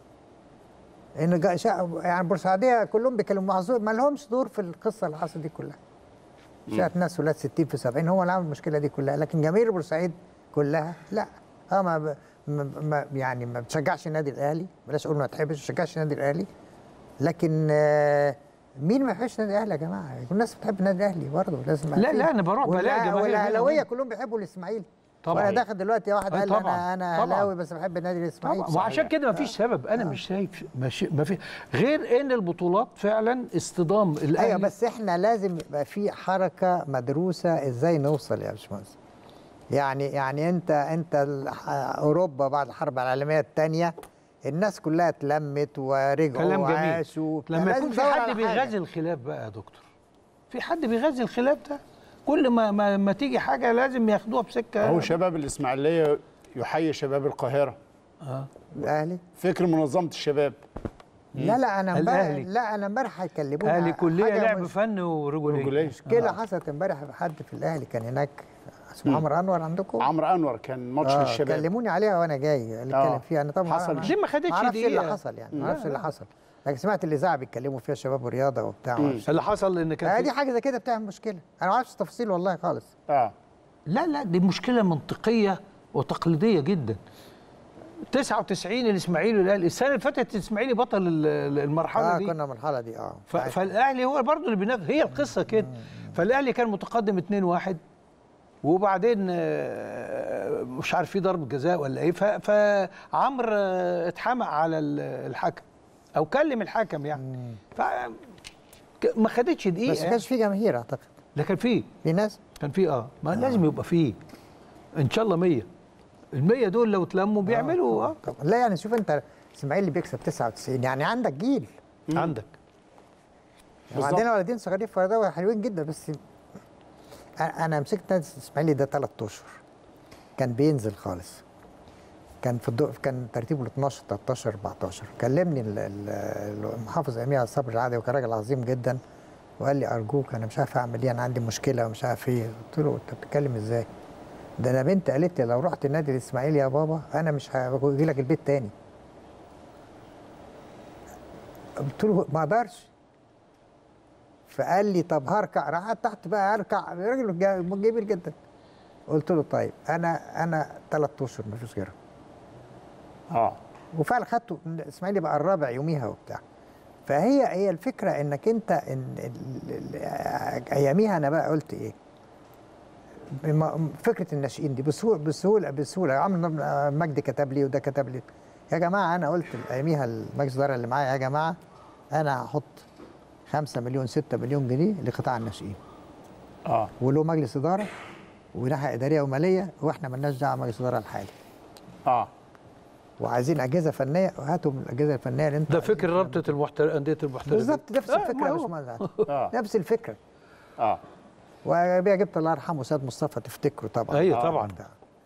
ان جا- شا- يعني بورسعيديه كلهم بيكلموا معذور ما لهمش دور في القصه اللي حصلت دي كلها شاءت ناس ولاد 60 في 70 هو اللي عمل المشكله دي كلها لكن جماهير بورسعيد كلها لا اه ما, ب- ما, ما يعني ما بتشجعش النادي الاهلي بلاش اقول ما تحبش ما بتشجعش النادي الاهلي لكن آه مين ما يحبش النادي الاهلي يا جماعه الناس بتحب النادي الاهلي برضه لازم لا، لا، أنا بروح بلاقي والأه- جماهير والاهلاويه هنا. كلهم بيحبوا الاسماعيلي طبعاً. وانا داخل دلوقتي واحد أي قال لي طبعاً. انا انا طبعاً. اهلاوي بس بحب النادي الاسماعيلي طبعا وعشان كده مفيش سبب انا مش شايف مش ما في غير ان البطولات فعلا اصطدام الاهلي ايوه بس احنا لازم يبقى في حركه مدروسه ازاي نوصل يا باشمهندس يعني يعني انت انت ال- اوروبا بعد الحرب العالميه الثانيه الناس كلها اتلمت ورجعوا كلام جميل وعاشوا لما لازم يكون في ندور حد على حاجة. بيغذي الخلاف بقى يا دكتور في حد بيغذي الخلاف ده كل ما ما, ما تيجي حاجه لازم ياخدوها بسكه هو شباب الاسماعيليه يحيي شباب القاهره الاهلي فكر منظمه الشباب لا لا انا امبارح الأهلي. لا انا امبارح هيكلموني اهلي على كليه حاجة لعب مش- فن ورجوليه رجوليه مشكله حصلت امبارح حد في الاهلي كان هناك اسمه عمرو انور عندكم عمرو انور كان ماتش آه للشباب كلموني عليها وانا جاي اللي آه. اتكلم فيها انا طبعا حصل. ما- دي ما خدتش ما اعرفش ايه اللي دقيقة. حصل يعني ما اعرفش ايه اللي حصل لكن سمعت الاذاعه بيتكلموا فيها شباب الرياضه وبتاع ما أعرفش. اللي حصل ان آه كان دي في... حاجه زي كده بتعمل مشكله انا ما اعرفش التفاصيل والله خالص اه لا لا دي مشكله منطقيه وتقليديه جدا 99 الاسماعيلي والاهلي السنه اللي فاتت الاسماعيلي بطل ال- ال- المرحله اه دي كنا المرحله دي اه ف... فالاهلي هو برضه اللي بينافس هي القصه كده فالاهلي كان متقدم 2-1 وبعدين آه، مش عارف في ضربه جزاء ولا ايه ف... فعمرو آه، اتحمق على ال- الحكم او كلم الحكم يعني ف ك- ما خدتش دقيقه بس ما يعني. كانش في جماهير اعتقد لكن في في ناس كان في اه ما لازم يبقى فيه ان شاء الله 100 ال 100 دول لو اتلموا بيعملوا اه طبعا لا يعني شوف انت اسماعيلي بيكسب 99 يعني عندك جيل عندك بالظبط. وعندنا ولدين صغيرين في الرياضه حلوين جدا بس أ- انا مسكت نادي الاسماعيلي ده ثلاث اشهر كان بينزل خالص كان في الدو... كان ترتيبه ال 12 13 14 كلمني ال- ال- المحافظ امير صبري العادي وكان راجل عظيم جدا وقال لي ارجوك انا مش عارف اعمل ايه انا عندي مشكله ومش عارف ايه قلت له انت بتتكلم ازاي؟ ده انا بنت قالت لي لو رحت النادي الاسماعيلي يا بابا انا مش هاجي لك البيت تاني قلت له ما اقدرش فقال لي طب هركع راح تحت بقى اركع راجل جا- جميل جدا قلت له طيب انا انا ثلاث اشهر ما فيش غيرها اه وفعلا خدته الاسماعيلي بقى الرابع يوميها وبتاع فهي هي الفكره انك انت إن ال- ال- اياميها انا بقى قلت ايه بم- فكره الناشئين دي بسهوله بسهوله بسهوله عمرو مجدي كتب لي وده كتب لي يا جماعه انا قلت اياميها المجلس الاداره اللي معايا يا جماعه انا هحط 5 مليون 6 مليون جنيه لقطاع الناشئين اه وله مجلس اداره وناحيه اداريه وماليه واحنا مالناش دعوه مجلس الاداره الحالي اه وعايزين اجهزه فنيه وهاتوا من الاجهزه الفنيه اللي انتوا ده فكر عايزينها. رابطه المحتر... انديه المحترفين بالظبط نفس آه، الفكره ما يا هو. باشمهندس اه نفس الفكره اه وبيها جبت الله يرحمه سيد مصطفى تفتكره طبعا أيوة آه، طبعاً. بتاع.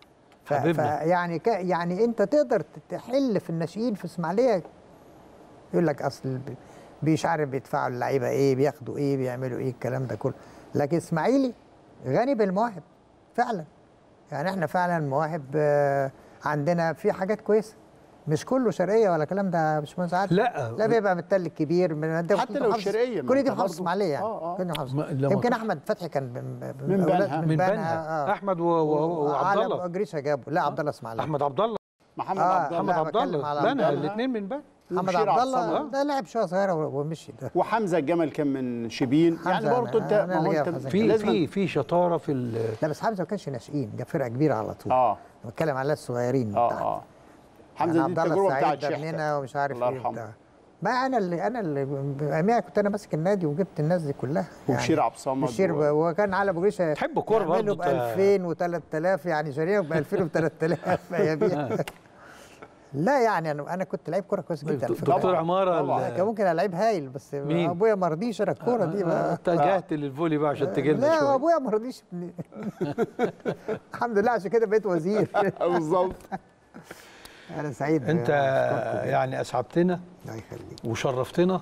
ف... ف... حبيبنا. يعني ك... يعني انت تقدر تحل في الناشئين في اسماعيليه يقول لك اصل ب- مش عارف بيدفعوا اللعيبه ايه بياخدوا ايه بيعملوا ايه الكلام ده كله لكن اسماعيلي غني بالمواهب فعلا يعني احنا فعلا مواهب آه، عندنا في حاجات كويسه مش كله شرقيه ولا الكلام ده يا باشمهندس عادل لا. لا بيبقى بالتل الكبير من ده حتى كل لو محافظة- الشرقية، ما كل انت دي محافظه برضو- اسماعيليه يعني آه، آه. كل دي محافظة. ما- لما يمكن كنت- احمد فتحي كان من من أولاد- بنها. من بنها آه. احمد و- و- وعبد على الله جريشه جابه لا عبد الله اسماعيليه احمد عبد الله محمد آه، عبد لا، الله محمد عبد بتكلم الله على لا عبد انا الله. الاثنين من بنها محمد وبشير عبد عبد الله الصمد. ده لعب شويه صغيره ومشي ده وحمزه الجمل كان من شبين يعني حمزة برضه انت أنا- ما هو أنا انت جايب حمزة في لازم- في في شطاره في ال- لا بس حمزه ما كانش ناشئين جاب فرقه كبيره على طول اه بتكلم على الصغيرين اه بتاعت. اه يعني حمزه دي عبد الله التجربه السعيد بتاعت ده شحته مننا ومش عارف الله ايه يرحمه. بتاع ما انا اللي انا اللي امير كنت انا ماسك النادي وجبت الناس دي كلها وبشير عبد الصمد بشير و- وكان علي ابو جريشه تحب كورة يعملوا برضه ب 2000 و3000 يعني شاريهم ب 2000 و 3000 اياميها لا يعني انا انا كنت لعيب كوره كويس جدا على فكرة. دكتور عماره طبعاً. ال- كان ممكن العب هايل بس مين؟ ابويا ما رضيش انا الكوره دي بقى اتجهت للفولي بقى عشان تجيلنا لا شويه ابويا ما رضيش الحمد لله عشان كده بقيت وزير بالظبط انا سعيد انت أشكركم. يعني اسعدتنا الله يخليك وشرفتنا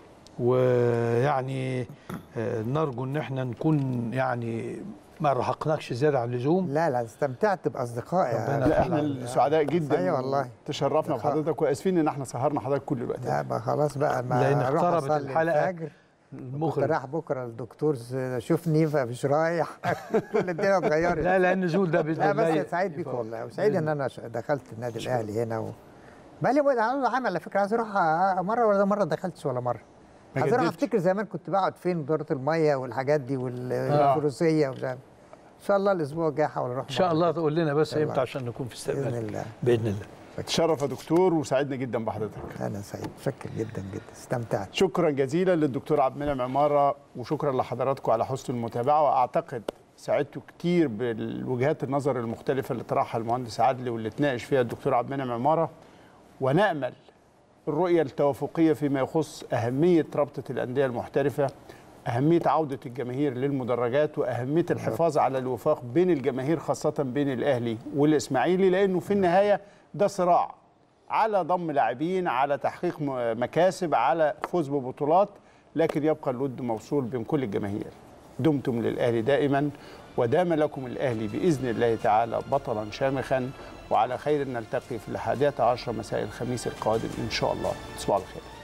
ويعني آه، نرجو ان احنا نكون يعني ما رهقناكش زياده عن اللزوم لا لا استمتعت باصدقائي ربنا لا احنا السعداء جدا أيوة والله. تشرفنا بحضرتك واسفين ان احنا سهرنا حضرتك كل الوقت لا بقى خلاص بقى ما لأن أروح اقتربت أصلي الحلقة. الفجر. كنت المخرج رايح بكره الدكتور شوفني فمش رايح كل الدنيا اتغيرت لا لا النزول ده باذن لا الله بس سعيد بيك والله وسعيد ان انا ش- دخلت النادي الاهلي هنا و... بقى لي مدة- عاوز عامل على فكره عايز اروح أ- مره ولا مره دخلتش ولا مره ما عايز اروح جددتش. افتكر زمان كنت بقعد فين دورة الميه والحاجات دي والفروسيه ومش عارف ان شاء الله الاسبوع الجاي احاول اروح ان شاء مرة. الله تقول لنا بس الله. امتى عشان نكون في باذن استقبال الله باذن الله تشرف يا دكتور وسعدنا جدا بحضرتك انا سعيد شكر جدا جدا استمتعت شكرا جزيلا للدكتور عبد المنعم عماره وشكرا لحضراتكم على حسن المتابعه واعتقد ساعدتوا كتير بالوجهات النظر المختلفه اللي طرحها المهندس عادل واللي اتناقش فيها الدكتور عبد المنعم عماره ونامل الرؤيه التوافقيه فيما يخص اهميه رابطه الانديه المحترفه اهميه عوده الجماهير للمدرجات واهميه الحفاظ على الوفاق بين الجماهير خاصه بين الاهلي والاسماعيلي لانه في النهايه ده صراع على ضم لاعبين على تحقيق م- مكاسب على فوز ببطولات لكن يبقى الود موصول بين كل الجماهير دمتم للاهلي دائما ودام لكم الاهلي باذن الله تعالى بطلا شامخا وعلى خير نلتقي في الحادية عشر مساء الخميس القادم ان شاء الله تصبحوا على خير